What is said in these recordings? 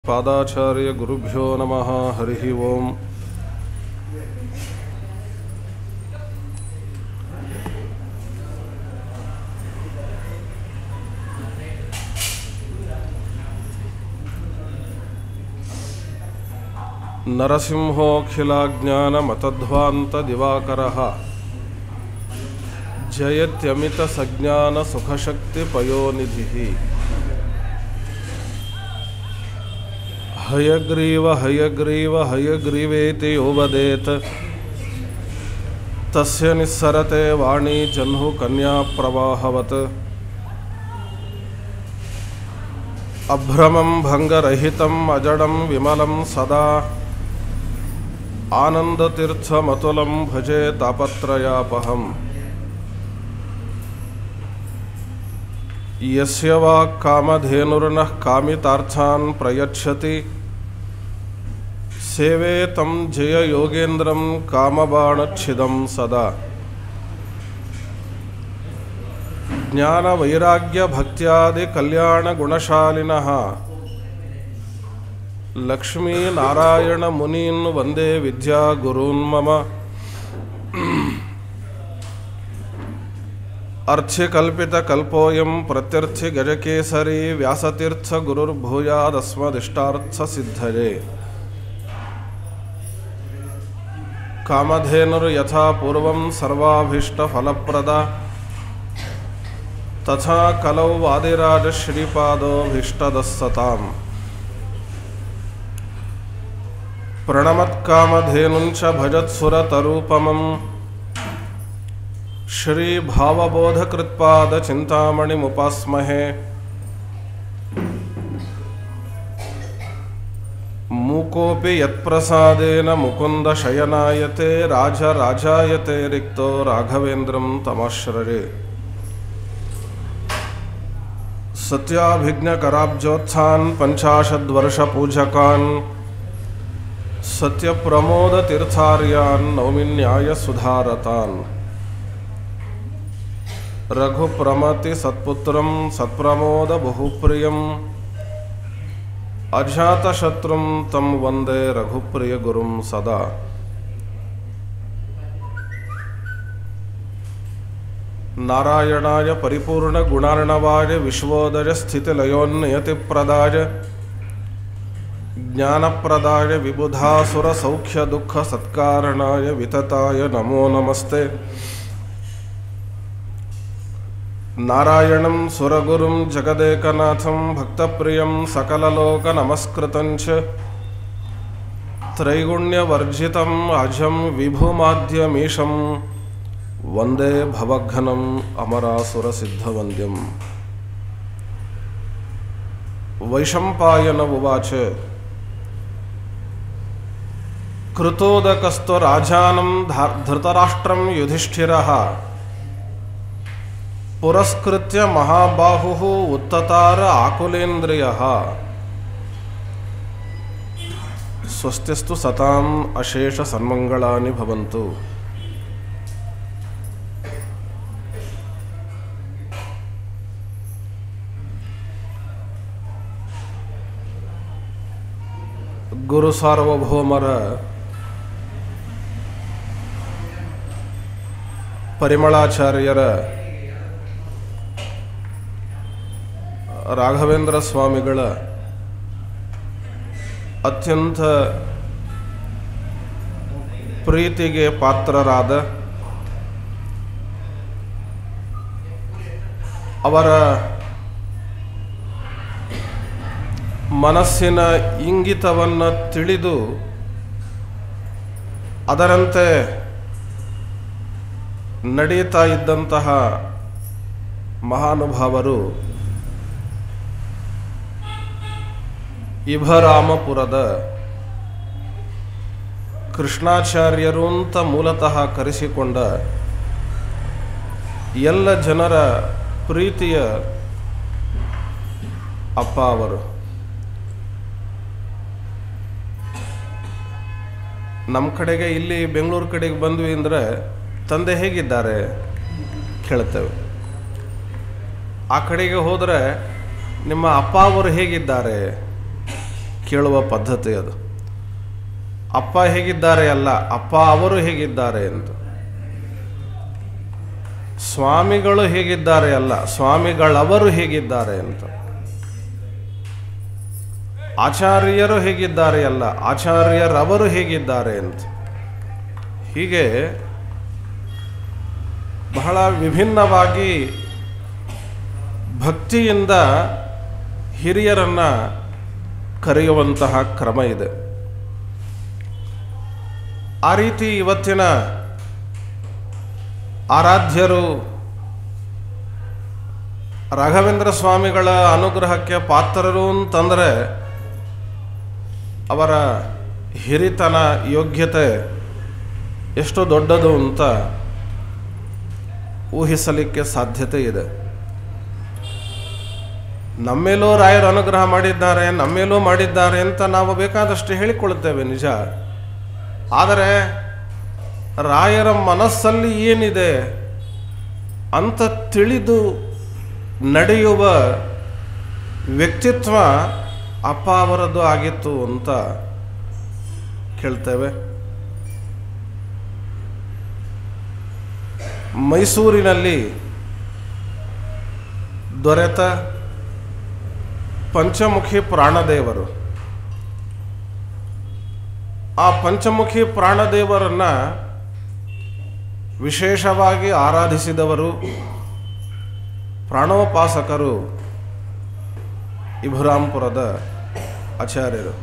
ಪಾದಾಚಾರ್ಯ ಗುರುಭ್ಯೋ ನಮಃ ಹರಿ ಓಂ ನರಸಿಂಹೋऽಖಿಲಾಜ್ಞಾನಮತಧ್ವಾन्तದಿವಾಕರः जयत्यमितसज्ञानसुखशक्तिपयोनिधिः हयग्रीव हयग्रीव हयग्रीवेति यो वदेत् तस्य निस्सरते वाणी जह्नुकन्याप्रवाहवत् अभ्रमं भङ्गरहितम् अजडं विमलं सदा आनन्दतीर्थमतुलं भजे तापत्रयापहम् यस्य वा कामधेनुर्नः कामितार्थान् प्रयच्छति सेवे तं जययोगेन्द्रं कामबाणच्छिदं सदा ज्ञानवैराग्यभक्त्यादिकल्याणगुणशालिनः लक्ष्मीनारायणमुनीन् वन्दे विद्यागुरून् मम अर्थिकल्पितकल्पोऽयं प्रत्यर्थिगजकेसरी व्यासतीर्थगुरुर्भूयादस्मदिष्टार्थसिद्धये कामधेनुर्यथा पूर्वं सर्वाभीष्टफलप्रदा तथा कलौ वादिराजश्रीपादोऽभीष्टदस्सताम् प्रणमत्कामधेनुञ्च भजत्सुरतरूपमम् श्रीभावबोधकृत्पादचिन्तामणिमुपास्महे मूकोऽपि यत्प्रसादेन मुकुन्दशयनायते राजराजायते रिक्तो राघवेन्द्रं तमाश्रये सत्याभिज्ञकराब्जोत्थान् पञ्चाशद्वर्षपूजकान् सत्यप्रमोदतीर्थार्यान् नौमिन्यायसुधारतान् रघुप्रमतिसत्पुत्रं सत्प्रमोदबहुप्रियम् अजातशत्रुं तं वन्दे रघुप्रियगुरुं सदा नारायणाय परिपूर्णगुणार्णवाय विश्वोदयस्थितिलयोन्नियतिप्रदाय ज्ञानप्रदाय विबुधासुरसौख्यदुःखसत्कारणाय वितताय नमो नमस्ते नारायणं सुरगुरुं जगदेकनाथं भक्तप्रियं सकललोकनमस्कृतं च त्रैगुण्यवर्जितम् अजं विभुमाद्यमीशं वन्दे भवघ्नम् अमरासुरसिद्धवन्द्यम् वैशम्पायन उवाच कृतोदकस्तु राजानं धृतराष्ट्रं युधिष्ठिरः पुरस्कृत्य महाबाहुः उत्ततार आकुलेन्द्रियः स्वस्तिस्तु सताम् अशेषसन्मङ्गलानि भवन्तु ಗುರು ಸಾರ್ವಭೌಮರ ಪರಿಮಳಾಚಾರ್ಯರ ರಾಘವೇಂದ್ರ ಸ್ವಾಮಿಗಳ ಅತ್ಯಂತ ಪ್ರೀತಿಗೆ ಪಾತ್ರರಾದ ಅವರ ಮನಸ್ಸಿನ ಇಂಗಿತವನ್ನು ತಿಳಿದು ಅದರಂತೆ ನಡೆಯುತ್ತಾ ಇದ್ದಂತಹ ಮಹಾನುಭಾವರು ಇಭರಾಮಪುರದ ಕೃಷ್ಣಾಚಾರ್ಯರು ಅಂತ ಮೂಲತಃ ಕರೆಸಿಕೊಂಡ ಎಲ್ಲ ಜನರ ಪ್ರೀತಿಯ ಅಪ್ಪ ಅವರು ನಮ್ಮ ಕಡೆಗೆ ಇಲ್ಲಿ ಬೆಂಗಳೂರು ಕಡೆಗೆ ಬಂದ್ವಿ ಅಂದರೆ ತಂದೆ ಹೇಗಿದ್ದಾರೆ ಕೇಳ್ತೇವೆ ಆ ಕಡೆಗೆ ಹೋದರೆ ನಿಮ್ಮ ಅಪ್ಪ ಅವರು ಹೇಗಿದ್ದಾರೆ ಕೇಳುವ ಪದ್ಧತಿ ಅದು ಅಪ್ಪ ಹೇಗಿದ್ದಾರೆ ಅಲ್ಲ ಅಪ್ಪ ಅವರು ಹೇಗಿದ್ದಾರೆ ಅಂತ ಸ್ವಾಮಿಗಳು ಹೇಗಿದ್ದಾರೆ ಅಲ್ಲ ಸ್ವಾಮಿಗಳವರು ಹೇಗಿದ್ದಾರೆ ಅಂತ ಆಚಾರ್ಯರು ಹೇಗಿದ್ದಾರೆ ಅಲ್ಲ ಆಚಾರ್ಯರವರು ಹೇಗಿದ್ದಾರೆ ಅಂತ ಹೀಗೆ ಬಹಳ ವಿಭಿನ್ನವಾಗಿ ಭಕ್ತಿಯಿಂದ ಹಿರಿಯರನ್ನ ಕರೆಯುವಂತಹ ಕ್ರಮ ಇದೆ ಆ ರೀತಿ ಇವತ್ತಿನ ಆರಾಧ್ಯರು ರಾಘವೇಂದ್ರ ಸ್ವಾಮಿಗಳ ಅನುಗ್ರಹಕ್ಕೆ ಪಾತ್ರರು ಅಂತಂದರೆ ಅವರ ಹಿರಿತನ ಯೋಗ್ಯತೆ ಎಷ್ಟು ದೊಡ್ಡದು ಅಂತ ಊಹಿಸಲಿಕ್ಕೆ ಸಾಧ್ಯತೆ ಇದೆ ನಮ್ಮೇಲೂ ರಾಯರು ಅನುಗ್ರಹ ಮಾಡಿದ್ದಾರೆ ನಮ್ಮೇಲೂ ಮಾಡಿದ್ದಾರೆ ಅಂತ ನಾವು ಬೇಕಾದಷ್ಟು ಹೇಳಿಕೊಳ್ಳುತ್ತೇವೆ ನಿಜ ಆದರೆ ರಾಯರ ಮನಸ್ಸಲ್ಲಿ ಏನಿದೆ ಅಂತ ತಿಳಿದು ನಡೆಯುವ ವ್ಯಕ್ತಿತ್ವ ಅಪ್ಪ ಅವರದ್ದು ಆಗಿತ್ತು ಅಂತ ಕೇಳ್ತೇವೆ ಮೈಸೂರಿನಲ್ಲಿ ದೊರೆತ ಪಂಚಮುಖಿ ಪ್ರಾಣದೇವರು ಆ ಪಂಚಮುಖಿ ಪ್ರಾಣದೇವರನ್ನ ವಿಶೇಷವಾಗಿ ಆರಾಧಿಸಿದವರು ಪ್ರಾಣೋಪಾಸಕರು ಇಭುರಾಂಪುರದ ಆಚಾರ್ಯರು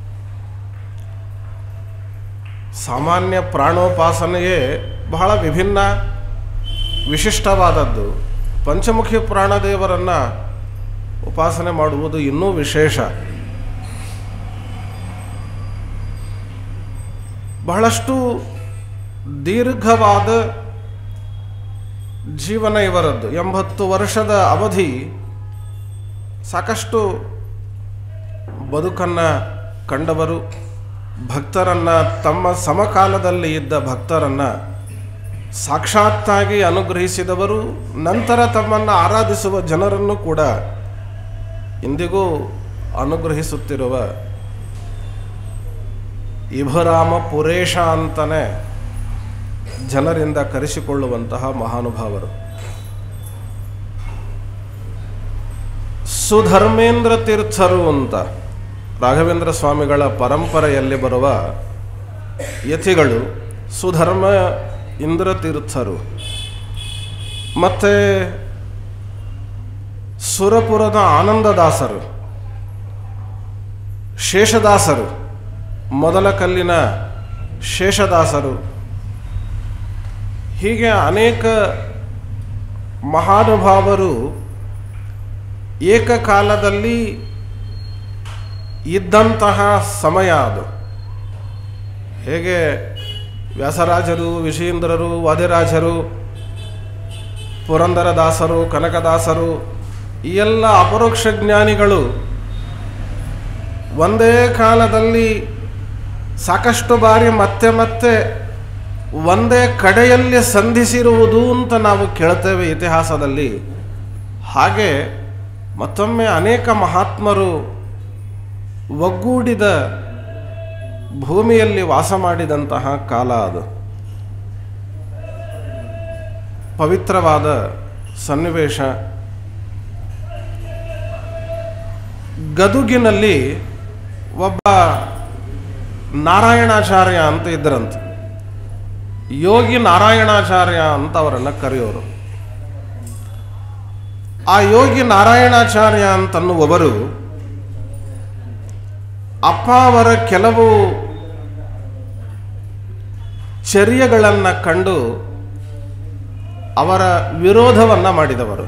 ಸಾಮಾನ್ಯ ಪ್ರಾಣೋಪಾಸನೆಯೇ ಬಹಳ ವಿಭಿನ್ನ ವಿಶಿಷ್ಟವಾದದ್ದು ಪಂಚಮುಖಿ ಪ್ರಾಣದೇವರನ್ನು ಉಪಾಸನೆ ಮಾಡುವುದು ಇನ್ನೂ ವಿಶೇಷ ಬಹಳಷ್ಟು ದೀರ್ಘವಾದ ಜೀವನ ಇವರದ್ದು ಎಂಬತ್ತು ವರ್ಷದ ಅವಧಿ ಸಾಕಷ್ಟು ಬದುಕನ್ನು ಕಂಡವರು ಭಕ್ತರನ್ನು ತಮ್ಮ ಸಮಕಾಲದಲ್ಲಿ ಇದ್ದ ಭಕ್ತರನ್ನು ಸಾಕ್ಷಾತ್ತಾಗಿ ಅನುಗ್ರಹಿಸಿದವರು ನಂತರ ತಮ್ಮನ್ನು ಆರಾಧಿಸುವ ಜನರನ್ನು ಕೂಡ ಇಂದಿಗೂ ಅನುಗ್ರಹಿಸುತ್ತಿರುವ ಇಭರಾಮ ಪುರೇಶ ಅಂತಲೇ ಜನರಿಂದ ಕರೆಸಿಕೊಳ್ಳುವಂತಹ ಮಹಾನುಭಾವರು ಸುಧರ್ಮೇಂದ್ರ ತೀರ್ಥರು ಅಂತ ರಾಘವೇಂದ್ರ ಸ್ವಾಮಿಗಳ ಪರಂಪರೆಯಲ್ಲಿ ಬರುವ ಯತಿಗಳು ಸುಧರ್ಮ ಇಂದ್ರ ತೀರ್ಥರು ಮತ್ತು ಸುರಪುರದ ಆನಂದದಾಸರು ಶೇಷದಾಸರು ಮೊದಲ ಕಲ್ಲಿನ ಶೇಷದಾಸರು ಹೀಗೆ ಅನೇಕ ಮಹಾನುಭಾವರು ಏಕಕಾಲದಲ್ಲಿ ಇದ್ದಂತಹ ಸಮಯ ಅದು ಹೇಗೆ ವ್ಯಾಸರಾಜರು ವಿಷಯೇಂದ್ರರು ವಾದಿರಾಜರು ಪುರಂದರದಾಸರು ಕನಕದಾಸರು ಈ ಎಲ್ಲ ಅಪರೋಕ್ಷ ಜ್ಞಾನಿಗಳು ಒಂದೇ ಕಾಲದಲ್ಲಿ ಸಾಕಷ್ಟು ಬಾರಿ ಮತ್ತೆ ಮತ್ತೆ ಒಂದೇ ಕಡೆಯಲ್ಲಿ ಸಂಧಿಸಿರುವುದು ಅಂತ ನಾವು ಕೇಳ್ತೇವೆ ಇತಿಹಾಸದಲ್ಲಿ ಹಾಗೆ ಮತ್ತೊಮ್ಮೆ ಅನೇಕ ಮಹಾತ್ಮರು ಒಗ್ಗೂಡಿದ ಭೂಮಿಯಲ್ಲಿ ವಾಸ ಮಾಡಿದಂತಹ ಕಾಲ ಅದು ಪವಿತ್ರವಾದ ಸನ್ನಿವೇಶ ಗದುಗಿನಲ್ಲಿ ಒಬ್ಬ ನಾರಾಯಣಾಚಾರ್ಯ ಅಂತ ಇದ್ದರಂತೆ ಯೋಗಿ ನಾರಾಯಣಾಚಾರ್ಯ ಅಂತ ಅವರನ್ನು ಕರೆಯೋರು ಆ ಯೋಗಿ ನಾರಾಯಣಾಚಾರ್ಯ ಅಂತನ್ನುವವರು ಅಪ್ಪ ಅವರ ಕೆಲವು ಚರ್ಯಗಳನ್ನು ಕಂಡು ಅವರ ವಿರೋಧವನ್ನು ಮಾಡಿದವರು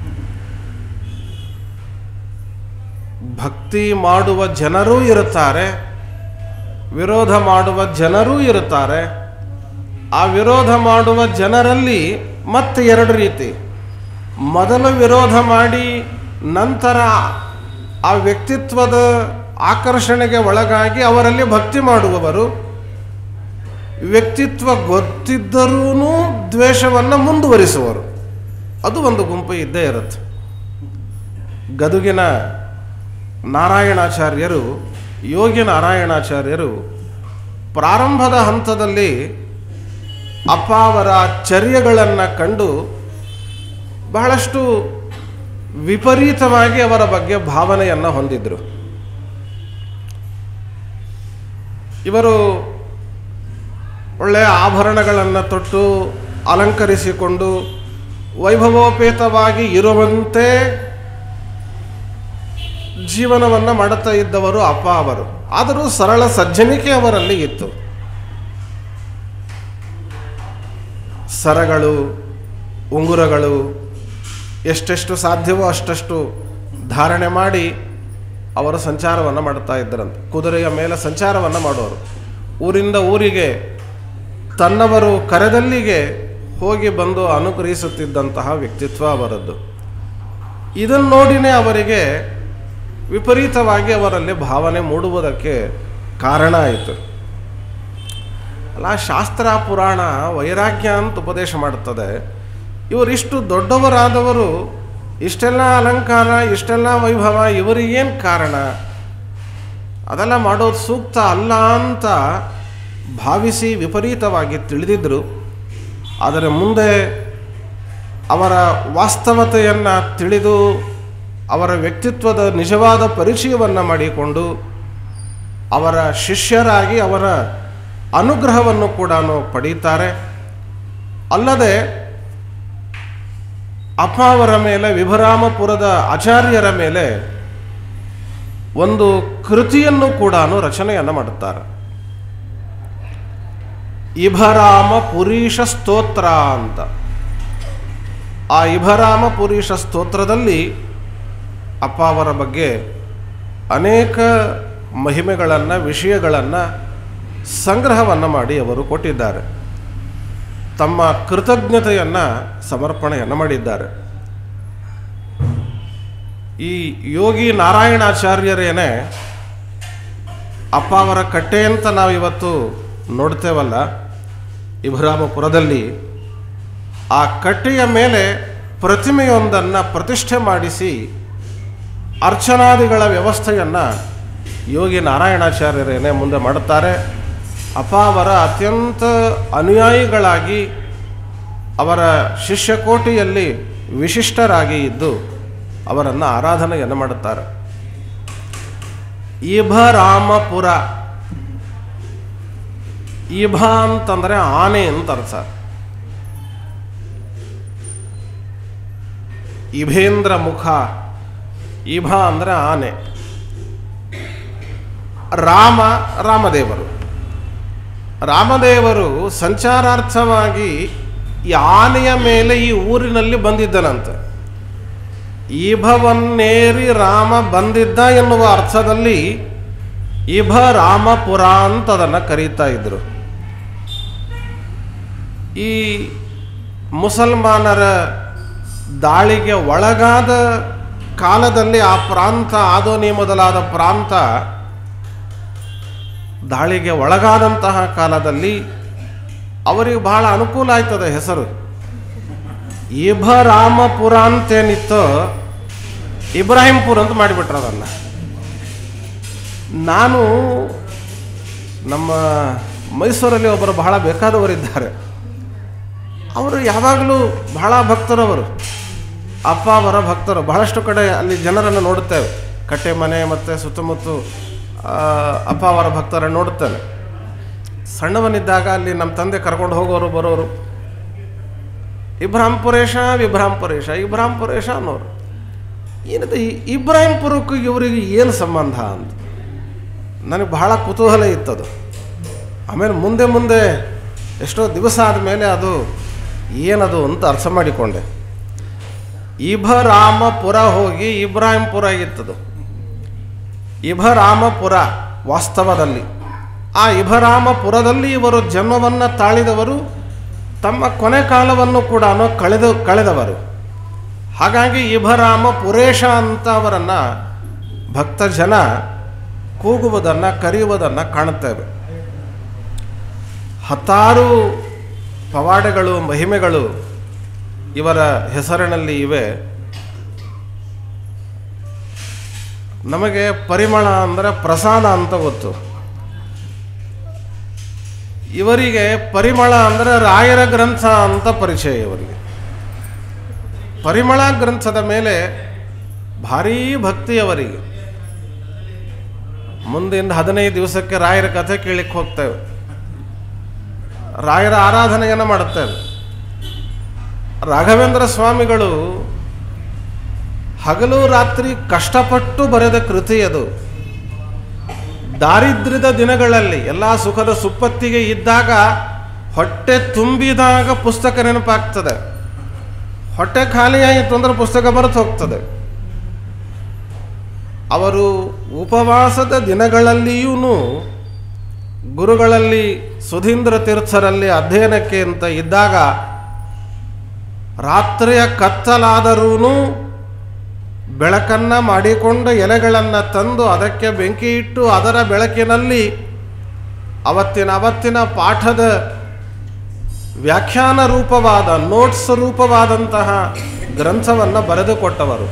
ಭಕ್ತಿ ಮಾಡುವ ಜನರೂ ಇರುತ್ತಾರೆ ವಿರೋಧ ಮಾಡುವ ಜನರೂ ಇರುತ್ತಾರೆ ಆ ವಿರೋಧ ಮಾಡುವ ಜನರಲ್ಲಿ ಮತ್ತೆ ಎರಡು ರೀತಿ ಮೊದಲು ವಿರೋಧ ಮಾಡಿ ನಂತರ ಆ ವ್ಯಕ್ತಿತ್ವದ ಆಕರ್ಷಣೆಗೆ ಒಳಗಾಗಿ ಅವರಲ್ಲಿ ಭಕ್ತಿ ಮಾಡುವವರು ವ್ಯಕ್ತಿತ್ವ ಗೊತ್ತಿದ್ದರೂ ದ್ವೇಷವನ್ನು ಮುಂದುವರಿಸುವರು ಅದು ಒಂದು ಗುಂಪು ಇದ್ದೇ ಇರುತ್ತೆ ಗದುಗಿನ ನಾರಾಯಣಾಚಾರ್ಯರು ಯೋಗಿ ನಾರಾಯಣಾಚಾರ್ಯರು ಪ್ರಾರಂಭದ ಹಂತದಲ್ಲಿ ಅಪ್ಪ ಅವರ ಚರ್ಯಗಳನ್ನು ಕಂಡು ಬಹಳಷ್ಟು ವಿಪರೀತವಾಗಿ ಅವರ ಬಗ್ಗೆ ಭಾವನೆಯನ್ನು ಹೊಂದಿದ್ರು ಇವರು ಒಳ್ಳೆಯ ಆಭರಣಗಳನ್ನು ತೊಟ್ಟು ಅಲಂಕರಿಸಿಕೊಂಡು ವೈಭವೋಪೇತವಾಗಿ ಇರುವಂತೆ ಜೀವನವನ್ನು ಮಾಡುತ್ತಾ ಇದ್ದವರು ಅಪ್ಪ ಅವರು ಆದರೂ ಸರಳ ಸಜ್ಜನಿಕೆ ಅವರಲ್ಲಿ ಇತ್ತು ಸರಗಳು ಉಂಗುರಗಳು ಎಷ್ಟೆಷ್ಟು ಸಾಧ್ಯವೋ ಅಷ್ಟಷ್ಟು ಧಾರಣೆ ಮಾಡಿ ಅವರು ಸಂಚಾರವನ್ನು ಮಾಡುತ್ತಾ ಇದ್ದರಂತೆ ಕುದುರೆಯ ಮೇಲೆ ಸಂಚಾರವನ್ನು ಮಾಡೋರು ಊರಿಂದ ಊರಿಗೆ ತನ್ನವರು ಕರೆದಲ್ಲಿಗೆ ಹೋಗಿ ಬಂದು ಅನುಗ್ರಹಿಸುತ್ತಿದ್ದಂತಹ ವ್ಯಕ್ತಿತ್ವ ಅವರದ್ದು ಇದನ್ನು ನೋಡಿನೇ ಅವರಿಗೆ ವಿಪರೀತವಾಗಿ ಅವರಲ್ಲಿ ಭಾವನೆ ಮೂಡುವುದಕ್ಕೆ ಕಾರಣ ಆಯಿತು ಅಲ್ಲ ಶಾಸ್ತ್ರ ಪುರಾಣ ವೈರಾಗ್ಯ ಅಂತ ಉಪದೇಶ ಮಾಡುತ್ತದೆ ಇವರಿಷ್ಟು ದೊಡ್ಡವರಾದವರು ಇಷ್ಟೆಲ್ಲ ಅಲಂಕಾರ ಇಷ್ಟೆಲ್ಲ ವೈಭವ ಇವರಿಗೇನು ಕಾರಣ ಅದೆಲ್ಲ ಮಾಡೋದು ಸೂಕ್ತ ಅಲ್ಲ ಅಂತ ಭಾವಿಸಿ ವಿಪರೀತವಾಗಿ ತಿಳಿದಿದ್ದರು ಆದರೆ ಮುಂದೆ ಅವರ ವಾಸ್ತವತೆಯನ್ನು ತಿಳಿದು ಅವರ ವ್ಯಕ್ತಿತ್ವದ ನಿಜವಾದ ಪರಿಚಯವನ್ನು ಮಾಡಿಕೊಂಡು ಅವರ ಶಿಷ್ಯರಾಗಿ ಅವರ ಅನುಗ್ರಹವನ್ನು ಕೂಡ ಪಡೀತಾರೆ ಅಲ್ಲದೆ ಅಪ್ಪ ಅವರ ಮೇಲೆ ವಿಭರಾಮಪುರದ ಆಚಾರ್ಯರ ಮೇಲೆ ಒಂದು ಕೃತಿಯನ್ನು ಕೂಡ ರಚನೆಯನ್ನು ಮಾಡುತ್ತಾರೆ ಇಭರಾಮ ಪುರೀಶ ಸ್ತೋತ್ರ ಅಂತ ಆ ಇಭರಾಮ ಪುರೀಶ ಸ್ತೋತ್ರದಲ್ಲಿ ಅಪ್ಪ ಅವರ ಬಗ್ಗೆ ಅನೇಕ ಮಹಿಮೆಗಳನ್ನು ವಿಷಯಗಳನ್ನು ಸಂಗ್ರಹವನ್ನು ಮಾಡಿ ಅವರು ಕೊಟ್ಟಿದ್ದಾರೆ ತಮ್ಮ ಕೃತಜ್ಞತೆಯನ್ನು ಸಮರ್ಪಣೆಯನ್ನು ಮಾಡಿದ್ದಾರೆ ಈ ಯೋಗಿ ನಾರಾಯಣಾಚಾರ್ಯರೇನೆ ಅಪ್ಪ ಅವರ ಕಟ್ಟೆ ಅಂತ ನಾವು ಇವತ್ತು ನೋಡ್ತೇವಲ್ಲ ಇಬ್ರಾಮಪುರದಲ್ಲಿ ಆ ಕಟ್ಟೆಯ ಮೇಲೆ ಪ್ರತಿಮೆಯೊಂದನ್ನು ಪ್ರತಿಷ್ಠೆ ಮಾಡಿಸಿ ಅರ್ಚನಾದಿಗಳ ವ್ಯವಸ್ಥೆಯನ್ನು ಯೋಗಿ ನಾರಾಯಣಾಚಾರ್ಯರೇನೆ ಮುಂದೆ ಮಾಡುತ್ತಾರೆ ಅಪ್ಪ ಅವರ ಅತ್ಯಂತ ಅನುಯಾಯಿಗಳಾಗಿ ಅವರ ಶಿಷ್ಯಕೋಟಿಯಲ್ಲಿ ವಿಶಿಷ್ಟರಾಗಿ ಇದ್ದು ಅವರನ್ನು ಆರಾಧನೆಯನ್ನು ಮಾಡುತ್ತಾರೆ ಇಭರಾಮಪುರ ಇಭ ಅಂತಂದರೆ ಆನೆ ಅಂತ ಅರ್ಥ ಇಭೇಂದ್ರ ಮುಖ ಇಭ ಅಂದರೆ ಆನೆ ರಾಮ ರಾಮದೇವರು ರಾಮದೇವರು ಸಂಚಾರಾರ್ಥವಾಗಿ ಈ ಆನೆಯ ಮೇಲೆ ಈ ಊರಿನಲ್ಲಿ ಬಂದಿದ್ದನಂತೆ ಇಭವನ್ನೇರಿ ರಾಮ ಬಂದಿದ್ದ ಎನ್ನುವ ಅರ್ಥದಲ್ಲಿ ಇಭ ರಾಮಪುರ ಅಂತ ಅದನ್ನು ಕರೀತಾ ಇದ್ರು ಈ ಮುಸಲ್ಮಾನರ ದಾಳಿಗೆ ಒಳಗಾದ ಕಾಲದಲ್ಲಿ ಆ ಪ್ರಾಂತ ಆದೋನಿ ಮೊದಲಾದ ಪ್ರಾಂತ ದಾಳಿಗೆ ಒಳಗಾದಂತಹ ಕಾಲದಲ್ಲಿ ಅವರಿಗೆ ಬಹಳ ಅನುಕೂಲ ಆಯ್ತದೆ ಹೆಸರು ಇಭರಾಮಪುರ ಅಂತೇನಿತ್ತೋ ಇಬ್ರಾಹಿಂಪುರ ಅಂತ ಮಾಡಿಬಿಟ್ರು ಅದನ್ನು ನಾನು ನಮ್ಮ ಮೈಸೂರಲ್ಲಿ ಒಬ್ಬರು ಬಹಳ ಬೇಕಾದವರಿದ್ದಾರೆ ಅವರು ಯಾವಾಗಲೂ ಬಹಳ ಭಕ್ತರವರು ಅಪ್ಪ ಅವರ ಭಕ್ತರು ಬಹಳಷ್ಟು ಕಡೆ ಅಲ್ಲಿ ಜನರನ್ನು ನೋಡುತ್ತೇವೆ ಕಟ್ಟೆ ಮನೆ ಮತ್ತು ಸುತ್ತಮುತ್ತ ಆ, ಅಪ್ಪ ಅವರ ಭಕ್ತರನ್ನು ನೋಡುತ್ತೇನೆ ಸಣ್ಣವನಿದ್ದಾಗ ಅಲ್ಲಿ ನಮ್ಮ ತಂದೆ ಕರ್ಕೊಂಡು ಹೋಗೋರು ಬರೋರು ಇಬ್ರಾಂಪುರೇಶ ವಿಭ್ರಾಂಪುರೇಶ ಇಬ್ರಾಂಪುರೇಶ ಅನ್ನೋರು ಏನದು ಈ ಇಬ್ರಾಹಿಂಪುರಕ್ಕೂ ಇವರಿಗೆ ಏನು ಸಂಬಂಧ ಅಂತ ನನಗೆ ಬಹಳ ಕುತೂಹಲ ಇತ್ತದು ಆಮೇಲೆ ಮುಂದೆ ಮುಂದೆ ಎಷ್ಟೋ ದಿವಸ ಆದಮೇಲೆ ಅದು ಏನದು ಅಂತ ಅರ್ಥ ಮಾಡಿಕೊಂಡೆ ಇಭರಾಮಪುರ ಹೋಗಿ ಇಬ್ರಾಹಿಂಪುರ ಆಗಿತ್ತದು ಇಭರಾಮಪುರ ವಾಸ್ತವದಲ್ಲಿ ಆ ಇಭರಾಮಪುರದಲ್ಲಿ ಇವರು ಜನ್ಮವನ್ನು ತಾಳಿದವರು ತಮ್ಮ ಕೊನೆ ಕಾಲವನ್ನು ಕೂಡ ಕಳೆದು ಕಳೆದವರು ಹಾಗಾಗಿ ಇಭರಾಮ ಪುರೇಶ ಅಂತ ಅವರನ್ನು ಭಕ್ತ ಜನ ಕೂಗುವುದನ್ನು ಕರೆಯುವುದನ್ನು ಕಾಣುತ್ತೇವೆ ಹತ್ತಾರು ಪವಾಡಗಳು ಮಹಿಮೆಗಳು ಇವರ ಹೆಸರಿನಲ್ಲಿ ಇವೆ ನಮಗೆ ಪರಿಮಳ ಅಂದರೆ ಪ್ರಸಾದ ಅಂತ ಗೊತ್ತು ಇವರಿಗೆ ಪರಿಮಳ ಅಂದರೆ ರಾಯರ ಗ್ರಂಥ ಅಂತ ಪರಿಚಯ ಇವರಿಗೆ ಪರಿಮಳ ಗ್ರಂಥದ ಮೇಲೆ ಭಾರೀ ಭಕ್ತಿ ಅವರಿಗೆ ಮುಂದಿನ ಹದಿನೈದು ದಿವಸಕ್ಕೆ ರಾಯರ ಕಥೆ ಕೇಳಲಿಕ್ಕೆ ಹೋಗ್ತೇವೆ ರಾಯರ ಆರಾಧನೆಯನ್ನು ಮಾಡುತ್ತೇವೆ ರಾಘವೇಂದ್ರ ಸ್ವಾಮಿಗಳು ಹಗಲು ರಾತ್ರಿ ಕಷ್ಟಪಟ್ಟು ಬರೆದ ಕೃತಿ ಅದು ದಾರಿದ್ರ್ಯದ ದಿನಗಳಲ್ಲಿ ಎಲ್ಲ ಸುಖದ ಸುಪ್ಪತ್ತಿಗೆ ಇದ್ದಾಗ ಹೊಟ್ಟೆ ತುಂಬಿದಾಗ ಪುಸ್ತಕ ನೆನಪಾಗ್ತದೆ ಹೊಟ್ಟೆ ಖಾಲಿಯಾಯಿತು ಅಂದ್ರೆ ಪುಸ್ತಕ ಬರೆದು ಹೋಗ್ತದೆ ಅವರು ಉಪವಾಸದ ದಿನಗಳಲ್ಲಿಯೂ ಗುರುಗಳಲ್ಲಿ ಸುಧೀಂದ್ರ ತೀರ್ಥರಲ್ಲಿ ಅಧ್ಯಯನಕ್ಕೆ ಅಂತ ಇದ್ದಾಗ ರಾತ್ರಿಯ ಕತ್ತಲಾದರೂ ಬೆಳಕನ್ನ ಮಾಡಿಕೊಂಡ ಎಲೆಗಳನ್ನು ತಂದು ಅದಕ್ಕೆ ಬೆಂಕಿ ಇಟ್ಟು ಅದರ ಬೆಳಕಿನಲ್ಲಿ ಅವತ್ತಿನ ಅವತ್ತಿನ ಪಾಠದ ವ್ಯಾಖ್ಯಾನ ರೂಪವಾದ ನೋಟ್ಸ್ ರೂಪವಾದಂತಹ ಗ್ರಂಥವನ್ನು ಬರೆದುಕೊಟ್ಟವರು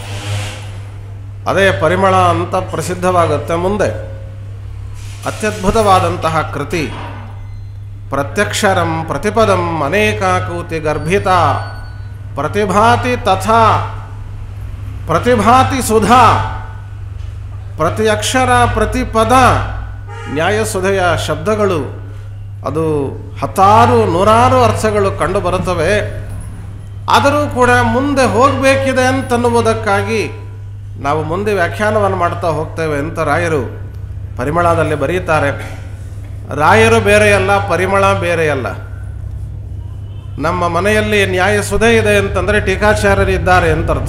ಅದೇ ಪರಿಮಳ ಅಂತ ಪ್ರಸಿದ್ಧವಾಗುತ್ತೆ ಮುಂದೆ ಅತ್ಯದ್ಭುತವಾದಂತಹ ಕೃತಿ ಪ್ರತ್ಯಕ್ಷರಂ ಪ್ರತಿಪದಂ ಅನೇಕಾಕೂತಿ ಗರ್ಭಿತ ಪ್ರತಿಭಾತಿ ತಥಾ ಪ್ರತಿಭಾತಿ ಸುಧಾ ಪ್ರತಿ ಅಕ್ಷರ ಪ್ರತಿ ಪದ ನ್ಯಾಯಸುಧೆಯ ಶಬ್ದಗಳು ಅದು ಹತ್ತಾರು ನೂರಾರು ಅರ್ಥಗಳು ಕಂಡು ಬರುತ್ತವೆ ಆದರೂ ಕೂಡ ಮುಂದೆ ಹೋಗಬೇಕಿದೆ ಅಂತನ್ನುವುದಕ್ಕಾಗಿ ನಾವು ಮುಂದೆ ವ್ಯಾಖ್ಯಾನವನ್ನು ಮಾಡ್ತಾ ಹೋಗ್ತೇವೆ ಅಂತ ರಾಯರು ಪರಿಮಳದಲ್ಲಿ ಬರೀತಾರೆ ರಾಯರು ಬೇರೆಯಲ್ಲ ಪರಿಮಳ ಬೇರೆಯಲ್ಲ ನಮ್ಮ ಮನೆಯಲ್ಲಿ ನ್ಯಾಯ ಸುಧೆ ಇದೆ ಅಂತಂದರೆ ಟೀಕಾಚಾರ್ಯರು ಇದ್ದಾರೆ ಅಂತ ಅರ್ಥ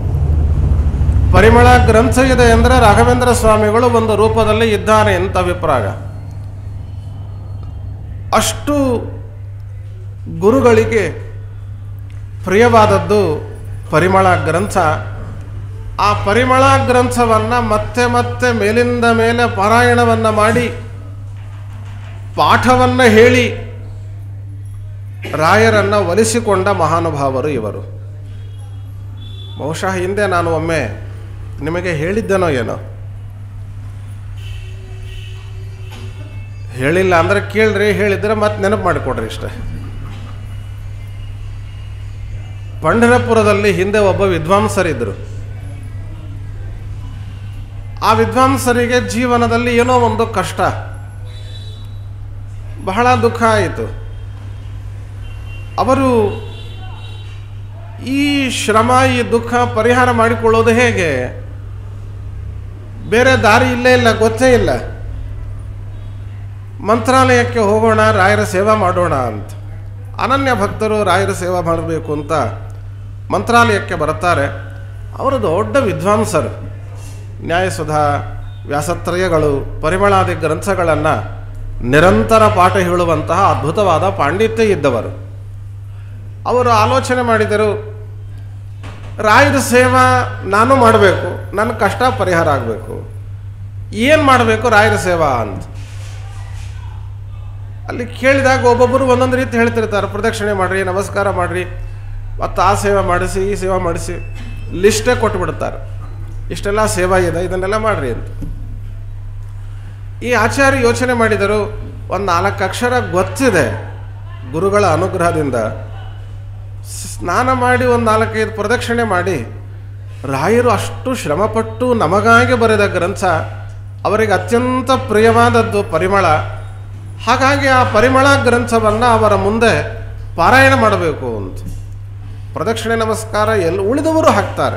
ಪರಿಮಳ ಗ್ರಂಥ ಇದೆ ಅಂದರೆ ರಾಘವೇಂದ್ರ ಸ್ವಾಮಿಗಳು ಒಂದು ರೂಪದಲ್ಲಿ ಇದ್ದಾರೆ ಅಂತ ಅಭಿಪ್ರಾಯ ಅಷ್ಟು ಗುರುಗಳಿಗೆ ಪ್ರಿಯವಾದದ್ದು ಪರಿಮಳ ಗ್ರಂಥ ಆ ಪರಿಮಳ ಗ್ರಂಥವನ್ನು ಮತ್ತೆ ಮತ್ತೆ ಮೇಲಿಂದ ಮೇಲೆ ಪಾರಾಯಣವನ್ನು ಮಾಡಿ ಪಾಠವನ್ನು ಹೇಳಿ ರಾಯರನ್ನು ಒಲಿಸಿಕೊಂಡ ಮಹಾನುಭಾವರು ಇವರು ಬಹುಶಃ ಹಿಂದೆ ನಾನು ಒಮ್ಮೆ ನಿಮಗೆ ಹೇಳಿದ್ದೇನೋ ಏನೋ ಹೇಳಿಲ್ಲ ಅಂದರೆ ಕೇಳ್ರಿ ಹೇಳಿದ್ರೆ ಮತ್ತೆ ನೆನಪು ಮಾಡಿಕೊಡ್ರಿ ಇಷ್ಟೇ ಪಂಢರಪುರದಲ್ಲಿ ಹಿಂದೆ ಒಬ್ಬ ವಿದ್ವಾಂಸರಿದ್ದರು ಆ ವಿದ್ವಾಂಸರಿಗೆ ಜೀವನದಲ್ಲಿ ಏನೋ ಒಂದು ಕಷ್ಟ ಬಹಳ ದುಃಖ ಆಯಿತು ಅವರು ಈ ಶ್ರಮ ಈ ದುಃಖ ಪರಿಹಾರ ಮಾಡಿಕೊಳ್ಳೋದು ಹೇಗೆ ಬೇರೆ ದಾರಿ ಇಲ್ಲೇ ಇಲ್ಲ ಗೊತ್ತೇ ಇಲ್ಲ ಮಂತ್ರಾಲಯಕ್ಕೆ ಹೋಗೋಣ ರಾಯರ ಸೇವಾ ಮಾಡೋಣ ಅಂತ ಅನನ್ಯ ಭಕ್ತರು ರಾಯರ ಸೇವಾ ಮಾಡಬೇಕು ಅಂತ ಮಂತ್ರಾಲಯಕ್ಕೆ ಬರ್ತಾರೆ ಅವರು ದೊಡ್ಡ ವಿದ್ವಾಂಸರು ನ್ಯಾಯಸುಧಾ ವ್ಯಾಸತ್ರಯಗಳು ಪರಿಮಳಾದಿ ಗ್ರಂಥಗಳನ್ನು ನಿರಂತರ ಪಾಠ ಹೇಳುವಂತಹ ಅದ್ಭುತವಾದ ಪಾಂಡಿತ್ಯ ಇದ್ದವರು ಅವರು ಆಲೋಚನೆ ಮಾಡಿದರು ರಾಯರ ಸೇವಾ ನಾನು ಮಾಡಬೇಕು ನನ್ನ ಕಷ್ಟ ಪರಿಹಾರ ಆಗಬೇಕು ಏನು ಮಾಡಬೇಕು ರಾಯರ ಸೇವಾ ಅಂತ ಅಲ್ಲಿ ಕೇಳಿದಾಗ ಒಬ್ಬೊಬ್ಬರು ಒಂದೊಂದು ರೀತಿ ಹೇಳ್ತಿರ್ತಾರೆ ಪ್ರದಕ್ಷಿಣೆ ಮಾಡಿರಿ ನಮಸ್ಕಾರ ಮಾಡಿರಿ ಮತ್ತು ಆ ಸೇವೆ ಮಾಡಿಸಿ ಈ ಸೇವೆ ಮಾಡಿಸಿ ಲಿಸ್ಟೇ ಕೊಟ್ಬಿಡ್ತಾರೆ ಇಷ್ಟೆಲ್ಲ ಸೇವಾ ಇದೆ ಇದನ್ನೆಲ್ಲ ಮಾಡಿರಿ ಅಂತ ಈ ಆಚಾರ್ಯ ಯೋಚನೆ ಮಾಡಿದರು ಒಂದು ನಾಲ್ಕು ಅಕ್ಷರ ಗೊತ್ತಿದೆ ಗುರುಗಳ ಅನುಗ್ರಹದಿಂದ ಸ್ನಾನ ಮಾಡಿ ಒಂದು ನಾಲ್ಕೈದು ಪ್ರದಕ್ಷಿಣೆ ಮಾಡಿ ರಾಯರು ಅಷ್ಟು ಶ್ರಮಪಟ್ಟು ನಮಗಾಗಿ ಬರೆದ ಗ್ರಂಥ ಅವರಿಗೆ ಅತ್ಯಂತ ಪ್ರಿಯವಾದದ್ದು ಪರಿಮಳ ಹಾಗಾಗಿ ಆ ಪರಿಮಳ ಗ್ರಂಥವನ್ನು ಅವರ ಮುಂದೆ ಪಾರಾಯಣ ಮಾಡಬೇಕು ಅಂತ ಪ್ರದಕ್ಷಿಣೆ ನಮಸ್ಕಾರ ಎಲ್ಲಿ ಉಳಿದವರು ಹಾಕ್ತಾರೆ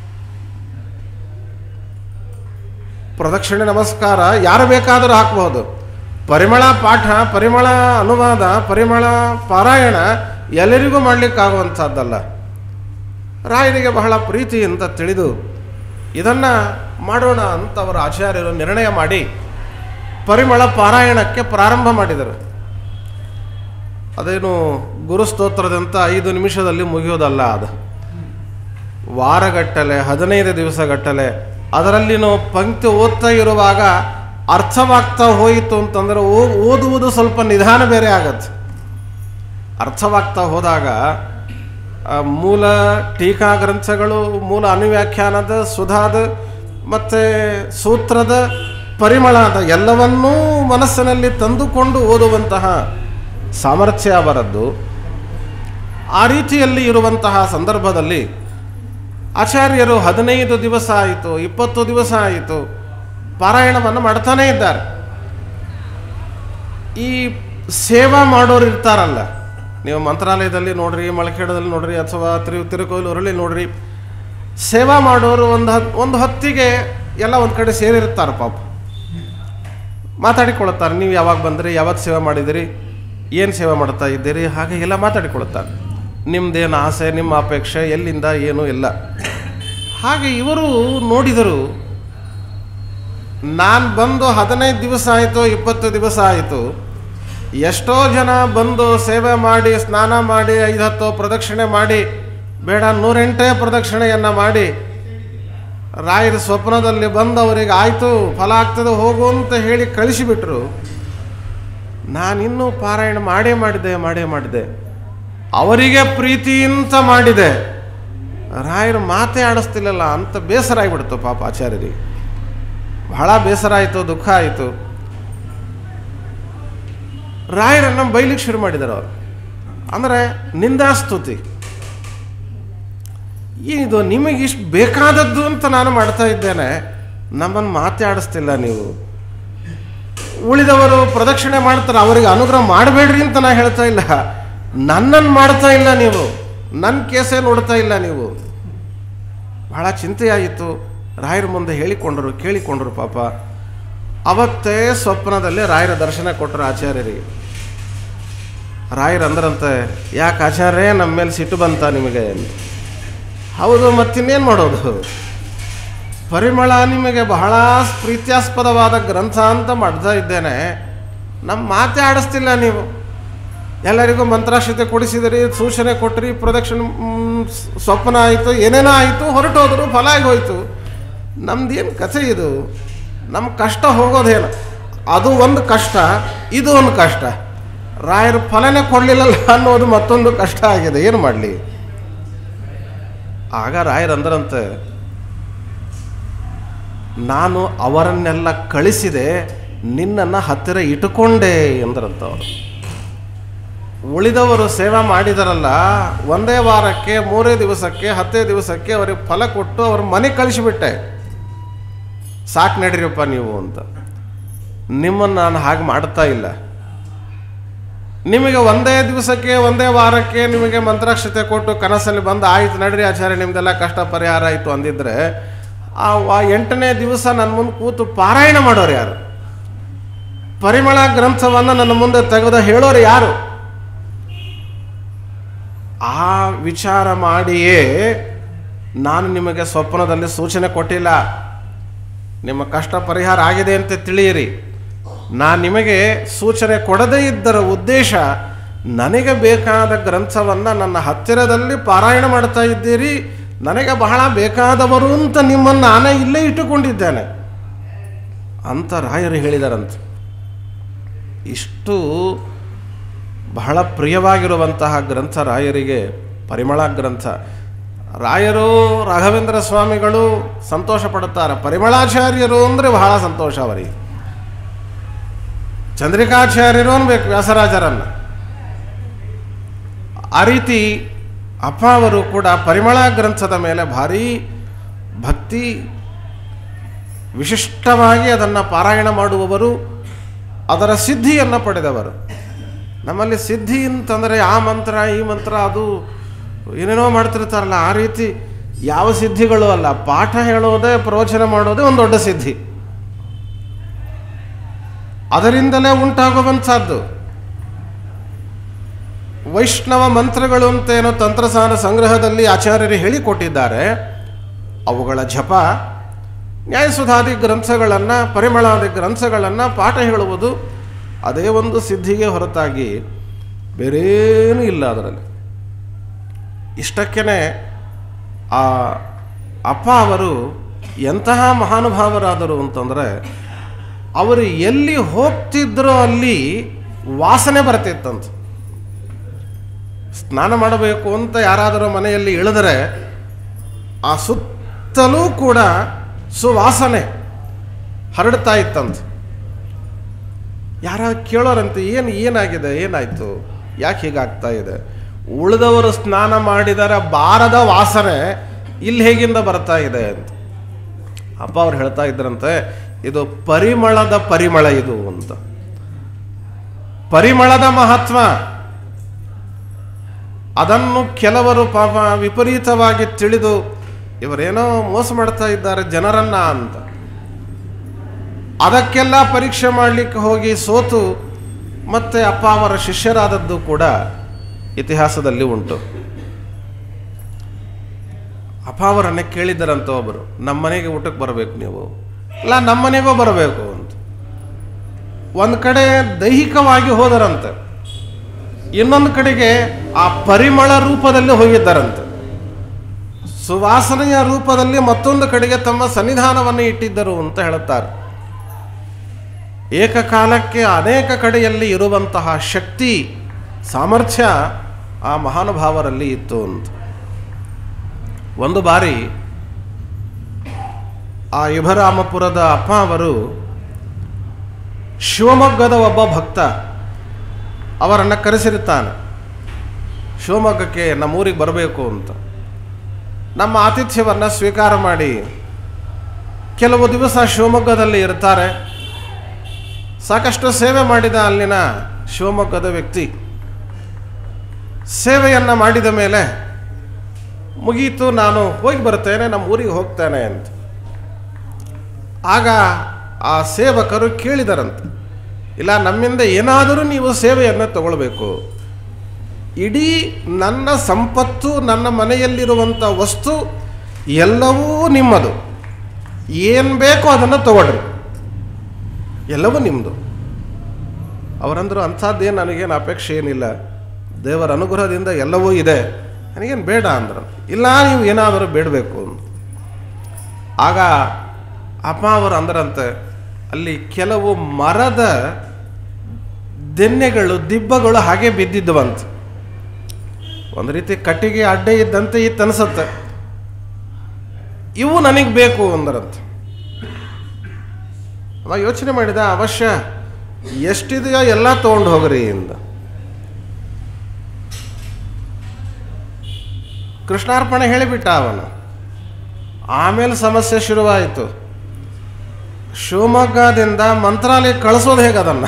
ಪ್ರದಕ್ಷಿಣೆ ನಮಸ್ಕಾರ ಯಾರು ಬೇಕಾದರೂ ಹಾಕಬಹುದು ಪರಿಮಳ ಪಾಠ ಪರಿಮಳ ಅನುವಾದ ಪರಿಮಳ ಪಾರಾಯಣ ಎಲ್ಲರಿಗೂ ಮಾಡಲಿಕ್ಕಾಗುವಂಥದ್ದಲ್ಲ ರಾಯನಿಗೆ ಬಹಳ ಪ್ರೀತಿ ಅಂತ ತಿಳಿದು ಇದನ್ನು ಮಾಡೋಣ ಅಂತ ಅವರ ಆಚಾರ್ಯರು ನಿರ್ಣಯ ಮಾಡಿ ಪರಿಮಳ ಪಾರಾಯಣಕ್ಕೆ ಪ್ರಾರಂಭ ಮಾಡಿದರು ಅದೇನು ಗುರುಸ್ತೋತ್ರದಂತ ಐದು ನಿಮಿಷದಲ್ಲಿ ಮುಗಿಯೋದಲ್ಲ ಅದು ವಾರಗಟ್ಟಲೆ ಹದಿನೈದು ದಿವಸಗಟ್ಟಲೆ ಅದರಲ್ಲಿನೂ ಪಂಕ್ತಿ ಓದ್ತಾ ಇರುವಾಗ ಅರ್ಥವಾಗ್ತಾ ಹೋಯಿತು ಅಂತಂದರೆ ಓ- ಓದುವುದು ಸ್ವಲ್ಪ ನಿಧಾನ ಬೇರೆ ಆಗತ್ತೆ ಅರ್ಥವಾಗ್ತಾ ಹೋದಾಗ ಆ ಮೂಲ ಟೀಕಾ ಗ್ರಂಥಗಳು ಮೂಲ ಅನುವ್ಯಾಖ್ಯಾನದ ಸುಧಾದ ಮತ್ತು ಸೂತ್ರದ ಪರಿಮಳದ ಎಲ್ಲವನ್ನೂ ಮನಸ್ಸಿನಲ್ಲಿ ತಂದುಕೊಂಡು ಓದುವಂತಹ ಸಾಮರ್ಥ್ಯ ಅವರದ್ದು ಆ ರೀತಿಯಲ್ಲಿ ಇರುವಂತಹ ಸಂದರ್ಭದಲ್ಲಿ ಆಚಾರ್ಯರು ಹದಿನೈದು ದಿವಸ ಆಯಿತು ಇಪ್ಪತ್ತು ದಿವಸ ಆಯಿತು ಪಾರಾಯಣವನ್ನು ಮಾಡ್ತಾನೇ ಇದ್ದಾರೆ ಈ ಸೇವಾ ಮಾಡೋರು ಇರ್ತಾರಲ್ಲ ನೀವು ಮಂತ್ರಾಲಯದಲ್ಲಿ ನೋಡ್ರಿ ಮಳಖೇಡದಲ್ಲಿ ನೋಡ್ರಿ ಅಥವಾ ತಿರು ತಿರುಕೋಲೂರಲ್ಲಿ ನೋಡ್ರಿ ಸೇವಾ ಮಾಡೋರು ಒಂದು ಹತ್ ಒಂದು ಹೊತ್ತಿಗೆ ಎಲ್ಲ ಒಂದು ಕಡೆ ಸೇರಿರ್ತಾರೆ ಪಾಪ ಮಾತಾಡಿಕೊಳ್ತಾರೆ ನೀವು ಯಾವಾಗ ಬಂದ್ರಿ ಯಾವತ್ತು ಸೇವೆ ಮಾಡಿದಿರಿ ಏನು ಸೇವೆ ಮಾಡ್ತಾ ಇದ್ದೀರಿ ಹಾಗೆ ಎಲ್ಲ ಮಾತಾಡಿಕೊಳ್ತಾರೆ ನಿಮ್ಮದೇನು ಆಸೆ ನಿಮ್ಮ ಅಪೇಕ್ಷೆ ಎಲ್ಲಿಂದ ಏನು ಇಲ್ಲ ಹಾಗೆ ಇವರು ನೋಡಿದರು ನಾನು ಬಂದು ಹದಿನೈದು ದಿವಸ ಆಯಿತು ಇಪ್ಪತ್ತು ದಿವಸ ಆಯಿತು ಎಷ್ಟೋ ಜನ ಬಂದು ಸೇವೆ ಮಾಡಿ ಸ್ನಾನ ಮಾಡಿ ಐದು ಹತ್ತು ಪ್ರದಕ್ಷಿಣೆ ಮಾಡಿ ಬೇಡ ನೂರೆಂಟೇ ಪ್ರದಕ್ಷಿಣೆಯನ್ನು ಮಾಡಿ ರಾಯರ ಸ್ವಪ್ನದಲ್ಲಿ ಬಂದವರಿಗೆ ಆಯಿತು ಫಲ ಆಗ್ತದೆ ಹೋಗು ಅಂತ ಹೇಳಿ ಕಳಿಸಿಬಿಟ್ರು ನಾನಿನ್ನೂ ಪಾರಾಯಣ ಮಾಡೇ ಮಾಡಿದೆ ಮಾಡೇ ಮಾಡಿದೆ ಅವರಿಗೆ ಪ್ರೀತಿಯಿಂದ ಮಾಡಿದೆ ರಾಯರು ಮಾತೇ ಆಡಿಸ್ತಿಲ್ಲಲ್ಲ ಅಂತ ಬೇಸರ ಆಗಿಬಿಡ್ತು ಪಾಪ ಆಚಾರ್ಯರಿಗೆ ಬಹಳ ಬೇಸರ ಆಯಿತು ದುಃಖ ಆಯಿತು ರಾಯರನ್ನು ಬೈಲಿಕ್ಕೆ ಶುರು ಮಾಡಿದರು ಅವರು ಅಂದರೆ ನಿಂದಾಸ್ತುತಿ ಇದು ನಿಮಗೆ ಇಷ್ಟು ಬೇಕಾದದ್ದು ಅಂತ ನಾನು ಮಾಡ್ತಾ ಇದ್ದೇನೆ ನಮ್ಮನ್ನು ಮಾತಾಡಿಸ್ತಿಲ್ಲ ನೀವು ಉಳಿದವರು ಪ್ರದಕ್ಷಿಣೆ ಮಾಡ್ತಾರೆ ಅವರಿಗೆ ಅನುಗ್ರಹ ಮಾಡಬೇಡ್ರಿ ಅಂತ ನಾ ಹೇಳ್ತಾ ಇಲ್ಲ ನನ್ನನ್ನು ಮಾಡ್ತಾ ಇಲ್ಲ ನೀವು ನನ್ನ ಕೇಸೇ ನೋಡ್ತಾ ಇಲ್ಲ ನೀವು ಬಹಳ ಚಿಂತೆಯಾಯಿತು ರಾಯರ ಮುಂದೆ ಹೇಳಿಕೊಂಡರು ಕೇಳಿಕೊಂಡರು ಪಾಪ ಅವತ್ತೇ ಸ್ವಪ್ನದಲ್ಲಿ ರಾಯರ ದರ್ಶನ ಕೊಟ್ಟರು ಆಚಾರ್ಯರಿಗೆ ರಾಯರು ಅಂದ್ರಂತೆ ಯಾಕೆ ಆಚಾರ್ಯ ನಮ್ಮ ಮೇಲೆ ಸಿಟ್ಟು ಬಂತ ನಿಮಗೆ ಅಂತ ಹೌದು ಮತ್ತಿನ್ನೇನು ಮಾಡೋದು ಪರಿಮಳ ನಿಮಗೆ ಬಹಳ ಪ್ರೀತ್ಯಾಸ್ಪದವಾದ ಗ್ರಂಥ ಅಂತ ಮಾಡ್ತಾ ಇದ್ದೇನೆ ನಮ್ಮ ಮಾತೇ ಆಡಿಸ್ತಿಲ್ಲ ನೀವು ಎಲ್ಲರಿಗೂ ಮಂತ್ರಾಕ್ಷತೆ ಕೊಡಿಸಿದಿರಿ ಸೂಚನೆ ಕೊಟ್ಟಿರಿ ಪ್ರದಕ್ಷಿಣೆ ಮ್, ಸ್- ಸ್ವಪ್ನ ಆಯಿತು ಏನೇನೋ ಆಯಿತು ಹೊರಟೋದ್ರು ಫಲ ಆಗಿ ಹೋಯ್ತು ನಮ್ದೇನು ಕಥೆ ಇದು ನಮ್ಮ ಕಷ್ಟ ಹೋಗೋದೇನು ಅದು ಒಂದು ಕಷ್ಟ ಇದು ಒಂದು ಕಷ್ಟ ರಾಯರು ಫಲನೇ ಕೊಡಲಿಲ್ಲಲ್ಲ ಅನ್ನೋದು ಮತ್ತೊಂದು ಕಷ್ಟ ಆಗಿದೆ ಏನು ಮಾಡಲಿ ಆಗ ರಾಯರಂದ್ರಂತೆ ನಾನು ಅವರನ್ನೆಲ್ಲ ಕಳಿಸಿದೆ ನಿನ್ನನ್ನು ಹತ್ತಿರ ಇಟ್ಟುಕೊಂಡೆ ಎಂದ್ರಂತ ಅವರು ಉಳಿದವರು ಸೇವೆ ಮಾಡಿದರಲ್ಲ ಒಂದೇ ವಾರಕ್ಕೆ ಮೂರೇ ದಿವಸಕ್ಕೆ ಹತ್ತೇ ದಿವಸಕ್ಕೆ ಅವರಿಗೆ ಫಲ ಕೊಟ್ಟು ಅವ್ರ ಮನೆ ಕಳಿಸಿಬಿಟ್ಟೆ ಸಾಕು ನಡೀರಪ್ಪ ನೀವು ಅಂತ ನಿಮ್ಮನ್ನು ನಾನು ಹಾಗೆ ಮಾಡ್ತಾ ಇಲ್ಲ ನಿಮಗೆ ಒಂದೇ ದಿವಸಕ್ಕೆ ಒಂದೇ ವಾರಕ್ಕೆ ನಿಮಗೆ ಮಂತ್ರಾಕ್ಷತೆ ಕೊಟ್ಟು ಕನಸಲ್ಲಿ ಬಂದು ಆಯ್ತು ನಡ್ರಿ ಆಚಾರ್ಯ ನಿಮ್ದೆಲ್ಲ ಕಷ್ಟ ಪರಿಹಾರ ಆಯಿತು ಅಂದಿದ್ರೆ ಆ ವ- ಎಂಟನೇ ದಿವಸ ನನ್ನ ಮುಂದೆ ಕೂತು ಪಾರಾಯಣ ಮಾಡೋರು ಯಾರು ಪರಿಮಳ ಗ್ರಂಥವನ್ನು ನನ್ನ ಮುಂದೆ ತೆಗೆದು ಹೇಳೋರು ಯಾರು ಆ ವಿಚಾರ ಮಾಡಿಯೇ ನಾನು ನಿಮಗೆ ಸ್ವಪ್ನದಲ್ಲಿ ಸೂಚನೆ ಕೊಟ್ಟಿಲ್ಲ ನಿಮ್ಮ ಕಷ್ಟ ಪರಿಹಾರ ಆಗಿದೆ ಅಂತ ತಿಳಿಯಿರಿ ನಾನು ನಿಮಗೆ ಸೂಚನೆ ಕೊಡದೇ ಇದ್ದರ ಉದ್ದೇಶ ನನಗೆ ಬೇಕಾದ ಗ್ರಂಥವನ್ನು ನನ್ನ ಹತ್ತಿರದಲ್ಲಿ ಪಾರಾಯಣ ಮಾಡ್ತಾ ಇದ್ದೀರಿ ನನಗೆ ಬಹಳ ಬೇಕಾದವರು ಅಂತ ನಿಮ್ಮನ್ನು ನಾನೇ ಇಲ್ಲೇ ಇಟ್ಟುಕೊಂಡಿದ್ದೇನೆ ಅಂತ ರಾಯರು ಹೇಳಿದಾರಂತೆ ಇಷ್ಟು ಬಹಳ ಪ್ರಿಯವಾಗಿರುವಂತಹ ಗ್ರಂಥ ರಾಯರಿಗೆ ಪರಿಮಳ ಗ್ರಂಥ ರಾಯರು ರಾಘವೇಂದ್ರ ಸ್ವಾಮಿಗಳು ಸಂತೋಷ ಪಡುತ್ತಾರೆ ಪರಿಮಳಾಚಾರ್ಯರು ಅಂದರೆ ಬಹಳ ಸಂತೋಷ ಅವರಿಗೆ ಚಂದ್ರಿಕಾಚಾರ್ಯರು ಅನ್ಬೇಕು ವ್ಯಾಸರಾಜರನ್ನು ಆ ರೀತಿ ಅಪ್ಪ ಅವರು ಕೂಡ ಪರಿಮಳ ಗ್ರಂಥದ ಮೇಲೆ ಭಾರೀ ಭಕ್ತಿ ವಿಶಿಷ್ಟವಾಗಿ ಅದನ್ನು ಪಾರಾಯಣ ಮಾಡುವವರು ಅದರ ಸಿದ್ಧಿಯನ್ನು ಪಡೆದವರು ನಮ್ಮಲ್ಲಿ ಸಿದ್ಧಿ ಅಂತಂದರೆ ಆ ಮಂತ್ರ ಈ ಮಂತ್ರ ಅದು ಏನೇನೋ ಮಾಡ್ತಿರ್ತಾರಲ್ಲ ಆ ರೀತಿ ಯಾವ ಸಿದ್ಧಿಗಳು ಅಲ್ಲ ಪಾಠ ಹೇಳೋದೇ ಪ್ರವಚನ ಮಾಡೋದೇ ಒಂದು ದೊಡ್ಡ ಸಿದ್ಧಿ ಅದರಿಂದಲೇ ಉಂಟಾಗುವಂಥದ್ದು ವೈಷ್ಣವ ಮಂತ್ರಗಳು ಅಂತೇನೋ ತಂತ್ರಸಾನ ಸಂಗ್ರಹದಲ್ಲಿ ಆಚಾರ್ಯರು ಹೇಳಿಕೊಟ್ಟಿದ್ದಾರೆ ಅವುಗಳ ಜಪ ನ್ಯಾಯಸುಧಾದಿ ಗ್ರಂಥಗಳನ್ನು ಪರಿಮಳಾದಿ ಗ್ರಂಥಗಳನ್ನು ಪಾಠ ಹೇಳುವುದು ಅದೇ ಒಂದು ಸಿದ್ಧಿಗೆ ಹೊರತಾಗಿ ಬೇರೇನೂ ಇಲ್ಲ ಅದರಲ್ಲಿ ಇಷ್ಟಕ್ಕೇ ಆ ಅಪ್ಪ ಅವರು ಎಂತಹ ಮಹಾನುಭಾವರಾದರು ಅಂತಂದರೆ ಅವರು ಎಲ್ಲಿ ಹೋಗ್ತಿದ್ರೋ ಅಲ್ಲಿ ವಾಸನೆ ಬರ್ತಿತ್ತಂತ ಸ್ನಾನ ಮಾಡಬೇಕು ಅಂತ ಯಾರಾದರೂ ಮನೆಯಲ್ಲಿ ಇಳಿದರೆ ಆ ಸುತ್ತಲೂ ಕೂಡ ಸುವಾಸನೆ ಹರಡ್ತಾ ಇತ್ತಂತ ಯಾರ ಕೇಳೋರಂತೆ ಏನು ಏನಾಗಿದೆ ಏನಾಯಿತು ಯಾಕೆ ಹೀಗಾಗ್ತಾ ಇದೆ ಉಳಿದವರು ಸ್ನಾನ ಮಾಡಿದರೆ ಬಾರದ ವಾಸನೆ ಇಲ್ಲಿ ಹೇಗಿಂದ ಬರ್ತಾ ಇದೆ ಅಂತ ಅಪ್ಪ ಅವ್ರು ಹೇಳ್ತಾ ಇದ್ರಂತೆ ಇದು ಪರಿಮಳದ ಪರಿಮಳ ಇದು ಅಂತ ಪರಿಮಳದ ಮಹತ್ವ ಅದನ್ನು ಕೆಲವರು ಪಾಪ ವಿಪರೀತವಾಗಿ ತಿಳಿದು ಇವರೇನೋ ಮೋಸ ಮಾಡ್ತಾ ಇದ್ದಾರೆ ಜನರನ್ನ ಅಂತ ಅದಕ್ಕೆಲ್ಲ ಪರೀಕ್ಷೆ ಮಾಡಲಿಕ್ಕೆ ಹೋಗಿ ಸೋತು ಮತ್ತೆ ಅಪ್ಪ ಅವರ ಶಿಷ್ಯರಾದದ್ದು ಕೂಡ ಇತಿಹಾಸದಲ್ಲಿ ಉಂಟು ಅಪ್ಪ ಅವರನ್ನೇ ಕೇಳಿದ್ದರಂತ ಒಬ್ಬರು ನಮ್ಮ ಮನೆಗೆ ಊಟಕ್ಕೆ ಬರಬೇಕು ನೀವು ಇಲ್ಲ ನಮ್ಮ ಮನೆಗೂ ಬರಬೇಕು ಅಂತ ಒಂದು ಕಡೆ ದೈಹಿಕವಾಗಿ ಹೋದರಂತೆ ಇನ್ನೊಂದು ಕಡೆಗೆ ಆ ಪರಿಮಳ ರೂಪದಲ್ಲಿ ಹೋಗಿದ್ದರಂತೆ ಸುವಾಸನೆಯ ರೂಪದಲ್ಲಿ ಮತ್ತೊಂದು ಕಡೆಗೆ ತಮ್ಮ ಸನ್ನಿಧಾನವನ್ನು ಇಟ್ಟಿದ್ದರು ಅಂತ ಹೇಳುತ್ತಾರೆ ಏಕಕಾಲಕ್ಕೆ ಅನೇಕ ಕಡೆಯಲ್ಲಿ ಇರುವಂತಹ ಶಕ್ತಿ ಸಾಮರ್ಥ್ಯ ಆ ಮಹಾನುಭಾವರಲ್ಲಿ ಇತ್ತು ಅಂತ ಒಂದು ಬಾರಿ ಆ ಯುಭರಾಮಪುರದ ಅಪ್ಪ ಅವರು ಶಿವಮೊಗ್ಗದ ಒಬ್ಬ ಭಕ್ತ ಅವರನ್ನು ಕರೆಸಿರುತ್ತಾನೆ ಶಿವಮೊಗ್ಗಕ್ಕೆ ನಮ್ಮೂರಿಗೆ ಬರಬೇಕು ಅಂತ ನಮ್ಮ ಆತಿಥ್ಯವನ್ನು ಸ್ವೀಕಾರ ಮಾಡಿ ಕೆಲವು ದಿವಸ ಶಿವಮೊಗ್ಗದಲ್ಲಿ ಇರ್ತಾರೆ ಸಾಕಷ್ಟು ಸೇವೆ ಮಾಡಿದ ಅಲ್ಲಿನ ಶಿವಮೊಗ್ಗದ ವ್ಯಕ್ತಿ ಸೇವೆಯನ್ನು ಮಾಡಿದ ಮೇಲೆ ಮುಗೀತು ನಾನು ಹೋಗಿ ಬರ್ತೇನೆ ನಮ್ಮ ಊರಿಗೆ ಹೋಗ್ತೇನೆ ಅಂತ ಆಗ ಆ ಸೇವಕರು ಕೇಳಿದರಂತೆ ಇಲ್ಲ ನಮ್ಮಿಂದ ಏನಾದರೂ ನೀವು ಸೇವೆಯನ್ನು ತಗೊಳ್ಬೇಕು ಇಡೀ ನನ್ನ ಸಂಪತ್ತು ನನ್ನ ಮನೆಯಲ್ಲಿರುವಂಥ ವಸ್ತು ಎಲ್ಲವೂ ನಿಮ್ಮದು ಏನು ಬೇಕೋ ಅದನ್ನು ತಗೊಳ್ರಿ ಎಲ್ಲವೂ ನಿಮ್ಮದು ಅವರಂದರು ಅಂಥದ್ದೇನು ನನಗೇನು ಅಪೇಕ್ಷೆ ಏನಿಲ್ಲ ದೇವರ ಅನುಗ್ರಹದಿಂದ ಎಲ್ಲವೂ ಇದೆ ನನಗೇನು ಬೇಡ ಅಂದರು ಇಲ್ಲ ನೀವು ಏನಾದರೂ ಬೇಡಬೇಕು ಅಂತ ಆಗ ಅಪ್ಪ ಅವರು ಅಂದರಂತೆ ಅಲ್ಲಿ ಕೆಲವು ಮರದ ದೆನ್ನೆಗಳು ದಿಬ್ಬಗಳು ಹಾಗೆ ಬಿದ್ದಿದ್ದವಂತೆ ಒಂದು ರೀತಿ ಕಟ್ಟಿಗೆ ಅಡ್ಡೆ ಇದ್ದಂತೆ ಇತ್ತು ಅನಿಸುತ್ತೆ ಇವು ನನಗೆ ಬೇಕು ಅಂದರಂತೆ ಅವ ಯೋಚನೆ ಮಾಡಿದ ಅವಶ್ಯ ಎಷ್ಟಿದೆಯೋ ಎಲ್ಲ ತೊಗೊಂಡು ಹೋಗ್ರಿ ಇಂದ ಕೃಷ್ಣಾರ್ಪಣೆ ಹೇಳಿಬಿಟ್ಟ ಅವನು ಆಮೇಲೆ ಸಮಸ್ಯೆ ಶುರುವಾಯಿತು ಶಿವಮೊಗ್ಗದಿಂದ ಮಂತ್ರಾಲಯ ಕಳಿಸೋದು ಹೇಗೆ ಅದನ್ನು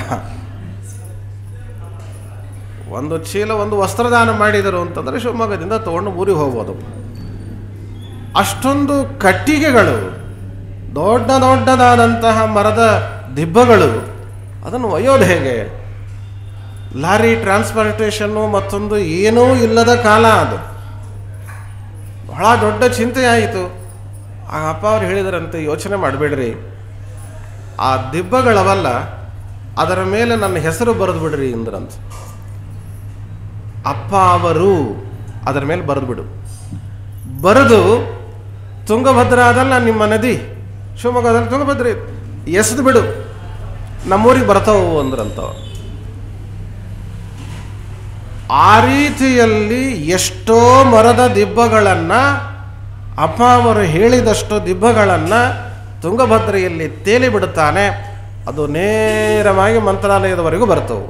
ಒಂದು ಚೀಲ ಒಂದು ವಸ್ತ್ರದಾನ ಮಾಡಿದರು ಅಂತಂದರೆ ಶಿವಮೊಗ್ಗದಿಂದ ತೊಗೊಂಡು ಊರಿಗೆ ಹೋಗ್ಬೋದು ಅಷ್ಟೊಂದು ಕಟ್ಟಿಗೆಗಳು ದೊಡ್ಡ ದೊಡ್ಡದಾದಂತಹ ಮರದ ದಿಬ್ಬಗಳು ಅದನ್ನು ಒಯ್ಯೋದು ಹೇಗೆ ಲಾರಿ ಟ್ರಾನ್ಸ್ಪೋರ್ಟೇಷನ್ನು ಮತ್ತೊಂದು ಏನೂ ಇಲ್ಲದ ಕಾಲ ಅದು ಬಹಳ ದೊಡ್ಡ ಚಿಂತೆ ಆಯಿತು ಆ ಅಪ್ಪ ಅವ್ರು ಹೇಳಿದರಂತೆ ಯೋಚನೆ ಮಾಡಬೇಡ್ರಿ ಆ ದಿಬ್ಬಗಳವಲ್ಲ ಅದರ ಮೇಲೆ ನನ್ನ ಹೆಸರು ಬರೆದು ಬಿಡ್ರಿ ಇಂದ್ರಂತ ಅಪ್ಪ ಅವರು ಅದರ ಮೇಲೆ ಬರೆದು ಬಿಡು ಬರೆದು ತುಂಗಭದ್ರಾದಲ್ಲ ನಿಮ್ಮ ನದಿ ಶಿವಮೊಗ್ಗದಲ್ಲಿ ತುಂಗಭದ್ರೆ ಎಸೆದು ಬಿಡು ನಮ್ಮೂರಿಗೆ ಬರ್ತಾವು ಅಂದ್ರಂತವ ಆ ರೀತಿಯಲ್ಲಿ ಎಷ್ಟೋ ಮರದ ದಿಬ್ಬಗಳನ್ನು ಅಪ್ಪ ಅವರು ಹೇಳಿದಷ್ಟು ದಿಬ್ಬಗಳನ್ನು ತುಂಗಭದ್ರೆಯಲ್ಲಿ ತೇಲಿ ಬಿಡುತ್ತಾನೆ ಅದು ನೇರವಾಗಿ ಮಂತ್ರಾಲಯದವರೆಗೂ ಬರ್ತವು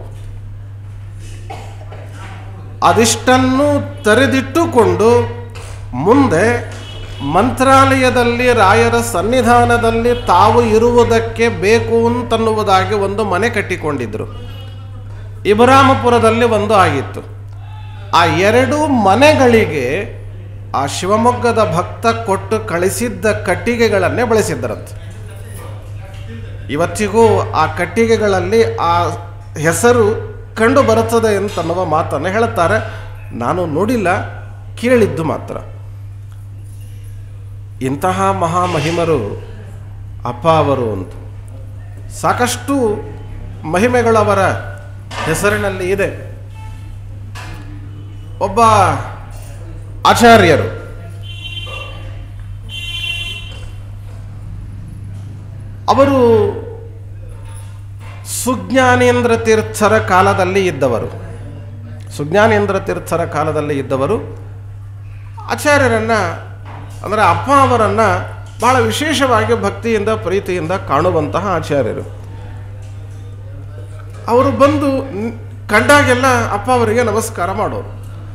ಅದಿಷ್ಟನ್ನು ತೆರೆದಿಟ್ಟುಕೊಂಡು ಮುಂದೆ ಮಂತ್ರಾಲಯದಲ್ಲಿ ರಾಯರ ಸನ್ನಿಧಾನದಲ್ಲಿ ತಾವು ಇರುವುದಕ್ಕೆ ಬೇಕು ಅಂತನ್ನುವುದಾಗಿ ಒಂದು ಮನೆ ಕಟ್ಟಿಕೊಂಡಿದ್ರು ಇಬ್ರಾಮಪುರದಲ್ಲಿ ಒಂದು ಆಗಿತ್ತು ಆ ಎರಡು ಮನೆಗಳಿಗೆ ಆ ಶಿವಮೊಗ್ಗದ ಭಕ್ತ ಕೊಟ್ಟು ಕಳಿಸಿದ್ದ ಕಟ್ಟಿಗೆಗಳನ್ನೇ ಬಳಸಿದ್ದರಂತೆ ಇವತ್ತಿಗೂ ಆ ಕಟ್ಟಿಗೆಗಳಲ್ಲಿ ಆ ಹೆಸರು ಕಂಡು ಬರುತ್ತದೆ ಅಂತನ್ನುವ ಮಾತನ್ನು ಹೇಳುತ್ತಾರೆ ನಾನು ನೋಡಿಲ್ಲ ಕೇಳಿದ್ದು ಮಾತ್ರ ಇಂತಹ ಮಹಾಮಹಿಮರು ಅಪ್ಪ ಅವರು ಅಂತ ಸಾಕಷ್ಟು ಮಹಿಮೆಗಳವರ ಹೆಸರಿನಲ್ಲಿ ಇದೆ ಒಬ್ಬ ಆಚಾರ್ಯರು ಅವರು ಸುಜ್ಞಾನೇಂದ್ರ ತೀರ್ಥರ ಕಾಲದಲ್ಲಿ ಇದ್ದವರು ಸುಜ್ಞಾನೇಂದ್ರ ತೀರ್ಥರ ಕಾಲದಲ್ಲಿ ಇದ್ದವರು ಆಚಾರ್ಯರನ್ನು ಅಂದರೆ ಅಪ್ಪ ಅವರನ್ನು ಬಹಳ ವಿಶೇಷವಾಗಿ ಭಕ್ತಿಯಿಂದ ಪ್ರೀತಿಯಿಂದ ಕಾಣುವಂತಹ ಆಚಾರ್ಯರು ಅವರು ಬಂದು ನ್- ಕಂಡಾಗೆಲ್ಲ ಅಪ್ಪ ಅವರಿಗೆ ನಮಸ್ಕಾರ ಮಾಡೋರು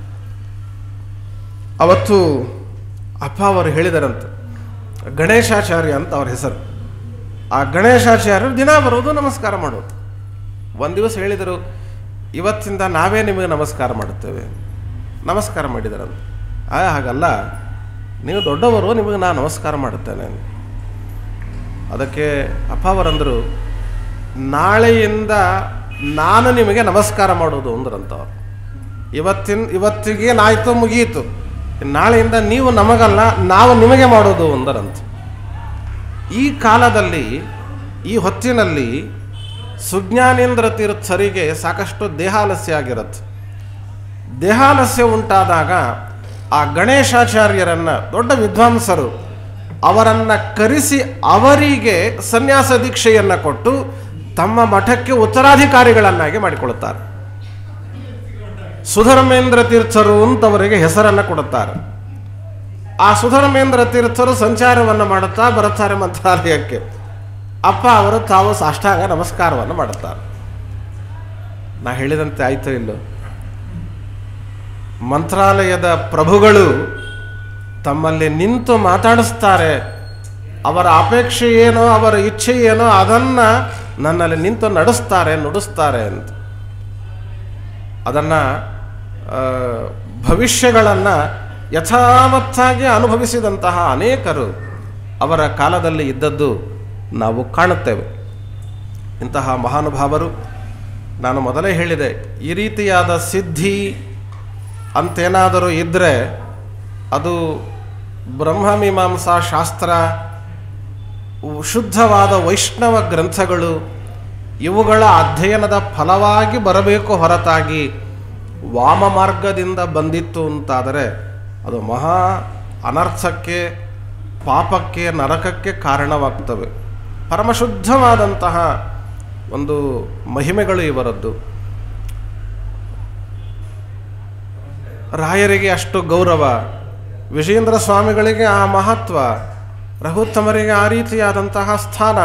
ಅವತ್ತು ಅಪ್ಪ ಅವರು ಹೇಳಿದರಂತೆ ಗಣೇಶಾಚಾರ್ಯ ಅಂತ ಅವ್ರ ಹೆಸರು ಆ ಗಣೇಶಾಚಾರ್ಯರು ದಿನ ಬರೋದು ನಮಸ್ಕಾರ ಮಾಡೋದು ಒಂದು ದಿವಸ ಹೇಳಿದರು ಇವತ್ತಿಂದ ನಾವೇ ನಿಮಗೆ ನಮಸ್ಕಾರ ಮಾಡುತ್ತೇವೆ ನಮಸ್ಕಾರ ಮಾಡಿದರಂತೆ ಆ ಹಾಗಲ್ಲ ನೀವು ದೊಡ್ಡವರು ನಿಮಗೆ ನಾನು ನಮಸ್ಕಾರ ಮಾಡುತ್ತೇನೆ ಅದಕ್ಕೆ ಅಪ್ಪ ಅವರಂದರು ನಾಳೆಯಿಂದ ನಾನು ನಿಮಗೆ ನಮಸ್ಕಾರ ಮಾಡೋದು ಅಂದ್ರಂತವ್ರು ಇವತ್ತಿನ ಇವತ್ತಿಗೇನಾಯ್ತು ಮುಗಿಯಿತು ನಾಳೆಯಿಂದ ನೀವು ನಮಗಲ್ಲ ನಾವು ನಿಮಗೆ ಮಾಡೋದು ಅಂದರಂತ ಈ ಕಾಲದಲ್ಲಿ ಈ ಹೊತ್ತಿನಲ್ಲಿ ಸುಜ್ಞಾನೇಂದ್ರ ತೀರ್ಥರಿಗೆ ಸಾಕಷ್ಟು ದೇಹಾಲಸ್ಯ ಆಗಿರುತ್ತೆ ದೇಹಾಲಸ್ಯ ಉಂಟಾದಾಗ ಆ ಗಣೇಶಾಚಾರ್ಯರನ್ನ ದೊಡ್ಡ ವಿದ್ವಾಂಸರು ಅವರನ್ನ ಕರೆಸಿ ಅವರಿಗೆ ಸನ್ಯಾಸ ದೀಕ್ಷೆಯನ್ನು ಕೊಟ್ಟು ತಮ್ಮ ಮಠಕ್ಕೆ ಉತ್ತರಾಧಿಕಾರಿಗಳನ್ನಾಗಿ ಮಾಡಿಕೊಳ್ಳುತ್ತಾರೆ ಸುಧರ್ಮೇಂದ್ರ ತೀರ್ಥರು ಅಂತವರಿಗೆ ಹೆಸರನ್ನು ಕೊಡುತ್ತಾರೆ ಆ ಸುಧರ್ಮೇಂದ್ರ ತೀರ್ಥರು ಸಂಚಾರವನ್ನು ಮಾಡುತ್ತಾ ಬರುತ್ತಾರೆ ಮಂತ್ರಾಲಯಕ್ಕೆ ಅಪ್ಪ ಅವರು ತಾವು ಸಾಷ್ಟಾಂಗ ನಮಸ್ಕಾರವನ್ನು ಮಾಡುತ್ತಾರೆ ನಾ ಹೇಳಿದಂತೆ ಆಯ್ತೋ ಇಲ್ಲೋ ಮಂತ್ರಾಲಯದ ಪ್ರಭುಗಳು ತಮ್ಮಲ್ಲಿ ನಿಂತು ಮಾತಾಡಿಸ್ತಾರೆ ಅವರ ಅಪೇಕ್ಷೆ ಏನೋ ಅವರ ಇಚ್ಛೆ ಏನೋ ಅದನ್ನು ನನ್ನಲ್ಲಿ ನಿಂತು ನಡೆಸ್ತಾರೆ ನುಡಿಸ್ತಾರೆ ಅಂತ ಅದನ್ನು ಭವಿಷ್ಯಗಳನ್ನು ಯಥಾವತ್ತಾಗಿ ಅನುಭವಿಸಿದಂತಹ ಅನೇಕರು ಅವರ ಕಾಲದಲ್ಲಿ ಇದ್ದದ್ದು ನಾವು ಕಾಣುತ್ತೇವೆ ಇಂತಹ ಮಹಾನುಭಾವರು ನಾನು ಮೊದಲೇ ಹೇಳಿದೆ ಈ ರೀತಿಯಾದ ಸಿದ್ಧಿ ಅಂತೇನಾದರೂ ಇದ್ದರೆ ಅದು ಬ್ರಹ್ಮಮೀಮಾಂಸಾ ಶಾಸ್ತ್ರ ಉ- ಶುದ್ಧವಾದ ವೈಷ್ಣವ ಗ್ರಂಥಗಳು ಇವುಗಳ ಅಧ್ಯಯನದ ಫಲವಾಗಿ ಬರಬೇಕು ಹೊರತಾಗಿ ವಾಮ ಮಾರ್ಗದಿಂದ ಬಂದಿತ್ತು ಅಂತಾದರೆ ಅದು ಮಹಾ ಅನರ್ಥಕ್ಕೆ ಪಾಪಕ್ಕೆ ನರಕಕ್ಕೆ ಕಾರಣವಾಗ್ತವೆ ಪರಮಶುದ್ಧವಾದಂತಹ ಒಂದು ಮಹಿಮೆಗಳು ಇವರದ್ದು ರಾಯರಿಗೆ ಅಷ್ಟು ಗೌರವ ವಿಜೇಂದ್ರ ಸ್ವಾಮಿಗಳಿಗೆ ಆ ಮಹತ್ವ ರಘುತ್ತಮರಿಗೆ ಆ ರೀತಿಯಾದಂತಹ ಸ್ಥಾನ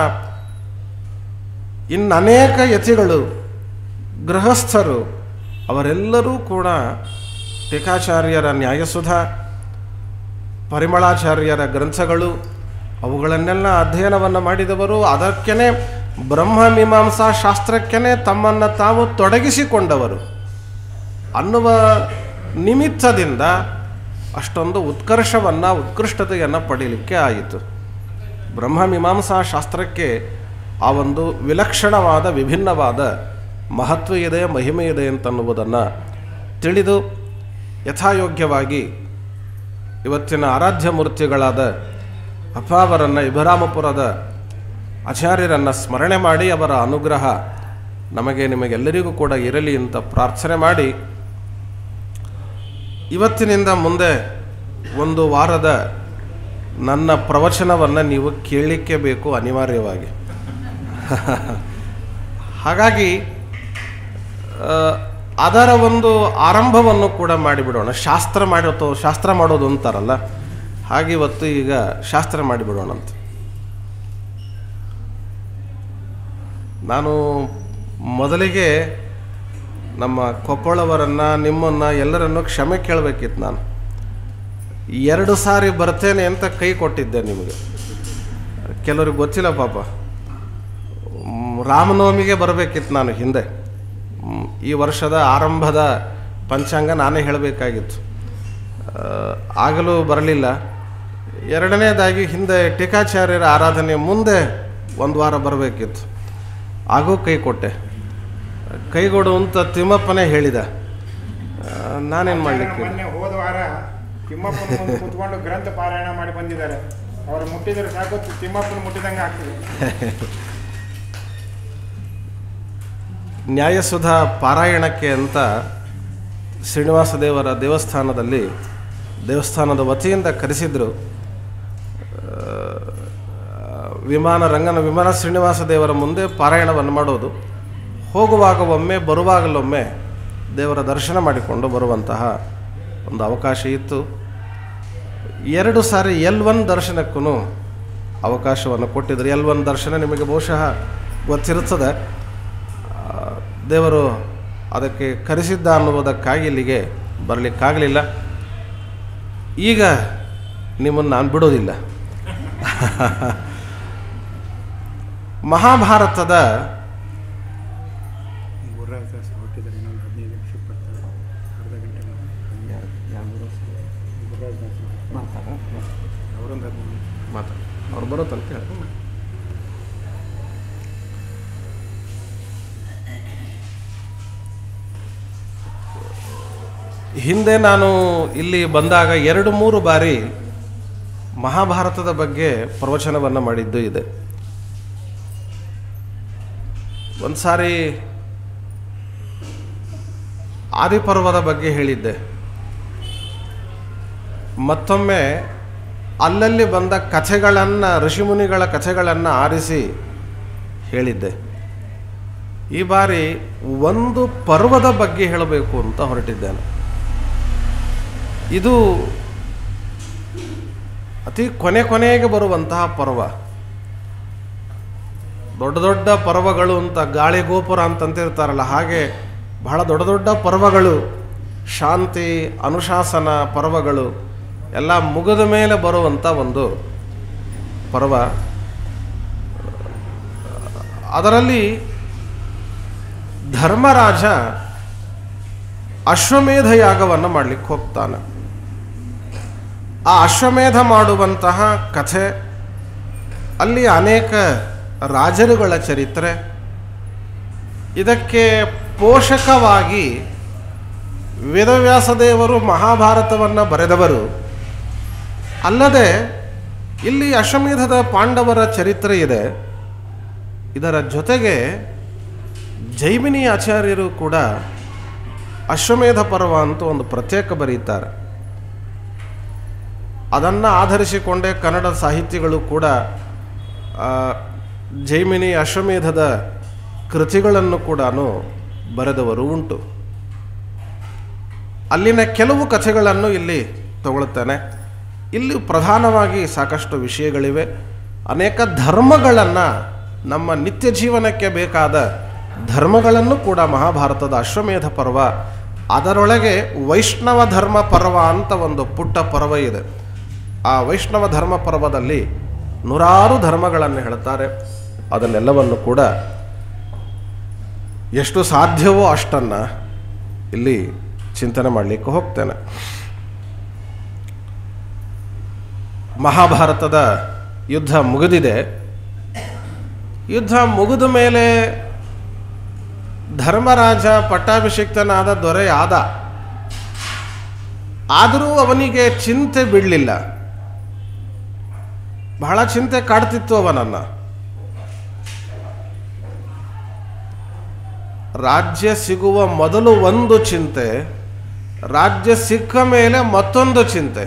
ಇನ್ನು ಅನೇಕ ಯತಿಗಳು ಗೃಹಸ್ಥರು ಅವರೆಲ್ಲರೂ ಕೂಡ ಟೀಕಾಚಾರ್ಯರ ನ್ಯಾಯಸುಧ ಪರಿಮಳಾಚಾರ್ಯರ ಗ್ರಂಥಗಳು ಅವುಗಳನ್ನೆಲ್ಲ ಅಧ್ಯಯನವನ್ನು ಮಾಡಿದವರು ಅದಕ್ಕೇ ಬ್ರಹ್ಮಮೀಮಾಂಸಾ ಶಾಸ್ತ್ರಕ್ಕೇ ತಮ್ಮನ್ನು ತಾವು ತೊಡಗಿಸಿಕೊಂಡವರು ಅನ್ನುವ ನಿಮಿತ್ತದಿಂದ ಅಷ್ಟೊಂದು ಉತ್ಕರ್ಷವನ್ನು ಉತ್ಕೃಷ್ಟತೆಯನ್ನು ಪಡೀಲಿಕ್ಕೆ ಆಯಿತು ಬ್ರಹ್ಮಮೀಮಾಂಸಾ ಶಾಸ್ತ್ರಕ್ಕೆ ಆ ಒಂದು ವಿಲಕ್ಷಣವಾದ ವಿಭಿನ್ನವಾದ ಮಹತ್ವ ಇದೆ ಮಹಿಮೆ ಇದೆ ಅಂತನ್ನುವುದನ್ನು ತಿಳಿದು ಯಥಾಯೋಗ್ಯವಾಗಿ ಇವತ್ತಿನ ಆರಾಧ್ಯ ಮೂರ್ತಿಗಳಾದ ಅಪ್ಪಾವರನ್ನು ಇಬರಾಮಪುರದ ಆಚಾರ್ಯರನ್ನು ಸ್ಮರಣೆ ಮಾಡಿ ಅವರ ಅನುಗ್ರಹ ನಮಗೆ ನಿಮಗೆಲ್ಲರಿಗೂ ಕೂಡ ಇರಲಿ ಅಂತ ಪ್ರಾರ್ಥನೆ ಮಾಡಿ ಇವತ್ತಿನಿಂದ ಮುಂದೆ ಒಂದು ವಾರದ ನನ್ನ ಪ್ರವಚನವನ್ನು ನೀವು ಕೇಳಲಿಕ್ಕೆ ಬೇಕು ಅನಿವಾರ್ಯವಾಗಿ ಹಾಗಾಗಿ ಆ, ಅದರ ಒಂದು ಆರಂಭವನ್ನು ಕೂಡ ಮಾಡಿಬಿಡೋಣ ಶಾಸ್ತ್ರ ಮಾಡಿರೋ ಶಾಸ್ತ್ರ ಮಾಡೋದು ಅಂತಾರಲ್ಲ ಹಾಗೆ ಇವತ್ತು ಈಗ ಶಾಸ್ತ್ರ ಮಾಡಿಬಿಡೋಣ ಅಂತ ನಾನು ಮೊದಲಿಗೆ ನಮ್ಮ ಕೊಪ್ಪಳವರನ್ನು ನಿಮ್ಮನ್ನು ಎಲ್ಲರನ್ನು ಕ್ಷಮೆ ಕೇಳಬೇಕಿತ್ತು ನಾನು ಎರಡು ಸಾರಿ ಬರ್ತೇನೆ ಅಂತ ಕೈ ಕೊಟ್ಟಿದ್ದೆ ನಿಮಗೆ ಕೆಲವ್ರಿಗೆ ಗೊತ್ತಿಲ್ಲ ಪಾಪ ಮ್, ರಾಮನವಮಿಗೆ ಬರಬೇಕಿತ್ತು ನಾನು ಹಿಂದೆ ಮ್, ಈ ವರ್ಷದ ಆರಂಭದ ಪಂಚಾಂಗ ನಾನೇ ಹೇಳಬೇಕಾಗಿತ್ತು ಆ, ಆಗಲೂ ಬರಲಿಲ್ಲ ಎರಡನೇದಾಗಿ ಹಿಂದೆ ಟೀಕಾಚಾರ್ಯರ ಆರಾಧನೆ ಮುಂದೆ ಒಂದು ವಾರ ಬರಬೇಕಿತ್ತು ಆಗೂ ಕೈ ಕೊಟ್ಟೆ ಕೈಗೊಡು ಅಂತ ತಿಮ್ಮಪ್ಪನೇ ಹೇಳಿದ ಆ, ನಾನೇನು ಮಾಡಲಿಕ್ಕೆ ಮೊನ್ನೆ ಹೋದ ವಾರ ತಿಮ್ಮಪ್ಪನ ಮುಂದೆ ಕೂತ್ಕೊಂಡು ಗ್ರಂಥ ಪಾರಾಯಣ ಮಾಡಿ ಬಂದಿದ್ದಾರೆ ಅವರು ಮುಟ್ಟಿದ್ರೆ ಸಾಕು ತಿಮ್ಮಪ್ಪನ ಮುಟ್ಟಿದಂಗೆ ಆಗ್ತದೆ ನ್ಯಾಯಸುಧ ಪಾರಾಯಣಕ್ಕೆ ಅಂತ ಶ್ರೀನಿವಾಸ ದೇವರ ದೇವಸ್ಥಾನದಲ್ಲಿ ದೇವಸ್ಥಾನದ ವತಿಯಿಂದ ಕರೆಸಿದ್ರು ಆ, ವಿಮಾನ ರಂಗನ ವಿಮಾನ ಶ್ರೀನಿವಾಸ ದೇವರ ಮುಂದೆ ಪಾರಾಯಣವನ್ನು ಮಾಡೋದು ಹೋಗುವಾಗ ಒಮ್ಮೆ ಬರುವಾಗಲೊಮ್ಮೆ ದೇವರ ದರ್ಶನ ಮಾಡಿಕೊಂಡು ಬರುವಂತಹ ಒಂದು ಅವಕಾಶ ಇತ್ತು ಎರಡು ಸಾರಿ ಎಲ್ ಒನ್ ದರ್ಶನಕ್ಕೂ ಅವಕಾಶವನ್ನು ಕೊಟ್ಟಿದ್ದರು ಎಲ್ವೊಂದು ದರ್ಶನ ನಿಮಗೆ ಬಹುಶಃ ಗೊತ್ತಿರುತ್ತದೆ ಆ, ದೇವರು ಅದಕ್ಕೆ ಕರೆಸಿದ್ದ ಅನ್ನುವುದಕ್ಕಾಗಿ ಇಲ್ಲಿಗೆ ಬರಲಿಕ್ಕಾಗಲಿಲ್ಲ ಈಗ ನಿಮ್ಮನ್ನು ನಾನು ಬಿಡೋದಿಲ್ಲ ಮಹಾಭಾರತದ ಗುರುರಾಜ್ ದಾಸ್ ಹೊಟ್ಟಿದ್ದಾರೆ ಇನ್ನೊಂದು ಹದಿನೈದು ನಿಮಿಷಕ್ಕೆ ಬರ್ತಾರೆ ಅರ್ಧ ಗಂಟೆ ಗುರುರಾಜ್ ದಾಸ್ ಅವರೊಂದು ಹದಿನೈದು ನಿಮಿಷ ಮಾತಾಡ ಅವ್ರು ಬರುತ್ತಂತ ಹೇಳಿ ಹಿಂದೆ ನಾನು ಇಲ್ಲಿ ಬಂದಾಗ ಎರಡು ಮೂರು ಬಾರಿ ಮಹಾಭಾರತದ ಬಗ್ಗೆ ಪ್ರವಚನವನ್ನು ಮಾಡಿದ್ದು ಇದೆ ಒಂದು ಸಾರಿ ಆದಿಪರ್ವದ ಬಗ್ಗೆ ಹೇಳಿದ್ದೆ ಮತ್ತೊಮ್ಮೆ ಅಲ್ಲಲ್ಲಿ ಬಂದ ಕಥೆಗಳನ್ನು ಋಷಿಮುನಿಗಳ ಕಥೆಗಳನ್ನು ಆರಿಸಿ ಹೇಳಿದ್ದೆ ಈ ಬಾರಿ ಒಂದು ಪರ್ವದ ಬಗ್ಗೆ ಹೇಳಬೇಕು ಅಂತ ಹೊರಟಿದ್ದೇನೆ ಇದು ಅತಿ ಕೊನೆ ಕೊನೆಗೆ ಬರುವಂತಹ ಪರ್ವ ದೊಡ್ಡ ದೊಡ್ಡ ಪರ್ವಗಳು ಅಂತ ಗಾಳಿ ಗೋಪುರ ಅಂತಂತಿರ್ತಾರಲ್ಲ ಹಾಗೆ ಬಹಳ ದೊಡ್ಡ ದೊಡ್ಡ ಪರ್ವಗಳು ಶಾಂತಿ ಅನುಶಾಸನ ಪರ್ವಗಳು ಎಲ್ಲ ಮುಗಿದ ಮೇಲೆ ಬರುವಂಥ ಒಂದು ಪರ್ವ ಅದರಲ್ಲಿ ಧರ್ಮರಾಜ ಅಶ್ವಮೇಧ ಯಾಗವನ್ನು ಮಾಡಲಿಕ್ಕೆ ಹೋಗ್ತಾನೆ ಆ ಅಶ್ವಮೇಧ ಮಾಡುವಂತಹ ಕಥೆ ಅಲ್ಲಿ ಅನೇಕ ರಾಜರುಗಳ ಚರಿತ್ರೆ ಇದಕ್ಕೆ ಪೋಷಕವಾಗಿ ವೇದವ್ಯಾಸದೇವರು ಮಹಾಭಾರತವನ್ನು ಬರೆದವರು ಅಲ್ಲದೆ ಇಲ್ಲಿ ಅಶ್ವಮೇಧದ ಪಾಂಡವರ ಚರಿತ್ರೆ ಇದೆ ಇದರ ಜೊತೆಗೆ ಜೈಮಿನಿ ಆಚಾರ್ಯರು ಕೂಡ ಅಶ್ವಮೇಧ ಪರ್ವ ಅಂತ ಒಂದು ಪ್ರತ್ಯೇಕ ಬರೀತಾರೆ ಅದನ್ನು ಆಧರಿಸಿಕೊಂಡೇ ಕನ್ನಡ ಸಾಹಿತಿಗಳು ಕೂಡ ಆ, ಜೈಮಿನಿ ಅಶ್ವಮೇಧದ ಕೃತಿಗಳನ್ನು ಕೂಡ ಬರೆದವರು ಉಂಟು ಅಲ್ಲಿನ ಕೆಲವು ಕಥೆಗಳನ್ನು ಇಲ್ಲಿ ತಗೊಳ್ತೇನೆ ಇಲ್ಲಿ ಪ್ರಧಾನವಾಗಿ ಸಾಕಷ್ಟು ವಿಷಯಗಳಿವೆ ಅನೇಕ ಧರ್ಮಗಳನ್ನು ನಮ್ಮ ನಿತ್ಯ ಜೀವನಕ್ಕೆ ಬೇಕಾದ ಧರ್ಮಗಳನ್ನು ಕೂಡ ಮಹಾಭಾರತದ ಅಶ್ವಮೇಧ ಪರ್ವ ಅದರೊಳಗೆ ವೈಷ್ಣವ ಧರ್ಮ ಪರ್ವ ಅಂತ ಒಂದು ಪುಟ್ಟ ಪರ್ವ ಇದೆ ಆ ವೈಷ್ಣವ ಧರ್ಮ ಪರ್ವದಲ್ಲಿ ನೂರಾರು ಧರ್ಮಗಳನ್ನು ಹೇಳ್ತಾರೆ ಅದನ್ನೆಲ್ಲವನ್ನು ಕೂಡ ಎಷ್ಟು ಸಾಧ್ಯವೋ ಅಷ್ಟನ್ನು ಇಲ್ಲಿ ಚಿಂತನೆ ಮಾಡಲಿಕ್ಕೆ ಹೋಗ್ತೇನೆ ಮಹಾಭಾರತದ ಯುದ್ಧ ಮುಗಿದಿದೆ ಯುದ್ಧ ಮುಗಿದ ಮೇಲೆ ಧರ್ಮರಾಜ ಪಟ್ಟಾಭಿಷಿಕ್ತನಾದ ದೊರೆ ಆದ ಆದರೂ ಅವನಿಗೆ ಚಿಂತೆ ಬಿಡಲಿಲ್ಲ ಬಹಳ ಚಿಂತೆ ಕಾಡ್ತಿತ್ತು ಅವನನ್ನು ರಾಜ್ಯ ಸಿಗುವ ಮೊದಲು ಒಂದು ಚಿಂತೆ ರಾಜ್ಯ ಸಿಕ್ಕ ಮೇಲೆ ಮತ್ತೊಂದು ಚಿಂತೆ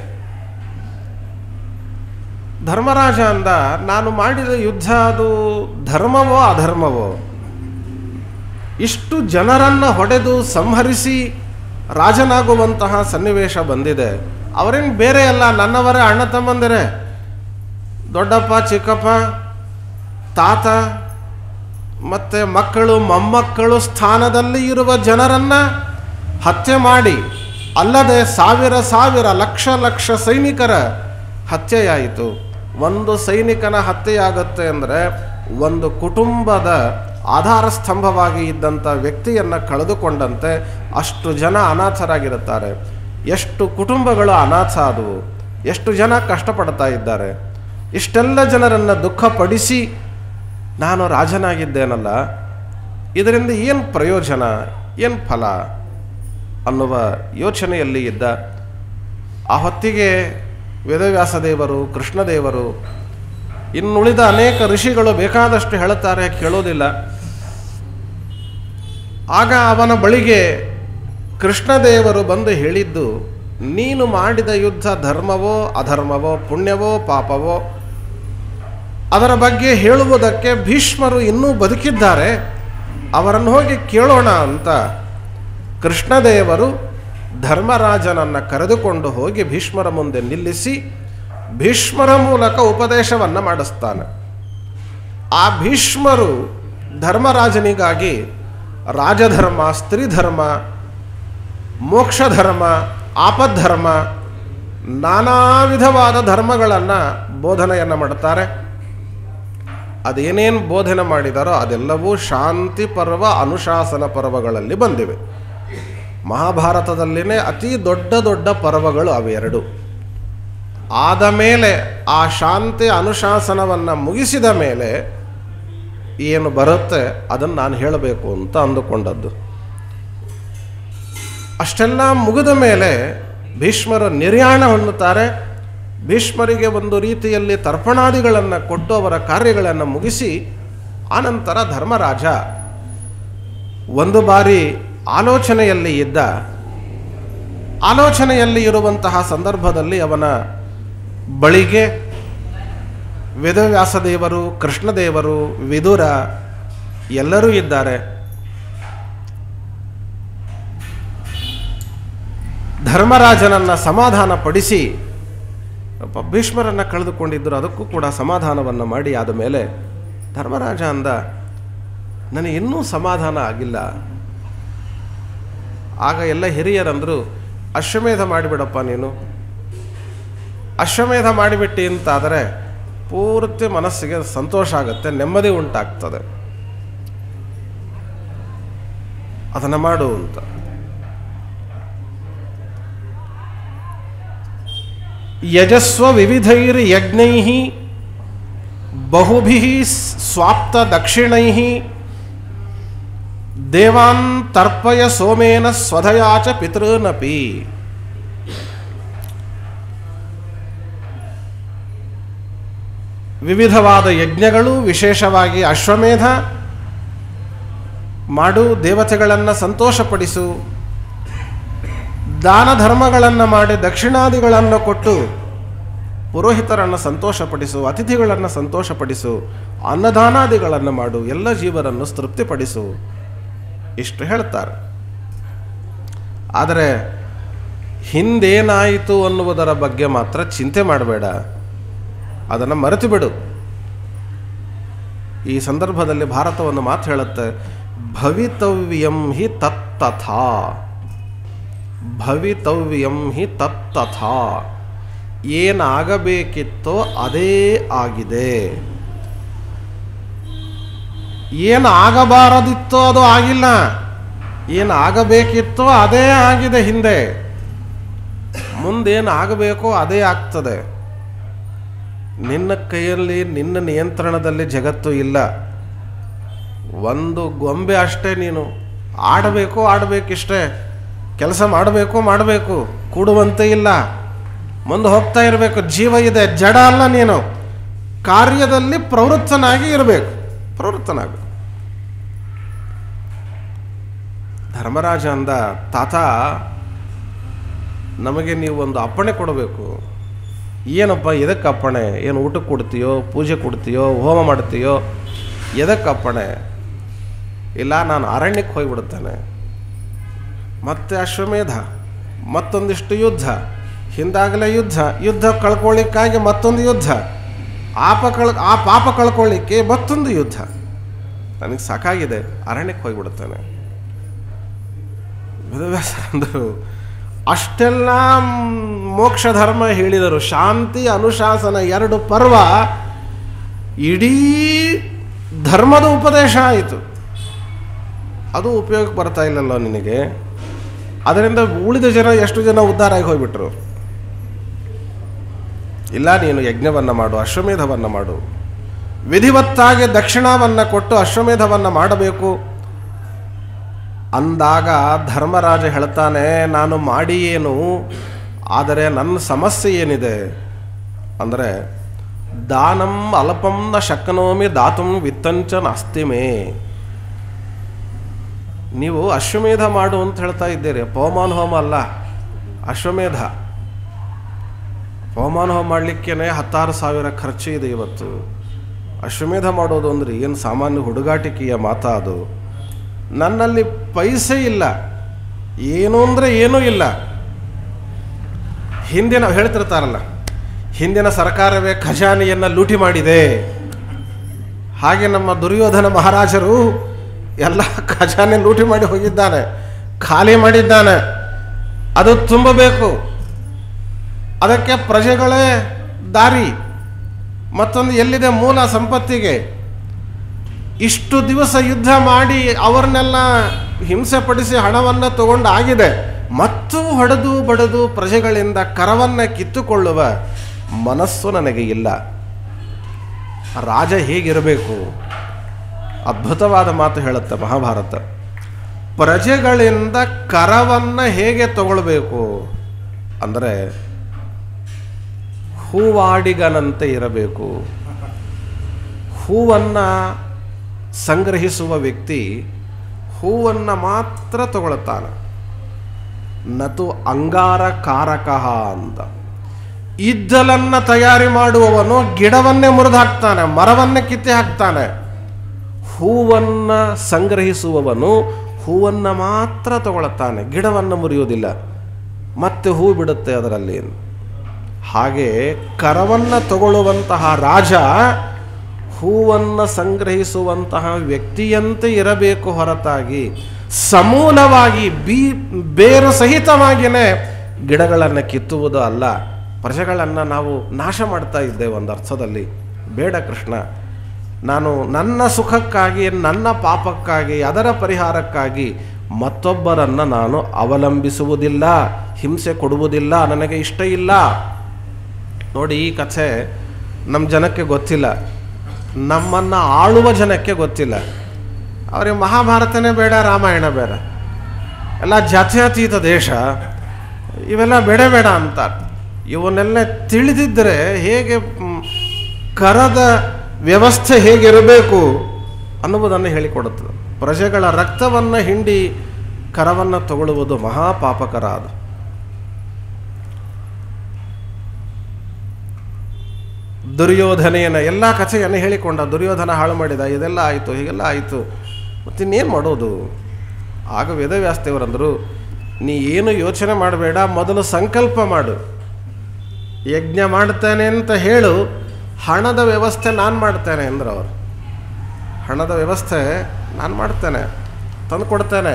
ಧರ್ಮರಾಜ ಅಂದ ನಾನು ಮಾಡಿದ ಯುದ್ಧ ಅದು ಧರ್ಮವೋ ಅಧರ್ಮವೋ ಇಷ್ಟು ಜನರನ್ನು ಹೊಡೆದು ಸಂಹರಿಸಿ ರಾಜನಾಗುವಂತಹ ಸನ್ನಿವೇಶ ಬಂದಿದೆ ಅವರೇನು ಬೇರೆ ಅಲ್ಲ ನನ್ನವರೇ ಅಣ್ಣ ತಮ್ಮಂದಿರೇ ದೊಡ್ಡಪ್ಪ ಚಿಕ್ಕಪ್ಪ ತಾತ ಮತ್ತು ಮಕ್ಕಳು ಮೊಮ್ಮಕ್ಕಳು ಸ್ಥಾನದಲ್ಲಿ ಇರುವ ಜನರನ್ನು ಹತ್ಯೆ ಮಾಡಿ ಅಲ್ಲದೆ ಸಾವಿರ ಸಾವಿರ ಲಕ್ಷ ಲಕ್ಷ ಸೈನಿಕರ ಹತ್ಯೆಯಾಯಿತು ಒಂದು ಸೈನಿಕನ ಹತ್ಯೆಯಾಗುತ್ತೆ ಅಂದರೆ ಒಂದು ಕುಟುಂಬದ ಆಧಾರ ಸ್ತಂಭವಾಗಿ ಇದ್ದಂಥ ವ್ಯಕ್ತಿಯನ್ನು ಕಳೆದುಕೊಂಡಂತೆ ಅಷ್ಟು ಜನ ಅನಾಥರಾಗಿರುತ್ತಾರೆ ಎಷ್ಟು ಕುಟುಂಬಗಳು ಅನಾಥ ಆದವು ಎಷ್ಟು ಜನ ಕಷ್ಟಪಡ್ತಾ ಇದ್ದಾರೆ ಇಷ್ಟೆಲ್ಲ ಜನರನ್ನು ದುಃಖಪಡಿಸಿ ನಾನು ರಾಜನಾಗಿದ್ದೇನಲ್ಲ ಇದರಿಂದ ಏನು ಪ್ರಯೋಜನ ಏನು ಫಲ ಅನ್ನುವ ಯೋಚನೆಯಲ್ಲಿ ಇದ್ದ ಆ ಹೊತ್ತಿಗೆ ವೇದವ್ಯಾಸದೇವರು ಕೃಷ್ಣದೇವರು ಇನ್ನುಳಿದ ಅನೇಕ ಋಷಿಗಳು ಬೇಕಾದಷ್ಟು ಹೇಳುತ್ತಾರೆ ಕೇಳೋದಿಲ್ಲ ಆಗ ಅವನ ಬಳಿಗೆ ಕೃಷ್ಣದೇವರು ಬಂದು ಹೇಳಿದ್ದು ನೀನು ಮಾಡಿದ ಯುದ್ಧ ಧರ್ಮವೋ ಅಧರ್ಮವೋ ಪುಣ್ಯವೋ ಪಾಪವೋ ಅದರ ಬಗ್ಗೆ ಹೇಳುವುದಕ್ಕೆ ಭೀಷ್ಮರು ಇನ್ನೂ ಬದುಕಿದ್ದಾರೆ ಅವರನ್ನು ಹೋಗಿ ಕೇಳೋಣ ಅಂತ ಕೃಷ್ಣದೇವರು ಧರ್ಮರಾಜನನ್ನು ಕರೆದುಕೊಂಡು ಹೋಗಿ ಭೀಷ್ಮರ ಮುಂದೆ ನಿಲ್ಲಿಸಿ ಭೀಷ್ಮರ ಮೂಲಕ ಉಪದೇಶವನ್ನು ಮಾಡಿಸ್ತಾನೆ ಆ ಭೀಷ್ಮರು ಧರ್ಮರಾಜನಿಗಾಗಿ ರಾಜಧರ್ಮ ಸ್ತ್ರೀಧರ್ಮ ಮೋಕ್ಷಧರ್ಮ ಆಪದ್ಧರ್ಮ ನಾನಾ ವಿಧವಾದ ಧರ್ಮಗಳನ್ನು ಬೋಧನೆಯನ್ನು ಮಾಡ್ತಾರೆ ಅದೇನೇನು ಬೋಧನೆ ಮಾಡಿದಾರೋ ಅದೆಲ್ಲವೂ ಶಾಂತಿ ಪರ್ವ ಅನುಶಾಸನ ಪರ್ವಗಳಲ್ಲಿ ಬಂದಿವೆ ಮಹಾಭಾರತದಲ್ಲಿನೇ ಅತಿ ದೊಡ್ಡ ದೊಡ್ಡ ಪರ್ವಗಳು ಅವೆರಡು ಆದ ಮೇಲೆ ಆ ಶಾಂತಿ ಅನುಶಾಸನವನ್ನು ಮುಗಿಸಿದ ಮೇಲೆ ಏನು ಬರುತ್ತೆ ಅದನ್ನು ನಾನು ಹೇಳಬೇಕು ಅಂತ ಅಂದುಕೊಂಡದ್ದು ಅಷ್ಟೆಲ್ಲ ಮುಗಿದ ಮೇಲೆ ಭೀಷ್ಮರು ನಿರ್ಯಾಣ ಹೊಂದುತ್ತಾರೆ ಭೀಷ್ಮರಿಗೆ ಒಂದು ರೀತಿಯಲ್ಲಿ ತರ್ಪಣಾದಿಗಳನ್ನು ಕೊಟ್ಟು ಅವರ ಕಾರ್ಯಗಳನ್ನು ಮುಗಿಸಿ ಆನಂತರ ಧರ್ಮರಾಜ ಒಂದು ಬಾರಿ ಆಲೋಚನೆಯಲ್ಲಿ ಇದ್ದ ಆಲೋಚನೆಯಲ್ಲಿ ಇರುವಂತಹ ಸಂದರ್ಭದಲ್ಲಿ ಅವನ ಬಳಿಗೆ ವೇದವ್ಯಾಸದೇವರು ಕೃಷ್ಣದೇವರು ವಿದುರ ಎಲ್ಲರೂ ಇದ್ದಾರೆ ಧರ್ಮರಾಜನನ್ನು ಸಮಾಧಾನ ಪಡಿಸಿ ಪಾಪ ಭೀಷ್ಮರನ್ನು ಕಳೆದುಕೊಂಡಿದ್ದರು ಅದಕ್ಕೂ ಕೂಡ ಸಮಾಧಾನವನ್ನು ಮಾಡಿ ಆದ ಮೇಲೆ ಧರ್ಮರಾಜ ಅಂದ ನನಗೆ ಇನ್ನೂ ಸಮಾಧಾನ ಆಗಿಲ್ಲ ಆಗ ಎಲ್ಲ ಹಿರಿಯರಂದರು ಅಶ್ವಮೇಧ ಮಾಡಿಬಿಡಪ್ಪ ನೀನು ಅಶ್ವಮೇಧ ಮಾಡಿಬಿಟ್ಟಿ ಅಂತಾದರೆ ಪೂರ್ತಿ ಮನಸ್ಸಿಗೆ ಸಂತೋಷ ಆಗುತ್ತೆ ನೆಮ್ಮದಿ ಉಂಟಾಗ್ತದೆ ಅದನ್ನು ಮಾಡು ಅಂತ ಯಜಸ್ವ ವಿವಿಧೈರ್ ಯಜ್ಞೈ ಬಹುಭಿ ಸ್ವಾಪ್ತ ದಕ್ಷಿಣೈ ದೇವಾನ್ ತರ್ಪಯ ಸೋಮೇನ ಸ್ವಧಯಾಚ ಪಿತೃನಪಿ ವಿವಿಧವಾದ ಯಜ್ಞಗಳು ವಿಶೇಷವಾಗಿ ಅಶ್ವಮೇಧ ಮಾಡು ದೇವತೆಗಳನ್ನು ಸಂತೋಷಪಡಿಸು ದಾನ ಧರ್ಮಗಳನ್ನು ಮಾಡಿ ದಕ್ಷಿಣಾದಿಗಳನ್ನು ಕೊಟ್ಟು ಪುರೋಹಿತರನ್ನು ಸಂತೋಷಪಡಿಸು ಅತಿಥಿಗಳನ್ನು ಸಂತೋಷಪಡಿಸು ಅನ್ನದಾನಾದಿಗಳನ್ನು ಮಾಡು ಎಲ್ಲ ಜೀವರನ್ನು ತೃಪ್ತಿಪಡಿಸು ಇಷ್ಟು ಹೇಳ್ತಾರೆ ಆದರೆ ಹಿಂದೇನಾಯಿತು ಅನ್ನುವುದರ ಬಗ್ಗೆ ಮಾತ್ರ ಚಿಂತೆ ಮಾಡಬೇಡ ಅದನ್ನು ಮರೆತು ಬಿಡು ಈ ಸಂದರ್ಭದಲ್ಲಿ ಭಾರತ ಒಂದು ಮಾತು ಹೇಳುತ್ತೆ ಭವಿತವ್ಯಂ ಹಿ ತತ್ತಥಾ ಭವಿತವ್ಯಂ ಹಿ ತತ್ತಥಾ ಏನಾಗಬೇಕಿತ್ತೋ ಅದೇ ಆಗಿದೆ ಏನು ಆಗಬಾರದಿತ್ತೋ ಅದು ಆಗಿಲ್ಲ ಏನು ಆಗಬೇಕಿತ್ತೋ ಅದೇ ಆಗಿದೆ ಹಿಂದೆ ಮುಂದೇನು ಆಗಬೇಕೋ ಅದೇ ಆಗ್ತದೆ ನಿನ್ನ ಕೈಯಲ್ಲಿ ನಿನ್ನ ನಿಯಂತ್ರಣದಲ್ಲಿ ಜಗತ್ತು ಇಲ್ಲ ಒಂದು ಗೊಂಬೆ ಅಷ್ಟೇ ನೀನು ಆಡಬೇಕು ಆಡಬೇಕಿಷ್ಟೇ ಕೆಲಸ ಮಾಡಬೇಕು ಮಾಡಬೇಕು ಕೂಡುವಂತೆ ಇಲ್ಲ ಮುಂದೆ ಹೋಗ್ತಾ ಇರಬೇಕು ಜೀವ ಇದೆ ಜಡ ಅಲ್ಲ ನೀನು ಕಾರ್ಯದಲ್ಲಿ ಪ್ರವೃತ್ತನಾಗಿ ಇರಬೇಕು ಪ್ರವೃತ್ತನಾಗು ಧರ್ಮರಾಜ ಅಂದ ತಾತ ನಮಗೆ ನೀವು ಒಂದು ಅಪ್ಪಣೆ ಕೊಡಬೇಕು ಏನಪ್ಪ ಎದಕ್ಕೆ ಅಪ್ಪಣೆ ಏನು ಊಟಕ್ಕೆ ಕೊಡ್ತೀಯೋ ಪೂಜೆ ಕೊಡ್ತೀಯೋ ಹೋಮ ಮಾಡ್ತೀಯೋ ಎದಕ್ಕೆ ಅಪ್ಪಣೆ ಇಲ್ಲ ನಾನು ಅರಣ್ಯಕ್ಕೆ ಹೋಗಿಬಿಡುತ್ತೇನೆ ಮತ್ತೆ ಅಶ್ವಮೇಧ ಮತ್ತೊಂದಿಷ್ಟು ಯುದ್ಧ ಹಿಂದಾಗಲೇ ಯುದ್ಧ ಯುದ್ಧ ಕಳ್ಕೊಳ್ಳಿಕ್ಕಾಗಿ ಮತ್ತೊಂದು ಯುದ್ಧ ಆಪ ಕಳ್ ಆ ಪಾಪ ಕಳ್ಕೊಳ್ಳಿಕ್ಕೆ ಮತ್ತೊಂದು ಯುದ್ಧ ನನಗೆ ಸಾಕಾಗಿದೆ ಅರಣ್ಯಕ್ಕೆ ಹೋಗಿಬಿಡುತ್ತೇನೆ ವೇದವ್ಯಾಸ ಅಂದರು ಅಷ್ಟೆಲ್ಲ ಮೋಕ್ಷ ಧರ್ಮ ಹೇಳಿದರು ಶಾಂತಿ ಅನುಶಾಸನ ಎರಡು ಪರ್ವ ಇಡೀ ಧರ್ಮದ ಉಪದೇಶ ಆಯಿತು ಅದು ಉಪಯೋಗಕ್ಕೆ ಬರ್ತಾ ಇಲ್ಲല്ലോ ನಿನಗೆ ಅದರಿಂದ ಉಳಿದ ಜನ ಎಷ್ಟು ಜನ ಉದ್ಧಾರ ಆಗಿ ಹೋಗ್ಬಿಟ್ರು ಇಲ್ಲ ನೀನು ಯಜ್ಞವನ್ನು ಮಾಡು ಅಶ್ವಮೇಧವನ್ನು ಮಾಡು ವಿಧಿವತ್ತಾಗಿ ದಕ್ಷಿಣವನ್ನು ಕೊಟ್ಟು ಅಶ್ವಮೇಧವನ್ನು ಮಾಡಬೇಕು ಅಂದಾಗ ಧರ್ಮರಾಜ ಹೇಳ್ತಾನೆ ನಾನು ಮಾಡಿ ಏನು ಆದರೆ ನನ್ನ ಸಮಸ್ಯೆ ಏನಿದೆ ಅಂದರೆ ದಾನಂ ಅಲ್ಪಂ ನ ಶಕ್ನೋಮಿ ದಾತುಂ ವಿತ್ತಂಚ ನಾಸ್ತಿ ಮೇ ನೀವು ಅಶ್ವಮೇಧ ಮಾಡು ಅಂತ ಹೇಳ್ತಾ ಇದ್ದೀರಿ ಪವಮಾನ ಹೋಮ ಅಲ್ಲ ಅಶ್ವಮೇಧ ಪವಮಾನ ಹೋಮ ಮಾಡಲಿಕ್ಕೇನೆ ಹತ್ತಾರು ಸಾವಿರ ಖರ್ಚು ಇದೆ ಇವತ್ತು ಅಶ್ವಮೇಧ ಮಾಡೋದು ಅಂದ್ರೆ ಏನು ಸಾಮಾನ್ಯ ಹುಡುಗಾಟಿಕೆಯ ಮಾತಾ ಅದು ನನ್ನಲ್ಲಿ ಪೈಸೆ ಇಲ್ಲ ಏನು ಅಂದರೆ ಏನೂ ಇಲ್ಲ ಹಿಂದೆ ನಾವು ಹೇಳ್ತಿರ್ತಾರಲ್ಲ ಹಿಂದಿನ ಸರ್ಕಾರವೇ ಖಜಾನೆಯನ್ನು ಲೂಟಿ ಮಾಡಿದೆ ಹಾಗೆ ನಮ್ಮ ದುರ್ಯೋಧನ ಮಹಾರಾಜರು ಎಲ್ಲ ಖಜಾನೆ ಲೂಟಿ ಮಾಡಿ ಹೋಗಿದ್ದಾನೆ ಖಾಲಿ ಮಾಡಿದ್ದಾನೆ ಅದು ತುಂಬಬೇಕು ಅದಕ್ಕೆ ಪ್ರಜೆಗಳೇ ದಾರಿ ಮತ್ತೊಂದು ಎಲ್ಲಿದೆ ಮೂಲ ಸಂಪತ್ತಿಗೆ ಇಷ್ಟು ದಿವಸ ಯುದ್ಧ ಮಾಡಿ ಅವರನ್ನೆಲ್ಲ ಹಿಂಸೆ ಪಡಿಸಿ ಹಣವನ್ನು ತಗೊಂಡು ಆಗಿದೆ ಮತ್ತು ಹೊಡೆದು ಬಡದು ಪ್ರಜೆಗಳಿಂದ ಕರವನ್ನು ಕಿತ್ತುಕೊಳ್ಳುವ ಮನಸ್ಸು ನನಗೆ ಇಲ್ಲ ರಾಜ ಹೇಗಿರಬೇಕು ಅದ್ಭುತವಾದ ಮಾತು ಹೇಳುತ್ತೆ ಮಹಾಭಾರತ ಪ್ರಜೆಗಳಿಂದ ಕರವನ್ನು ಹೇಗೆ ತಗೊಳ್ಬೇಕು ಅಂದರೆ ಹೂವಾಡಿಗನಂತೆ ಇರಬೇಕು ಹೂವನ್ನು ಸಂಗ್ರಹಿಸುವ ವ್ಯಕ್ತಿ ಹೂವನ್ನು ಮಾತ್ರ ತಗೊಳ್ತಾನೆ ನತು ಅಂಗಾರಕಾರಕ ಅಂತ ಇದ್ದಲನ್ನು ತಯಾರಿ ಮಾಡುವವನು ಗಿಡವನ್ನೇ ಮುರಿದು ಹಾಕ್ತಾನೆ ಮರವನ್ನೇ ಕಿತ್ತಿ ಹಾಕ್ತಾನೆ ಹೂವನ್ನು ಸಂಗ್ರಹಿಸುವವನು ಹೂವನ್ನು ಮಾತ್ರ ತಗೊಳ್ತಾನೆ ಗಿಡವನ್ನು ಮುರಿಯುವುದಿಲ್ಲ ಮತ್ತೆ ಹೂ ಬಿಡುತ್ತೆ ಅದರಲ್ಲಿ ಹಾಗೆ ಕರವನ್ನು ತಗೊಳ್ಳುವಂತಹ ರಾಜ ಹೂವನ್ನು ಸಂಗ್ರಹಿಸುವಂತಹ ವ್ಯಕ್ತಿಯಂತೆ ಇರಬೇಕು ಹೊರತಾಗಿ ಸಮೂಲವಾಗಿ ಬೀ ಬೇರು ಸಹಿತವಾಗಿಯೇ ಗಿಡಗಳನ್ನು ಕಿತ್ತುವುದು ಅಲ್ಲ ಪ್ರಜೆಗಳನ್ನು ನಾವು ನಾಶ ಮಾಡ್ತಾ ಇದ್ದೇವೆ ಒಂದು ಅರ್ಥದಲ್ಲಿ ಬೇಡ ಕೃಷ್ಣ ನಾನು ನನ್ನ ಸುಖಕ್ಕಾಗಿ ನನ್ನ ಪಾಪಕ್ಕಾಗಿ ಅದರ ಪರಿಹಾರಕ್ಕಾಗಿ ಮತ್ತೊಬ್ಬರನ್ನು ನಾನು ಅವಲಂಬಿಸುವುದಿಲ್ಲ ಹಿಂಸೆ ಕೊಡುವುದಿಲ್ಲ ನನಗೆ ಇಷ್ಟ ಇಲ್ಲ ನೋಡಿ ಈ ಕಥೆ ನಮ್ಮ ಜನಕ್ಕೆ ಗೊತ್ತಿಲ್ಲ ನಮ್ಮನ್ನು ಆಳುವ ಜನಕ್ಕೆ ಗೊತ್ತಿಲ್ಲ ಅವರಿಗೆ ಮಹಾಭಾರತನೇ ಬೇಡ ರಾಮಾಯಣ ಬೇಡ ಎಲ್ಲ ಜಾತ್ಯತೀತ ದೇಶ ಇವೆಲ್ಲ ಬೇಡ ಬೇಡ ಅಂತ ಇವನ್ನೆಲ್ಲ ತಿಳಿದಿದ್ದರೆ ಹೇಗೆ ಮ್, ಕರದ ವ್ಯವಸ್ಥೆ ಹೇಗಿರಬೇಕು ಅನ್ನುವುದನ್ನು ಹೇಳಿಕೊಡುತ್ತದೆ ಪ್ರಜೆಗಳ ರಕ್ತವನ್ನು ಹಿಂಡಿ ಕರವನ್ನು ತಗೊಳ್ಳುವುದು ಮಹಾಪಾಪಕರ ಅದು ದುರ್ಯೋಧನೆಯನ ಎಲ್ಲ ಕಥೆಯನ್ನು ಹೇಳಿಕೊಂಡ ದುರ್ಯೋಧನ ಹಾಳು ಮಾಡಿದ ಇದೆಲ್ಲ ಆಯಿತು ಹೀಗೆಲ್ಲ ಆಯಿತು ಮತ್ತಿನ್ನೇನು ಮಾಡೋದು ಆಗ ವೇದವ್ಯಾಸದೇವರಂದರು ನೀ ಏನು ಯೋಚನೆ ಮಾಡಬೇಡ ಮೊದಲು ಸಂಕಲ್ಪ ಮಾಡು ಯಜ್ಞ ಮಾಡ್ತೇನೆ ಅಂತ ಹೇಳು ಹಣದ ವ್ಯವಸ್ಥೆ ನಾನು ಮಾಡ್ತೇನೆ ಅಂದ್ರು ಅವರು ಹಣದ ವ್ಯವಸ್ಥೆ ನಾನು ಮಾಡ್ತೇನೆ ತಂದು ಕೊಡ್ತೇನೆ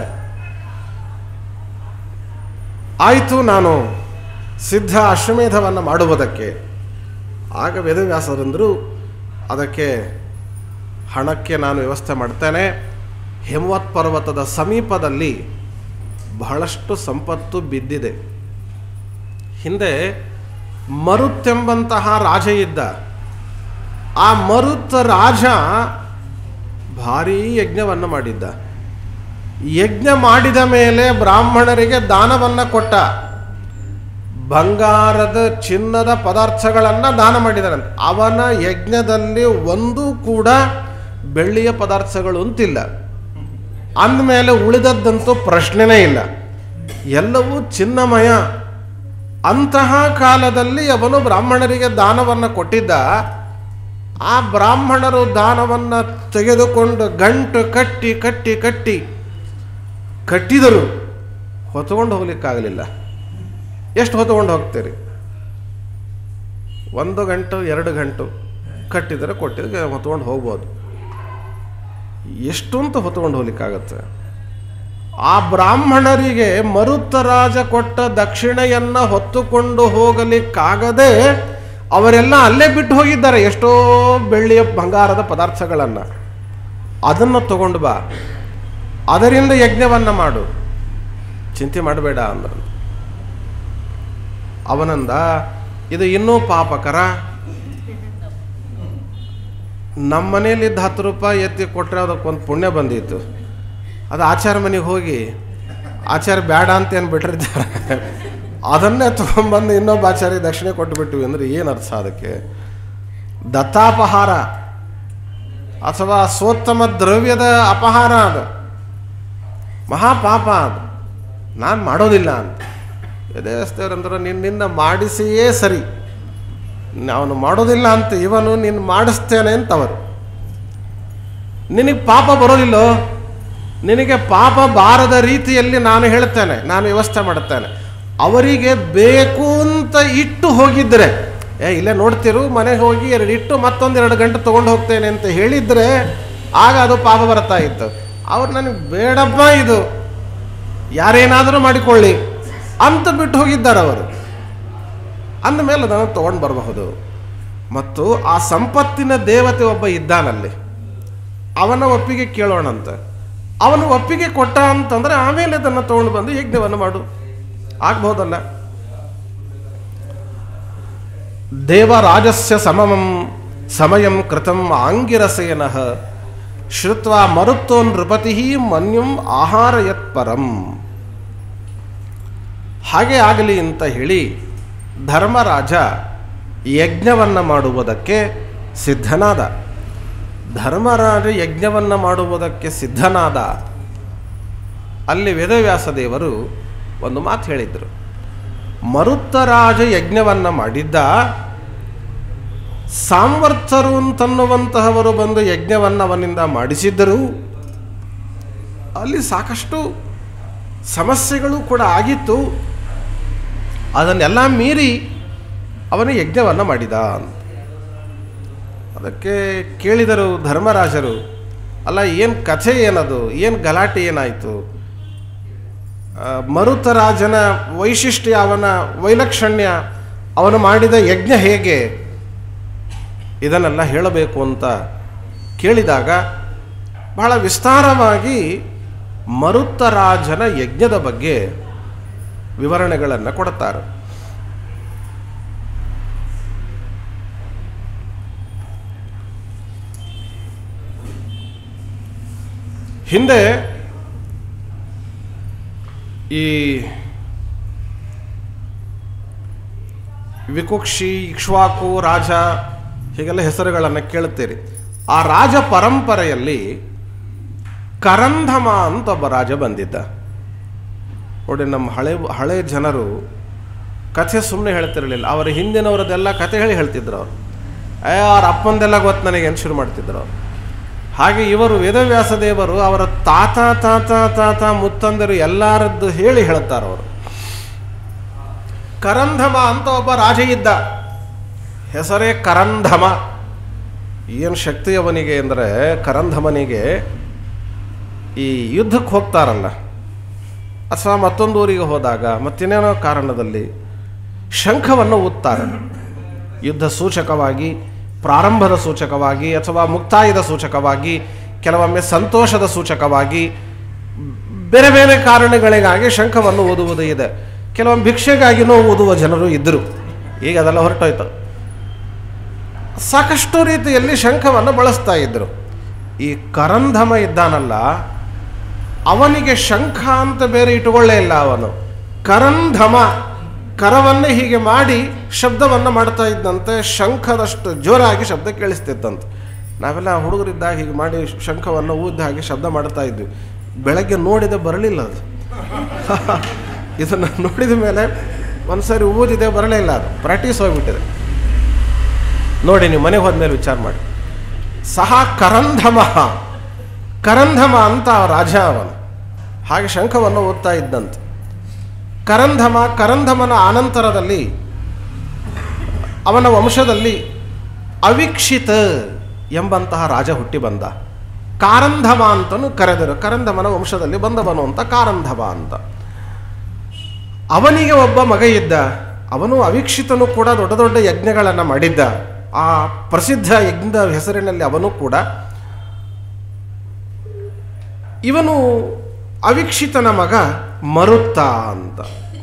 ಆಯಿತು ನಾನು ಸಿದ್ಧ ಅಶ್ವಮೇಧವನ್ನು ಮಾಡುವುದಕ್ಕೆ ಆಗ ವೇದವ್ಯಾಸರಂದರು ಅದಕ್ಕೆ ಹಣಕ್ಕೆ ನಾನು ವ್ಯವಸ್ಥೆ ಮಾಡ್ತೇನೆ ಹಿಮವತ್ ಪರ್ವತದ ಸಮೀಪದಲ್ಲಿ ಬಹಳಷ್ಟು ಸಂಪತ್ತು ಬಿದ್ದಿದೆ ಹಿಂದೆ ಮರುತ್ತೆಂಬಂತಹ ರಾಜ ಇದ್ದ ಆ ಮರುತ್ ರಾಜ ಭಾರೀ ಯಜ್ಞವನ್ನು ಮಾಡಿದ್ದ ಯಜ್ಞ ಮಾಡಿದ ಮೇಲೆ ಬ್ರಾಹ್ಮಣರಿಗೆ ದಾನವನ್ನು ಕೊಟ್ಟ ಬಂಗಾರದ ಚಿನ್ನದ ಪದಾರ್ಥಗಳನ್ನು ದಾನ ಮಾಡಿದನಂತೆ ಅವನ ಯಜ್ಞದಲ್ಲಿ ಒಂದೂ ಕೂಡ ಬೆಳ್ಳಿಯ ಪದಾರ್ಥಗಳು ಅಂತಿಲ್ಲ ಅಂದಮೇಲೆ ಉಳಿದದ್ದಂತೂ ಪ್ರಶ್ನೆನೇ ಇಲ್ಲ ಎಲ್ಲವೂ ಚಿನ್ನಮಯ ಅಂತಹ ಕಾಲದಲ್ಲಿ ಅವನು ಬ್ರಾಹ್ಮಣರಿಗೆ ದಾನವನ್ನು ಕೊಟ್ಟಿದ್ದ ಆ ಬ್ರಾಹ್ಮಣರು ದಾನವನ್ನು ತೆಗೆದುಕೊಂಡು ಗಂಟು ಕಟ್ಟಿ ಕಟ್ಟಿ ಕಟ್ಟಿ ಕಟ್ಟಿದರು ಹೊತ್ಕೊಂಡು ಹೋಗ್ಲಿಕ್ಕಾಗಲಿಲ್ಲ ಎಷ್ಟು ಹೊತ್ಕೊಂಡು ಹೋಗ್ತೀರಿ ಒಂದು ಗಂಟು ಎರಡು ಗಂಟು ಕಟ್ಟಿದರೆ ಕೊಟ್ಟಿದ್ರೆ ಹೊತ್ಕೊಂಡು ಹೋಗ್ಬೋದು ಎಷ್ಟು ಅಂತ ಹೊತ್ಕೊಂಡು ಹೋಗ್ಲಿಕ್ಕಾಗತ್ತೆ ಆ ಬ್ರಾಹ್ಮಣರಿಗೆ ಮರುತ್ತರಾಜ ಕೊಟ್ಟ ದಕ್ಷಿಣೆಯನ್ನು ಹೊತ್ತುಕೊಂಡು ಹೋಗಲಿಕ್ಕಾಗದೆ ಅವರೆಲ್ಲ ಅಲ್ಲೇ ಬಿಟ್ಟು ಹೋಗಿದ್ದಾರೆ ಎಷ್ಟೋ ಬೆಳ್ಳಿಯ ಬಂಗಾರದ ಪದಾರ್ಥಗಳನ್ನು ಅದನ್ನು ತಗೊಂಡು ಬಾ ಅದರಿಂದ ಯಜ್ಞವನ್ನು ಮಾಡು ಚಿಂತೆ ಮಾಡಬೇಡ ಅಂದ್ರು ಅವನಂದ ಇದು ಇನ್ನೂ ಪಾಪಕರ ನಮ್ಮ ಮನೇಲಿದ್ದ ಹತ್ತು ರೂಪಾಯಿ ಎತ್ತಿ ಕೊಟ್ಟರೆ ಅದಕ್ಕೊಂದು ಪುಣ್ಯ ಬಂದಿತ್ತು ಅದು ಆಚಾರ ಮನೆಗೆ ಹೋಗಿ ಆಚಾರ ಬೇಡ ಅಂತ ಏನು ಬಿಟ್ಟಿರ್ತಾರೆ ಅದನ್ನೇ ತೊಗೊಂಬಂದು ಇನ್ನೊಬ್ಬ ಆಚಾರ್ಯ ದಕ್ಷಿಣೆ ಕೊಟ್ಟುಬಿಟ್ಟಿವಿ ಅಂದರೆ ಏನು ಅರ್ಥ ಅದಕ್ಕೆ ದತ್ತಾಪಹಾರ ಅಥವಾ ಸೋತ್ತಮ ದ್ರವ್ಯದ ಅಪಹಾರ ಅದು ಮಹಾಪಾಪ ಅದು ನಾನು ಮಾಡೋದಿಲ್ಲ ಅಂತ ಯದೇವಸ್ತೇವರಂದ್ರೆ ನಿನ್ನಿಂದ ಮಾಡಿಸಿಯೇ ಸರಿ ಅವನು ಮಾಡೋದಿಲ್ಲ ಅಂತ ಇವನು ನೀನು ಮಾಡಿಸ್ತೇನೆ ಅಂತ ಅವರು ನಿನಗೆ ಪಾಪ ಬರೋದಿಲ್ಲೋ ನಿನಗೆ ಪಾಪ ಬಾರದ ರೀತಿಯಲ್ಲಿ ನಾನು ಹೇಳ್ತೇನೆ ನಾನು ವ್ಯವಸ್ಥೆ ಮಾಡುತ್ತೇನೆ ಅವರಿಗೆ ಬೇಕು ಅಂತ ಇಟ್ಟು ಹೋಗಿದ್ದರೆ ಏ ಇಲ್ಲೇ ನೋಡ್ತಿರು ಮನೆಗೆ ಹೋಗಿ ಎರಡು ಇಟ್ಟು ಮತ್ತೊಂದೆರಡು ಗಂಟೆ ತೊಗೊಂಡು ಹೋಗ್ತೇನೆ ಅಂತ ಹೇಳಿದರೆ ಆಗ ಅದು ಪಾಪ ಬರ್ತಾ ಇತ್ತು ಅವ್ರು ನನಗೆ ಬೇಡಪ್ಪ ಇದು ಯಾರೇನಾದರೂ ಮಾಡಿಕೊಳ್ಳಿ ಅಂತ ಬಿಟ್ಟು ಹೋಗಿದ್ದಾರೆ ಅವರು ಅಂದಮೇಲೆ ಅದನ್ನು ತೊಗೊಂಡು ಬರಬಹುದು ಮತ್ತು ಆ ಸಂಪತ್ತಿನ ದೇವತೆ ಒಬ್ಬ ಇದ್ದಾನಲ್ಲಿ ಅವನ ಒಪ್ಪಿಗೆ ಕೇಳೋಣಂತ ಅವನು ಒಪ್ಪಿಗೆ ಕೊಟ್ಟ ಅಂತಂದ್ರೆ ಆಮೇಲೆ ಅದನ್ನು ತಗೊಂಡು ಬಂದು ಯಜ್ಞವನ್ನು ಮಾಡು ಆಗ್ಬಹುದಲ್ಲ ದೇವರಾಜಸ್ಯ ಸಮಮಂ ಸಮಯಂ ಕೃತಂ ಆಂಗಿರಸೇನ ಶ್ರುತ್ವ ಮರುತ್ತೋ ನೃಪತಿ ಮನ್ಯಂ ಆಹಾರಯತ್ ಪರಂ ಹಾಗೆ ಆಗಲಿ ಅಂತ ಹೇಳಿ ಧರ್ಮರಾಜ ಯಜ್ಞವನ್ನು ಮಾಡುವುದಕ್ಕೆ ಸಿದ್ಧನಾದ ಧರ್ಮರಾಜ ಯಜ್ಞವನ್ನು ಮಾಡುವುದಕ್ಕೆ ಸಿದ್ಧನಾದ ಅಲ್ಲಿ ವೇದವ್ಯಾಸ ದೇವರು ಒಂದು ಮಾತು ಹೇಳಿದರು ಮರುತ್ತರಾಜ ಯಜ್ಞವನ್ನು ಮಾಡಿದ್ದ ಸಾಮರ್ಥರು ಅಂತನ್ನುವಂತಹವರು ಬಂದು ಯಜ್ಞವನ್ನು ಅವನಿಂದ ಮಾಡಿಸಿದ್ದರು ಅಲ್ಲಿ ಸಾಕಷ್ಟು ಸಮಸ್ಯೆಗಳು ಕೂಡ ಆಗಿತ್ತು ಅದನ್ನೆಲ್ಲ ಮೀರಿ ಅವನು ಯಜ್ಞವನ್ನು ಮಾಡಿದ ಅಂತ ಅದಕ್ಕೆ ಕೇಳಿದರು ಧರ್ಮರಾಜರು ಅಲ್ಲ ಏನು ಕಥೆ ಏನದು ಏನು ಗಲಾಟೆ ಏನಾಯಿತು ಆ, ಮರುತರಾಜನ ವೈಶಿಷ್ಟ್ಯ ಅವನ ವೈಲಕ್ಷಣ್ಯ ಅವನು ಮಾಡಿದ ಯಜ್ಞ ಹೇಗೆ ಇದನ್ನೆಲ್ಲ ಹೇಳಬೇಕು ಅಂತ ಕೇಳಿದಾಗ ಬಹಳ ವಿಸ್ತಾರವಾಗಿ ಮರುತ್ತರಾಜನ ಯಜ್ಞದ ಬಗ್ಗೆ ವಿವರಣೆಗಳನ್ನು ಕೊಡುತ್ತಾರೆ ಹಿಂದೆ ಈ ವಿಕುಕ್ಷಿ ಇಕ್ಷ್ವಾಕು ರಾಜ ಹೀಗೆಲ್ಲ ಹೆಸರುಗಳನ್ನು ಕೇಳುತ್ತೀರಿ ಆ ರಾಜ ಪರಂಪರೆಯಲ್ಲಿ ಕರಂಧಮ ಅಂತ ಒಬ್ಬ ರಾಜ ಬಂದಿದ್ದ ನೋಡಿ ನಮ್ಮ ಹಳೆ ಹಳೆ ಜನರು ಕಥೆ ಸುಮ್ಮನೆ ಹೇಳ್ತಿರಲಿಲ್ಲ ಅವರ ಹಿಂದಿನವರದೆಲ್ಲ ಕಥೆ ಹೇಳಿ ಹೇಳ್ತಿದ್ರು ಅವರು ಏ ಅವ್ರ ಅಪ್ಪಂದೆಲ್ಲ ಗೊತ್ತು ನನಗೆ ಏನು ಶುರು ಮಾಡ್ತಿದ್ರು ಅವರು ಹಾಗೆ ಇವರು ವೇದವ್ಯಾಸ ದೇವರು ಅವರ ತಾತ ತಾತ ತಾತ ಮುತ್ತಂದರು ಎಲ್ಲರದ್ದು ಹೇಳಿ ಹೇಳ್ತಾರೆ ಅವರು ಕರಂಧಮ ಅಂತ ಒಬ್ಬ ರಾಜ ಇದ್ದ ಹೆಸರೇ ಕರಂಧಮ ಏನು ಶಕ್ತಿ ಅವನಿಗೆ ಅಂದರೆ ಕರಂಧಮನಿಗೆ ಈ ಯುದ್ಧಕ್ಕೆ ಹೋಗ್ತಾರಲ್ಲ ಅಥವಾ ಮತ್ತೊಂದು ಊರಿಗೆ ಹೋದಾಗ ಮತ್ತಿನ್ನೇನೋ ಕಾರಣದಲ್ಲಿ ಶಂಖವನ್ನು ಊದ್ತಾರೆ ಯುದ್ಧ ಸೂಚಕವಾಗಿ ಪ್ರಾರಂಭದ ಸೂಚಕವಾಗಿ ಅಥವಾ ಮುಕ್ತಾಯದ ಸೂಚಕವಾಗಿ ಕೆಲವೊಮ್ಮೆ ಸಂತೋಷದ ಸೂಚಕವಾಗಿ ಬೇರೆ ಬೇರೆ ಕಾರಣಗಳಿಗಾಗಿ ಶಂಖವನ್ನು ಓದುವುದು ಇದೆ ಕೆಲವೊಮ್ಮೆ ಭಿಕ್ಷೆಗಾಗಿನೂ ಓದುವ ಜನರು ಇದ್ದರು ಈಗ ಅದೆಲ್ಲ ಹೊರಟೋಯ್ತು ಸಾಕಷ್ಟು ರೀತಿಯಲ್ಲಿ ಶಂಖವನ್ನು ಬಳಸ್ತಾ ಇದ್ದರು ಈ ಕರಂಧಮ ಇದ್ದಾನಲ್ಲ ಅವನಿಗೆ ಶಂಖ ಅಂತ ಬೇರೆ ಇಟ್ಟುಕೊಳ್ಳೇ ಇಲ್ಲ ಅವನು ಕರಂಧಮ ಕರವನ್ನೇ ಹೀಗೆ ಮಾಡಿ ಶಬ್ದವನ್ನು ಮಾಡ್ತಾ ಇದ್ದಂತೆ ಶಂಖದಷ್ಟು ಜೋರಾಗಿ ಶಬ್ದ ಕೇಳಿಸ್ತಿತ್ತಂತೆ ನಾವೆಲ್ಲ ಹುಡುಗರಿದ್ದಾಗ ಹೀಗೆ ಮಾಡಿ ಶಂಖವನ್ನು ಊದ್ದ ಹಾಗೆ ಶಬ್ದ ಮಾಡ್ತಾ ಇದ್ವಿ ಬೆಳಗ್ಗೆ ನೋಡಿದ ಬರಲಿಲ್ಲ ಅದು ಇದನ್ನು ನೋಡಿದ ಮೇಲೆ ಒಂದ್ಸರಿ ಊದಿದೆ ಬರಲಿಲ್ಲ ಅದು ಪ್ರಾಕ್ಟೀಸ್ ಹೋಗ್ಬಿಟ್ಟಿದೆ ನೋಡಿ ನೀವು ಮನೆಗೆ ಹೋದ್ಮೇಲೆ ವಿಚಾರ ಮಾಡಿ ಸಹ ಕರಂಧಮ ಕರಂಧಮ ಅಂತ ಆ ರಾಜ ಅವನು ಹಾಗೆ ಶಂಖವನ್ನು ಓದ್ತಾ ಇದ್ದಂತೆ ಕರಂಧಮ ಕರಂಧಮನ ಆನಂತರದಲ್ಲಿ ಅವನ ವಂಶದಲ್ಲಿ ಅವಿಕ್ಷಿತ ಎಂಬಂತಹ ರಾಜ ಹುಟ್ಟಿ ಬಂದ ಕಾರಂಧಮ ಅಂತಲೂ ಕರೆದರು ಕರಂಧಮನ ವಂಶದಲ್ಲಿ ಬಂದವನು ಅಂತ ಕಾರಂಧಮ ಅಂತ ಅವನಿಗೆ ಒಬ್ಬ ಮಗ ಇದ್ದ ಅವನು ಅವಿಕ್ಷಿತನು ಕೂಡ ದೊಡ್ಡ ದೊಡ್ಡ ಯಜ್ಞಗಳನ್ನು ಮಾಡಿದ್ದ ಆ ಪ್ರಸಿದ್ಧ ಯಜ್ಞದ ಹೆಸರಿನಲ್ಲಿ ಅವನು ಕೂಡ ಇವನು ಅವಿಕ್ಷಿತನ ಮಗ ಮರುತ್ತ ಅಂತ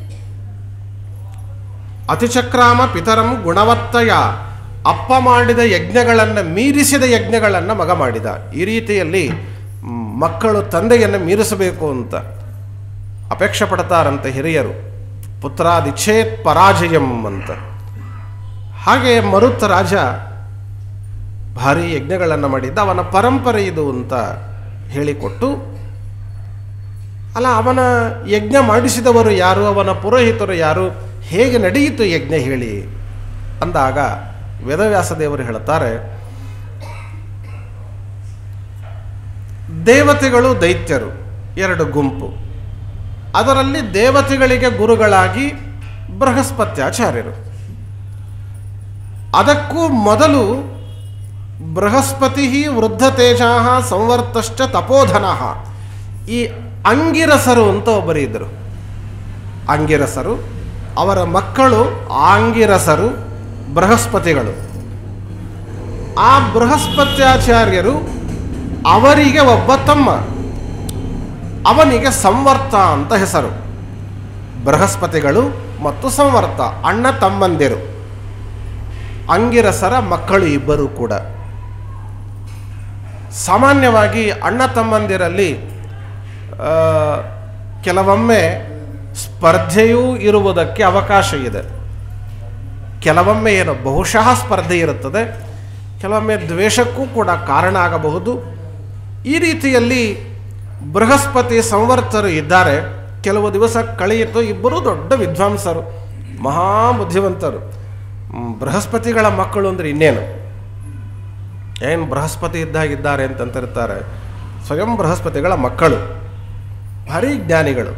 ಅತಿಚಕ್ರಾಮ ಪಿತರಂ ಗುಣವತ್ತಯ ಅಪ್ಪ ಮಾಡಿದ ಯಜ್ಞಗಳನ್ನು ಮೀರಿಸಿದ ಯಜ್ಞಗಳನ್ನು ಮಗ ಮಾಡಿದ ಈ ರೀತಿಯಲ್ಲಿ ಮ್, ಮಕ್ಕಳು ತಂದೆಯನ್ನು ಮೀರಿಸಬೇಕು ಅಂತ ಅಪೇಕ್ಷೆ ಪಡ್ತಾರಂತೆ ಹಿರಿಯರು ಪುತ್ರಾದಿಚ್ಛೇತ್ ಪರಾಜಯಂ ಅಂತ ಹಾಗೆ ಮರುತ್ತ ರಾಜ ಭಾರಿ ಯಜ್ಞಗಳನ್ನು ಮಾಡಿದ್ದ ಅವನ ಪರಂಪರೆ ಇದು ಅಂತ ಹೇಳಿಕೊಟ್ಟು ಅಲ್ಲ ಅವನ ಯಜ್ಞ ಮಾಡಿಸಿದವರು ಯಾರು ಅವನ ಪುರೋಹಿತರು ಯಾರು ಹೇಗೆ ನಡೆಯಿತು ಯಜ್ಞ ಹೇಳಿ ಅಂದಾಗ ವೇದವ್ಯಾಸ ದೇವರು ಹೇಳುತ್ತಾರೆ ದೇವತೆಗಳು ದೈತ್ಯರು ಎರಡು ಗುಂಪು ಅದರಲ್ಲಿ ದೇವತೆಗಳಿಗೆ ಗುರುಗಳಾಗಿ ಬೃಹಸ್ಪತ್ಯಾಚಾರ್ಯರು ಅದಕ್ಕೂ ಮೊದಲು ಬೃಹಸ್ಪತಿ ವೃದ್ಧ ತೇಜ ಸಂವರ್ತಶ್ಚ ತಪೋಧನ ಈ ಅಂಗಿರಸರು ಅಂತ ಒಬ್ಬರು ಇದ್ದರು ಅಂಗಿರಸರು ಅವರ ಮಕ್ಕಳು ಆಂಗಿರಸರು ಬೃಹಸ್ಪತಿಗಳು ಆ ಬೃಹಸ್ಪತ್ಯಾಚಾರ್ಯರು ಅವರಿಗೆ ಒಬ್ಬ ತಮ್ಮ ಅವನಿಗೆ ಸಂವರ್ತ ಅಂತ ಹೆಸರು ಬೃಹಸ್ಪತಿಗಳು ಮತ್ತು ಸಂವರ್ತ ಅಣ್ಣ ತಮ್ಮಂದಿರು ಅಂಗಿರಸರ ಮಕ್ಕಳು ಇಬ್ಬರು ಕೂಡ ಸಾಮಾನ್ಯವಾಗಿ ಅಣ್ಣ ತಮ್ಮಂದಿರಲ್ಲಿ ಆ, ಕೆಲವೊಮ್ಮೆ ಸ್ಪರ್ಧೆಯೂ ಇರುವುದಕ್ಕೆ ಅವಕಾಶ ಇದೆ ಕೆಲವೊಮ್ಮೆ ಏನು ಬಹುಶಃ ಸ್ಪರ್ಧೆ ಇರುತ್ತದೆ ಕೆಲವೊಮ್ಮೆ ದ್ವೇಷಕ್ಕೂ ಕೂಡ ಕಾರಣ ಆಗಬಹುದು ಈ ರೀತಿಯಲ್ಲಿ ಬೃಹಸ್ಪತಿ ಸಂವರ್ತರು ಇದ್ದಾರೆ ಕೆಲವು ದಿವಸ ಕಳೆಯಿತು ಇಬ್ಬರೂ ದೊಡ್ಡ ವಿದ್ವಾಂಸರು ಮಹಾ ಬುದ್ಧಿವಂತರು ಹ್ಮ್, ಬೃಹಸ್ಪತಿಗಳ ಮಕ್ಕಳು ಅಂದರೆ ಇನ್ನೇನು ಏನು ಬೃಹಸ್ಪತಿ ಇದ್ದಾಗಿದ್ದಾರೆ ಅಂತಂತಿರ್ತಾರೆ ಸ್ವಯಂ ಬೃಹಸ್ಪತಿಗಳ ಮಕ್ಕಳು ಭಾರಿ ಜ್ಞಾನಿಗಳು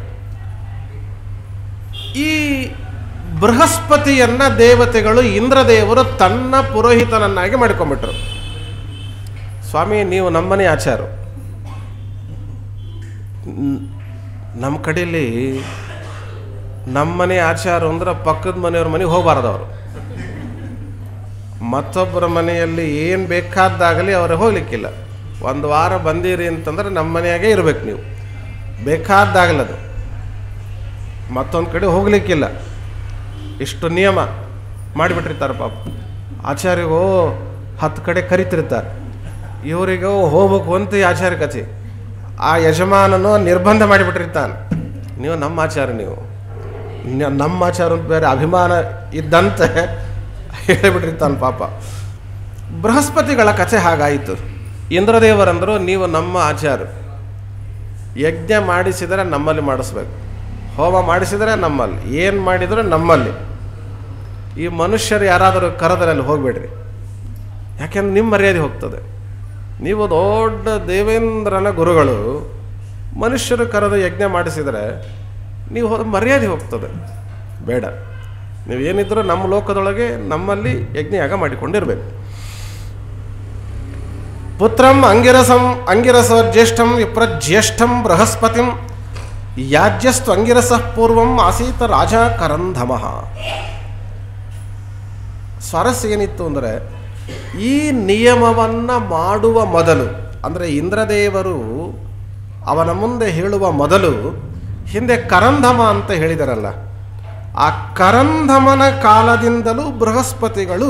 ಈ ಬೃಹಸ್ಪತಿಯನ್ನ ದೇವತೆಗಳು ಇಂದ್ರದೇವರು ತನ್ನ ಪುರೋಹಿತನನ್ನಾಗಿ ಮಾಡಿಕೊಂಡ್ಬಿಟ್ರು ಸ್ವಾಮಿ ನೀವು ನಮ್ಮನೆ ಆಚಾರು ನಮ್ಮ ಕಡೆಯಲ್ಲಿ ನಮ್ಮನೆ ಆಚಾರ ಅಂದ್ರೆ ಪಕ್ಕದ ಮನೆಯವ್ರ ಮನೆಗೆ ಹೋಗಬಾರ್ದು ಅವರು ಮತ್ತೊಬ್ಬರ ಮನೆಯಲ್ಲಿ ಏನು ಬೇಕಾದಾಗಲಿ ಅವರು ಹೋಗ್ಲಿಕ್ಕಿಲ್ಲ ಒಂದು ವಾರ ಬಂದಿರಿ ಅಂತಂದ್ರೆ ನಮ್ಮ ಮನೆಯಾಗೆ ಇರ್ಬೇಕು ನೀವು ಬೇಕಾದಾಗಲದು ಮತ್ತೊಂದು ಕಡೆ ಹೋಗ್ಲಿಕ್ಕಿಲ್ಲ ಇಷ್ಟು ನಿಯಮ ಮಾಡಿಬಿಟ್ಟಿರ್ತಾರೆ ಪಾಪ ಆಚಾರ್ಯಗೋ ಹತ್ತು ಕಡೆ ಕರಿತಿರ್ತಾರೆ ಇವರಿಗೋ ಹೋಗ್ಬೇಕು ಅಂತ ಈ ಆಚಾರ್ಯ ಕಥೆ ಆ ಯಜಮಾನನು ನಿರ್ಬಂಧ ಮಾಡಿಬಿಟ್ಟಿರ್ತಾನೆ ನೀವು ನಮ್ಮ ಆಚಾರ ನೀವು ನ- ನಮ್ಮ ಆಚಾರ ಅಂತ ಬೇರೆ ಅಭಿಮಾನ ಇದ್ದಂತೆ ಹೇಳಿಬಿಟ್ಟಿರ್ತಾನೆ ಪಾಪ ಬೃಹಸ್ಪತಿಗಳ ಕಥೆ ಹಾಗಾಯಿತು ಇಂದ್ರದೇವರಂದರು ನೀವು ನಮ್ಮ ಆಚಾರ ಯಜ್ಞ ಮಾಡಿಸಿದರೆ ನಮ್ಮಲ್ಲಿ ಮಾಡಿಸ್ಬೇಕು ಹೋಮ ಮಾಡಿಸಿದರೆ ನಮ್ಮಲ್ಲಿ ಏನು ಮಾಡಿದರೂ ನಮ್ಮಲ್ಲಿ ಈ ಮನುಷ್ಯರು ಯಾರಾದರೂ ಕರೆದರಲ್ಲಿ ಹೋಗ್ಬೇಡ್ರಿ ಯಾಕೆಂದ್ರೆ ನಿಮ್ಮ ಮರ್ಯಾದೆ ಹೋಗ್ತದೆ ನೀವು ದೊಡ್ಡ ದೇವೇಂದ್ರನ ಗುರುಗಳು ಮನುಷ್ಯರು ಕರೆದು ಯಜ್ಞ ಮಾಡಿಸಿದರೆ ನೀವು ಹೋದ ಮರ್ಯಾದೆ ಹೋಗ್ತದೆ ಬೇಡ ನೀವೇನಿದ್ರೂ ನಮ್ಮ ಲೋಕದೊಳಗೆ ನಮ್ಮಲ್ಲಿ ಯಜ್ಞಯಾಗ ಮಾಡಿಕೊಂಡಿರ್ಬೇಕು ಪುತ್ರಂ ಅಂಗಿರಸಂ ಅಂಗಿರಸ ಜ್ಯೇಷ್ಠಂ ವಿಪ್ರಜ್ಯೇಷ್ಠಂ ಬೃಹಸ್ಪತಿಂ ಯಾಜ್ಯಸ್ತು ಅಂಗಿರಸ ಪೂರ್ವಂ ಆಸೀತ ರಾಜ ಕರಂಧಮಃ ಸ್ವಾರಸ್ಯ ಏನಿತ್ತು ಅಂದರೆ ಈ ನಿಯಮವನ್ನು ಮಾಡುವ ಮೊದಲು ಅಂದರೆ ಇಂದ್ರದೇವರು ಅವನ ಮುಂದೆ ಹೇಳುವ ಮೊದಲು ಹಿಂದೆ ಕರಂಧಮ ಅಂತ ಹೇಳಿದರಲ್ಲ ಆ ಕರಂಧಮನ ಕಾಲದಿಂದಲೂ ಬೃಹಸ್ಪತಿಗಳು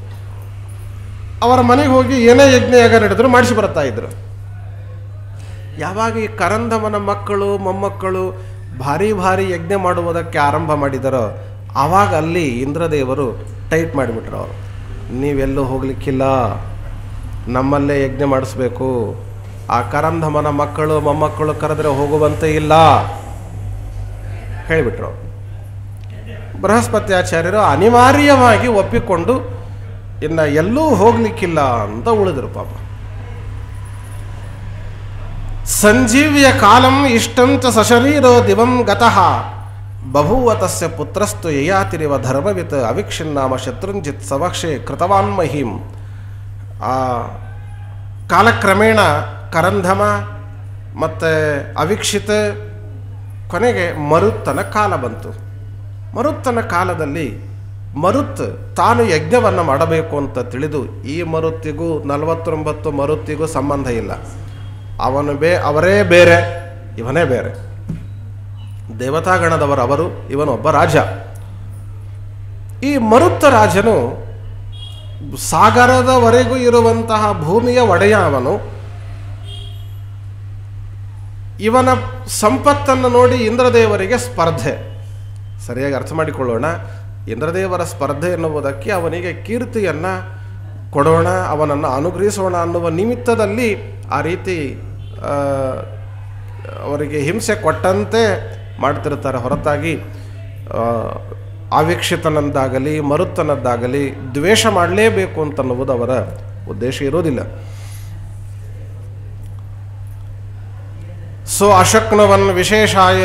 ಅವರ ಮನೆಗೆ ಹೋಗಿ ಏನೇ ಯಜ್ಞಯಾಗ ನಡೆದ್ರು ಮಾಡಿಸಿ ಬರ್ತಾ ಇದ್ರು ಯಾವಾಗ ಈ ಕರಂದಮನ ಮಕ್ಕಳು ಮೊಮ್ಮಕ್ಕಳು ಭಾರಿ ಭಾರಿ ಯಜ್ಞ ಮಾಡುವುದಕ್ಕೆ ಆರಂಭ ಮಾಡಿದರೋ ಆವಾಗ ಅಲ್ಲಿ ಇಂದ್ರದೇವರು ಟೈಟ್ ಮಾಡಿಬಿಟ್ರು ಅವರು ನೀವೆಲ್ಲೂ ಹೋಗ್ಲಿಕ್ಕಿಲ್ಲ ನಮ್ಮಲ್ಲೇ ಯಜ್ಞ ಮಾಡಿಸ್ಬೇಕು ಆ ಕರಂಧಮನ ಮಕ್ಕಳು ಮೊಮ್ಮಕ್ಕಳು ಕರೆದ್ರೆ ಹೋಗುವಂತೆ ಇಲ್ಲ ಹೇಳಿಬಿಟ್ರು ಬೃಹಸ್ಪತ್ಯಾಚಾರ್ಯರು ಅನಿವಾರ್ಯವಾಗಿ ಒಪ್ಪಿಕೊಂಡು ಇನ್ನು ಎಲ್ಲೂ ಹೋಗ್ಲಿಕ್ಕಿಲ್ಲ ಅಂತ ಉಳಿದ್ರು ಪಾಪ ಸಂಜೀವ್ಯ ಕಾಲಂ ಇಷ್ಟಂಚ ಸಶರೀರೋ ದಿವಂ ಗತಃ ಬಭೂವ ತಸ್ಯ ಪುತ್ರಸ್ತು ಯಯಾತಿರಿವ ಧರ್ಮವಿತ್ ಅವಿಕ್ಷಿನ್ನಾಮ ಶತ್ರುಂಜಿತ್ ಸವಕ್ಷೆ ಕೃತವಾನ್ ಮಹಿಂ ಆ ಕಾಲಕ್ರಮೇಣ ಕರಂಧಮ ಮತ್ತು ಅವಿಕ್ಷಿತ ಕೊನೆಗೆ ಮರುತ್ತನ ಕಾಲ ಬಂತು ಮರುತ್ತನ ಕಾಲದಲ್ಲಿ ಮರುತ್ ತಾನು ಯಜ್ಞವನ್ನು ಮಾಡಬೇಕು ಅಂತ ತಿಳಿದು ಈ ಮರುತ್ತಿಗೂ ನಲವತ್ತೊಂಬತ್ತು ಮರುತ್ತಿಗೂ ಸಂಬಂಧ ಇಲ್ಲ ಅವನು ಬೇ ಅವರೇ ಬೇರೆ ಇವನೇ ಬೇರೆ ದೇವತಾಗಣದವರು ಅವರು ಇವನೊಬ್ಬ ರಾಜ ಈ ಮರುತ್ತ ರಾಜನು ಸಾಗರದವರೆಗೂ ಇರುವಂತಹ ಭೂಮಿಯ ಒಡೆಯ ಅವನು ಇವನ ಸಂಪತ್ತನ್ನು ನೋಡಿ ಇಂದ್ರದೇವರಿಗೆ ಸ್ಪರ್ಧೆ ಸರಿಯಾಗಿ ಅರ್ಥ ಮಾಡಿಕೊಳ್ಳೋಣ ಇಂದ್ರದೇವರ ಸ್ಪರ್ಧೆ ಎನ್ನುವುದಕ್ಕೆ ಅವನಿಗೆ ಕೀರ್ತಿಯನ್ನು ಕೊಡೋಣ ಅವನನ್ನು ಅನುಗ್ರಹಿಸೋಣ ಅನ್ನುವ ನಿಮಿತ್ತದಲ್ಲಿ ಆ ರೀತಿ ಆ, ಅವರಿಗೆ ಹಿಂಸೆ ಕೊಟ್ಟಂತೆ ಮಾಡ್ತಿರ್ತಾರೆ ಹೊರತಾಗಿ ಆ, ಆವೀಕ್ಷಿತನದ್ದಾಗಲಿ ಮರುತ್ತನದ್ದಾಗಲಿ ದ್ವೇಷ ಮಾಡಲೇಬೇಕು ಅಂತನ್ನುವುದು ಅವರ ಉದ್ದೇಶ ಇರೋದಿಲ್ಲ ಸೊ ಅಶಕ್ನುವನ್ ವಿಶೇಷಾಯ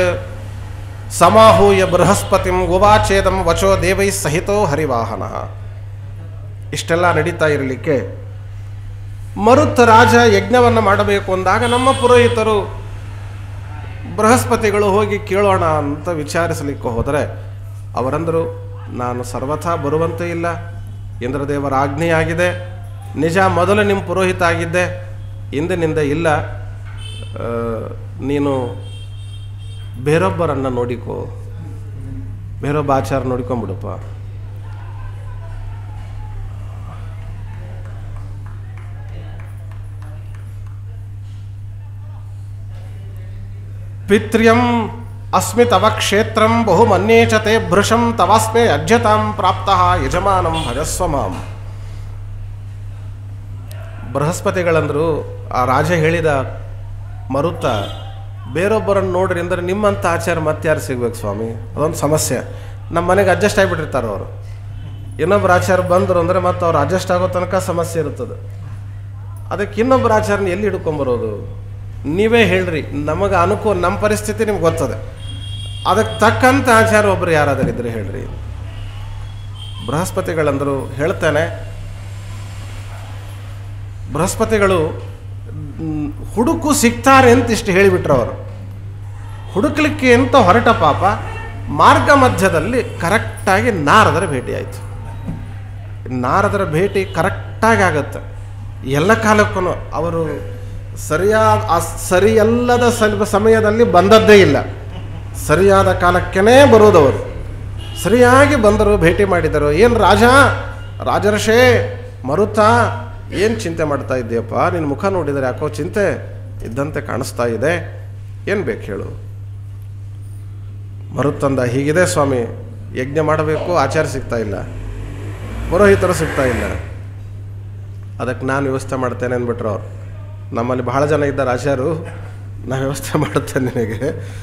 ಸಮಾಹೂಯ ಬೃಹಸ್ಪತಿಂ ಉವಾಚೇದಂ ವಚೋ ದೇವೈ ಸಹಿತೋ ಹರಿವಾಹನ ಇಷ್ಟೆಲ್ಲ ನಡೀತಾ ಇರಲಿಕ್ಕೆ ಮರುತ್ ರಾಜ ಯಜ್ಞವನ್ನು ಮಾಡಬೇಕು ಅಂದಾಗ ನಮ್ಮ ಪುರೋಹಿತರು ಬೃಹಸ್ಪತಿಗಳು ಹೋಗಿ ಕೇಳೋಣ ಅಂತ ವಿಚಾರಿಸಲಿಕ್ಕೆ ಹೋದರೆ ಅವರಂದರು ನಾನು ಸರ್ವಥಾ ಬರುವಂತೆ ಇಲ್ಲ ಇಂದ್ರದೇವರ ಆಜ್ಞೆಯಾಗಿದೆ ನಿಜ ಮೊದಲು ನಿಮ್ಮ ಪುರೋಹಿತ ಆಗಿದ್ದೆ ಇಂದಿನಿಂದ ಇಲ್ಲ ಆ, ನೀನು ಬೇರೊಬ್ಬರನ್ನು ನೋಡಿಕೋ ಬೇರೊಬ್ಬ ಆಚಾರ ನೋಡ್ಕೊಂಬಿಡಪ್ಪ ಪಿತ್ರ್ಯಂ ಅಸ್ಮಿ ತವ ಕ್ಷೇತ್ರಂ ಬಹು ಮನ್ಯೇಚತೆ ಭೃಶಂ ತವಾಸ್ಮೆ ಅಜ್ಯತಾಂ ಪ್ರಾಪ್ತ ಯಜಮಾನಂ ಭಜಸ್ವ ಮಾಂ ಬೃಹಸ್ಪತಿಗಳಂದ್ರು ಆ ರಾಜ ಹೇಳಿದ ಮರುತ ಬೇರೊಬ್ಬರನ್ನು ನೋಡ್ರಿ ಅಂದ್ರೆ ನಿಮ್ಮಂಥ ಆಚಾರ ಮತ್ತಾರು ಸಿಗ್ಬೇಕು ಸ್ವಾಮಿ ಅದೊಂದು ಸಮಸ್ಯೆ ನಮ್ಮ ಮನೆಗೆ ಅಡ್ಜಸ್ಟ್ ಆಗಿಬಿಟ್ಟಿರ್ತಾರೆ ಅವರು ಇನ್ನೊಬ್ಬರು ಆಚಾರ ಬಂದರು ಅಂದರೆ ಮತ್ತೆ ಅವ್ರು ಅಡ್ಜಸ್ಟ್ ಆಗೋ ತನಕ ಸಮಸ್ಯೆ ಇರ್ತದೆ ಅದಕ್ಕೆ ಇನ್ನೊಬ್ಬರು ಆಚಾರನ ಎಲ್ಲಿ ಹಿಡ್ಕೊಂಬರೋದು ನೀವೇ ಹೇಳ್ರಿ ನಮಗೆ ಅನುಕೂಲ ನಮ್ಮ ಪರಿಸ್ಥಿತಿ ನಿಮ್ಗೆ ಗೊತ್ತದೆ ಅದಕ್ಕೆ ತಕ್ಕಂಥ ಆಚಾರ ಒಬ್ಬರು ಯಾರಾದರೂ ಇದ್ರೆ ಹೇಳ್ರಿ ಬೃಹಸ್ಪತಿಗಳಂದರು ಹೇಳ್ತಾನೆ ಬೃಹಸ್ಪತಿಗಳು ಮ್, ಹುಡುಕು ಸಿಗ್ತಾರೆ ಅಂತ ಇಷ್ಟು ಹೇಳಿಬಿಟ್ರು ಅವರು ಹುಡುಕ್ಲಿಕ್ಕೆ ಅಂತ ಹೊರಟ ಪಾಪ ಮಾರ್ಗ ಮಧ್ಯದಲ್ಲಿ ಕರೆಕ್ಟಾಗಿ ನಾರದರ ಭೇಟಿ ಆಯಿತು ನಾರದರ ಭೇಟಿ ಕರೆಕ್ಟಾಗಿ ಆಗತ್ತೆ ಎಲ್ಲ ಕಾಲಕ್ಕೂ ಅವರು ಸರಿಯಾದ ಆ ಸರಿಯಲ್ಲದ ಸ್ವಲ್ಪ ಸಮಯದಲ್ಲಿ ಬಂದದ್ದೇ ಇಲ್ಲ ಸರಿಯಾದ ಕಾಲಕ್ಕೇ ಬರೋದವರು ಸರಿಯಾಗಿ ಬಂದರು ಭೇಟಿ ಮಾಡಿದರು ಏನು ರಾಜ ರಾಜರ್ಷೇ ಮರುತ ಏನು ಚಿಂತೆ ಮಾಡ್ತಾ ಇದ್ದೀಯಪ್ಪ ನಿನ್ನ ಮುಖ ನೋಡಿದರೆ ಯಾಕೋ ಚಿಂತೆ ಇದ್ದಂತೆ ಕಾಣಿಸ್ತಾ ಇದೆ ಏನು ಬೇಕು ಹೇಳು ಮರುತ್ತಂದ ಹೀಗಿದೆ ಸ್ವಾಮಿ ಯಜ್ಞ ಮಾಡಬೇಕು ಆಚಾರ ಸಿಗ್ತಾ ಇಲ್ಲ ಪುರೋಹಿತರು ಸಿಗ್ತಾ ಇಲ್ಲ ಅದಕ್ಕೆ ನಾನು ವ್ಯವಸ್ಥೆ ಮಾಡ್ತೇನೆ ಅಂದ್ಬಿಟ್ರು ಅವ್ರು ನಮ್ಮಲ್ಲಿ ಬಹಳ ಜನ ಇದ್ದಾರೆ ಆಚಾರು ನಾನು ವ್ಯವಸ್ಥೆ ಮಾಡುತ್ತೇನೆ ನಿನಗೆ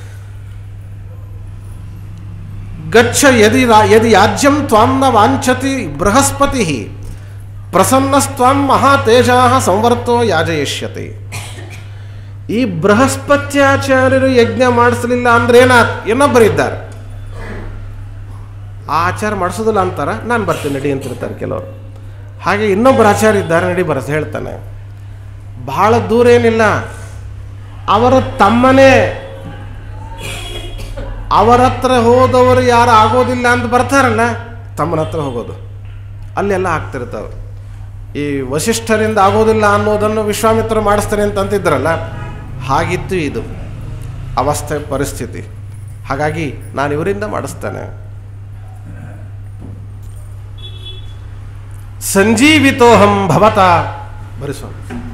ಗಚ್ಚ ಯದಿ ರಾ ಯದಿ ಯಾಜ್ಯಂ ತ್ವಾಂ ನ ವಾಂಛತಿ ಬೃಹಸ್ಪತಿ ಪ್ರಸನ್ನಸ್ತ್ವಾಂ ಮಹಾತೇಜಾ ಸಂವರ್ತೋ ಯಾಜಯಿಷ್ಯತೆ ಈ ಬೃಹಸ್ಪತ್ಯಾಚಾರ್ಯರು ಯಜ್ಞ ಮಾಡಿಸಲಿಲ್ಲ ಅಂದ್ರೆ ಏನಾತ್ ಇನ್ನೊಬ್ಬರಿದ್ದಾರೆ ಆ ಆಚಾರ ಮಾಡಿಸೋದಿಲ್ಲ ಅಂತಾರ ನಾನು ಬರ್ತೀನಿ ನಡಿ ಅಂತಿರ್ತಾರೆ ಕೆಲವರು ಹಾಗೆ ಇನ್ನೊಬ್ಬರು ಆಚಾರ್ಯ ಇದ್ದಾರೆ ನಡಿ ಬರಸ್ ಹೇಳ್ತಾನೆ ಬಹಳ ದೂರ ಏನಿಲ್ಲ ಅವರ ತಮ್ಮನೇ ಅವರ ಹತ್ರ ಹೋದವರು ಯಾರು ಆಗೋದಿಲ್ಲ ಅಂತ ಬರ್ತಾರಲ್ಲ ತಮ್ಮನ ಹತ್ರ ಹೋಗೋದು ಅಲ್ಲೆಲ್ಲ ಆಗ್ತಿರ್ತಾವೆ ಈ ವಶಿಷ್ಠರಿಂದ ಆಗೋದಿಲ್ಲ ಅನ್ನೋದನ್ನು ವಿಶ್ವಾಮಿತ್ರ ಮಾಡಿಸ್ತಾನೆ ಅಂತ ಅಂತಿದ್ರಲ್ಲ ಹಾಗಿತ್ತು ಇದು ಅವಸ್ಥೆ ಪರಿಸ್ಥಿತಿ ಹಾಗಾಗಿ ನಾನು ಇವರಿಂದ ಮಾಡಿಸ್ತೇನೆ ಸಂಜೀವಿತೋಹಂ ಭವತ ಭರಿಸೋ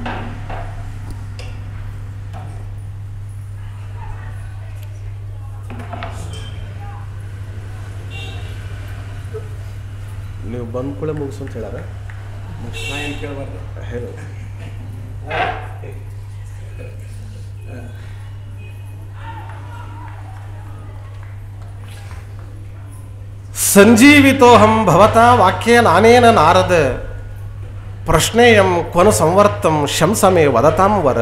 ನೀವು ಬಂದ ಕೂಡ ಮುಗಿಸು ಅಂತ ಹೇಳ್ಯಾರ ನಾ ಏನು ಕೇಳಬಾರ್ದು ಹೇಳು ಸಂಜೀವಿತೋಹಂ ಭವತ ವಾಕ್ಯ ನಾನೇನ ನಾರದ ಪ್ರಶ್ನೆಯಂ ಕೊನು ಸಂವರ್ತಂ ಶಂಸಮೇ ವದತಾಂ ವರ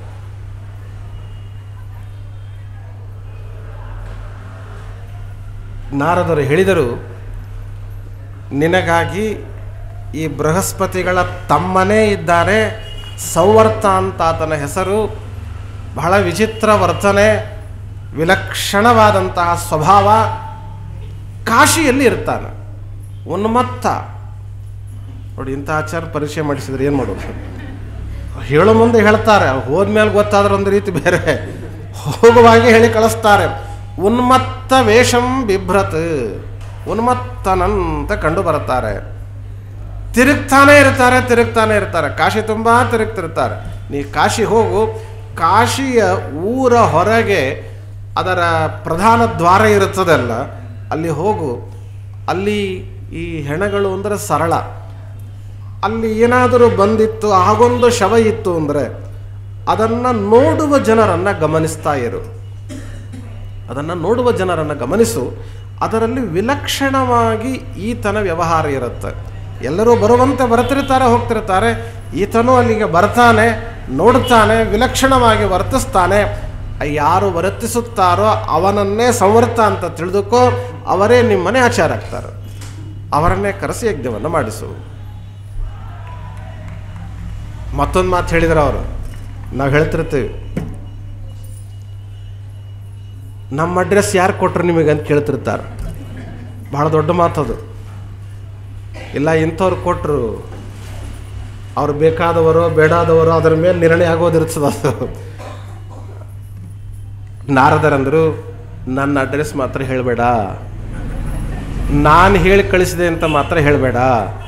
ನಾರದರು ಹೇಳಿದರು ನಿನಗಾಗಿ ಈ ಬೃಹಸ್ಪತಿಗಳ ತಮ್ಮನೇ ಇದ್ದಾರೆ ಸಂವರ್ತ ಅಂತ ಆತನ ಹೆಸರು ಬಹಳ ವಿಚಿತ್ರ ವರ್ತನೆ ವಿಲಕ್ಷಣವಾದಂತಹ ಸ್ವಭಾವ ಕಾಶಿಯಲ್ಲಿ ಇರ್ತಾನೆ ಉನ್ಮತ್ತ ನೋಡಿ ಇಂಥ ಆಚಾರ ಪರಿಚಯ ಮಾಡಿಸಿದ್ರೆ ಏನು ಮಾಡೋದು ಹೇಳೋ ಮುಂದೆ ಹೇಳ್ತಾರೆ ಹೋದ್ಮೇಲೆ ಗೊತ್ತಾದ್ರೆ ಒಂದು ರೀತಿ ಬೇರೆ ಹೋಗುವಾಗೆ ಹೇಳಿ ಕಳಿಸ್ತಾರೆ ಉನ್ಮತ್ತ ವೇಷಂ ಬಿಭ್ರತ್ ಉನ್ಮತ್ತನಂತ ಕಂಡು ಬರುತ್ತಾರೆ ತಿರುಗ್ತಾನೆ ಇರ್ತಾರೆ ತಿರುಗ್ತಾನೆ ಇರ್ತಾರೆ ಕಾಶಿ ತುಂಬ ತಿರುಗ್ತಿರ್ತಾರೆ ನೀ ಕಾಶಿ ಹೋಗು ಕಾಶಿಯ ಊರ ಹೊರಗೆ ಅದರ ಪ್ರಧಾನ ದ್ವಾರ ಇರುತ್ತದಲ್ಲ ಅಲ್ಲಿ ಹೋಗು ಅಲ್ಲಿ ಈ ಹೆಣಗಳು ಅಂದರೆ ಸರಳ ಅಲ್ಲಿ ಏನಾದರೂ ಬಂದಿತ್ತು ಆಗೊಂದು ಶವ ಇತ್ತು ಅಂದರೆ ಅದನ್ನು ನೋಡುವ ಜನರನ್ನು ಗಮನಿಸ್ತಾ ಇರು ಅದನ್ನು ನೋಡುವ ಜನರನ್ನು ಗಮನಿಸು ಅದರಲ್ಲಿ ವಿಲಕ್ಷಣವಾಗಿ ಈತನ ವ್ಯವಹಾರ ಇರುತ್ತೆ ಎಲ್ಲರೂ ಬರುವಂತೆ ಬರ್ತಿರ್ತಾರೆ ಹೋಗ್ತಿರ್ತಾರೆ ಈತನೂ ಅಲ್ಲಿಗೆ ಬರ್ತಾನೆ ನೋಡ್ತಾನೆ ವಿಲಕ್ಷಣವಾಗಿ ವರ್ತಿಸ್ತಾನೆ ಯಾರು ವರ್ತಿಸುತ್ತಾರೋ ಅವನನ್ನೇ ಸಂವರ್ತ ಅಂತ ತಿಳಿದುಕೋ ಅವರೇ ನಿಮ್ಮನೆ ಆಚಾರ ಆಗ್ತಾರೆ ಅವರನ್ನೇ ಕರೆಸಿ ಯಜ್ಞವನ್ನು ಮಾಡಿಸು ಮತ್ತೊಂದು ಮಾತು ಹೇಳಿದ್ರು ಅವರು ನಾವು ಹೇಳ್ತಿರ್ತೀವಿ ನಮ್ಮ ಅಡ್ರೆಸ್ ಯಾರು ಕೊಟ್ರು ನಿಮಗೆ ಅಂತ ಕೇಳ್ತಿರ್ತಾರೆ ಭಾಳ ದೊಡ್ಡ ಮಾತದು ಇಲ್ಲ ಇಂಥವ್ರು ಕೊಟ್ಟರು ಅವ್ರು ಬೇಕಾದವರು ಬೇಡಾದವರು ಅದರ ಮೇಲೆ ನಿರ್ಣಯ ಆಗೋದಿರ್ತದ ಅದು ನಾರದರಂದರು ನನ್ನ ಅಡ್ರೆಸ್ ಮಾತ್ರ ಹೇಳಬೇಡ ನಾನು ಹೇಳಿ ಕಳಿಸಿದೆ ಅಂತ ಮಾತ್ರ ಹೇಳಬೇಡ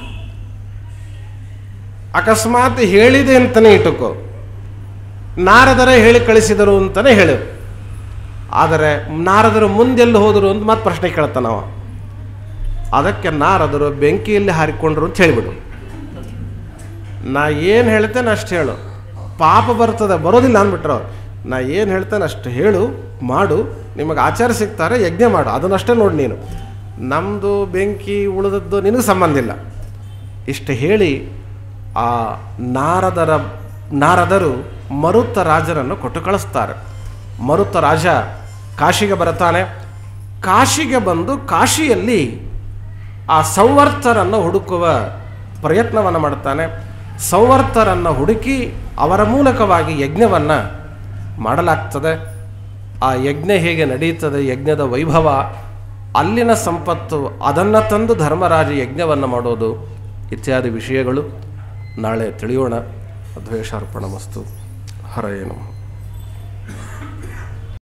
ಅಕಸ್ಮಾತ್ ಹೇಳಿದೆ ಅಂತಲೇ ಇಟ್ಟುಕೋ ನಾರದರ ಹೇಳಿ ಕಳಿಸಿದರು ಅಂತಲೇ ಹೇಳು ಆದರೆ ನಾರದರು ಮುಂದೆಲ್ಲಿ ಹೋದರು ಅಂತ ಮತ್ತೆ ಪ್ರಶ್ನೆ ಕೇಳ್ತಾನವ ಅದಕ್ಕೆ ನಾರದರು ಬೆಂಕಿಯಲ್ಲಿ ಹಾರಿಕೊಂಡ್ರು ಅಂತ ಹೇಳಿಬಿಡು ನಾ ಏನು ಹೇಳ್ತೇನೆ ಅಷ್ಟು ಹೇಳು ಪಾಪ ಬರ್ತದೆ ಬರೋದಿಲ್ಲ ಅಂದ್ಬಿಟ್ರು ಅವ್ರು ನಾ ಏನು ಹೇಳ್ತೇನೆ ಅಷ್ಟು ಹೇಳು ಮಾಡು ನಿಮಗೆ ಆಚಾರ ಸಿಗ್ತಾರೆ ಯಜ್ಞ ಮಾಡು ಅದನ್ನಷ್ಟೇ ನೋಡಿ ನೀನು ನಮ್ಮದು ಬೆಂಕಿ ಉಳಿದದ್ದು ನಿನಗೆ ಸಂಬಂಧ ಇಲ್ಲ ಇಷ್ಟು ಹೇಳಿ ಆ ನಾರದರ ನಾರದರು ಮರುತ ರಾಜರನ್ನು ಕೊಟ್ಟು ಕಳಿಸ್ತಾರೆ ಮರುತ ರಾಜ ಕಾಶಿಗೆ ಬರುತ್ತಾನೆ ಕಾಶಿಗೆ ಬಂದು ಕಾಶಿಯಲ್ಲಿ ಆ ಸಂವರ್ತರನ್ನು ಹುಡುಕುವ ಪ್ರಯತ್ನವನ್ನು ಮಾಡ್ತಾನೆ ಸಂವರ್ತರನ್ನು ಹುಡುಕಿ ಅವರ ಮೂಲಕವಾಗಿ ಯಜ್ಞವನ್ನು ಮಾಡಲಾಗ್ತದೆ ಆ ಯಜ್ಞ ಹೇಗೆ ನಡೆಯುತ್ತದೆ ಯಜ್ಞದ ವೈಭವ ಅಲ್ಲಿನ ಸಂಪತ್ತು ಅದನ್ನು ತಂದು ಧರ್ಮರಾಜ ಯಜ್ಞವನ್ನು ಮಾಡೋದು ಇತ್ಯಾದಿ ವಿಷಯಗಳು ನಾಳೆ ತಿಳಿಯೋಣ ದ್ವೇಷಾರ್ಪಣ ಮಸ್ತು ಹರ ಏನು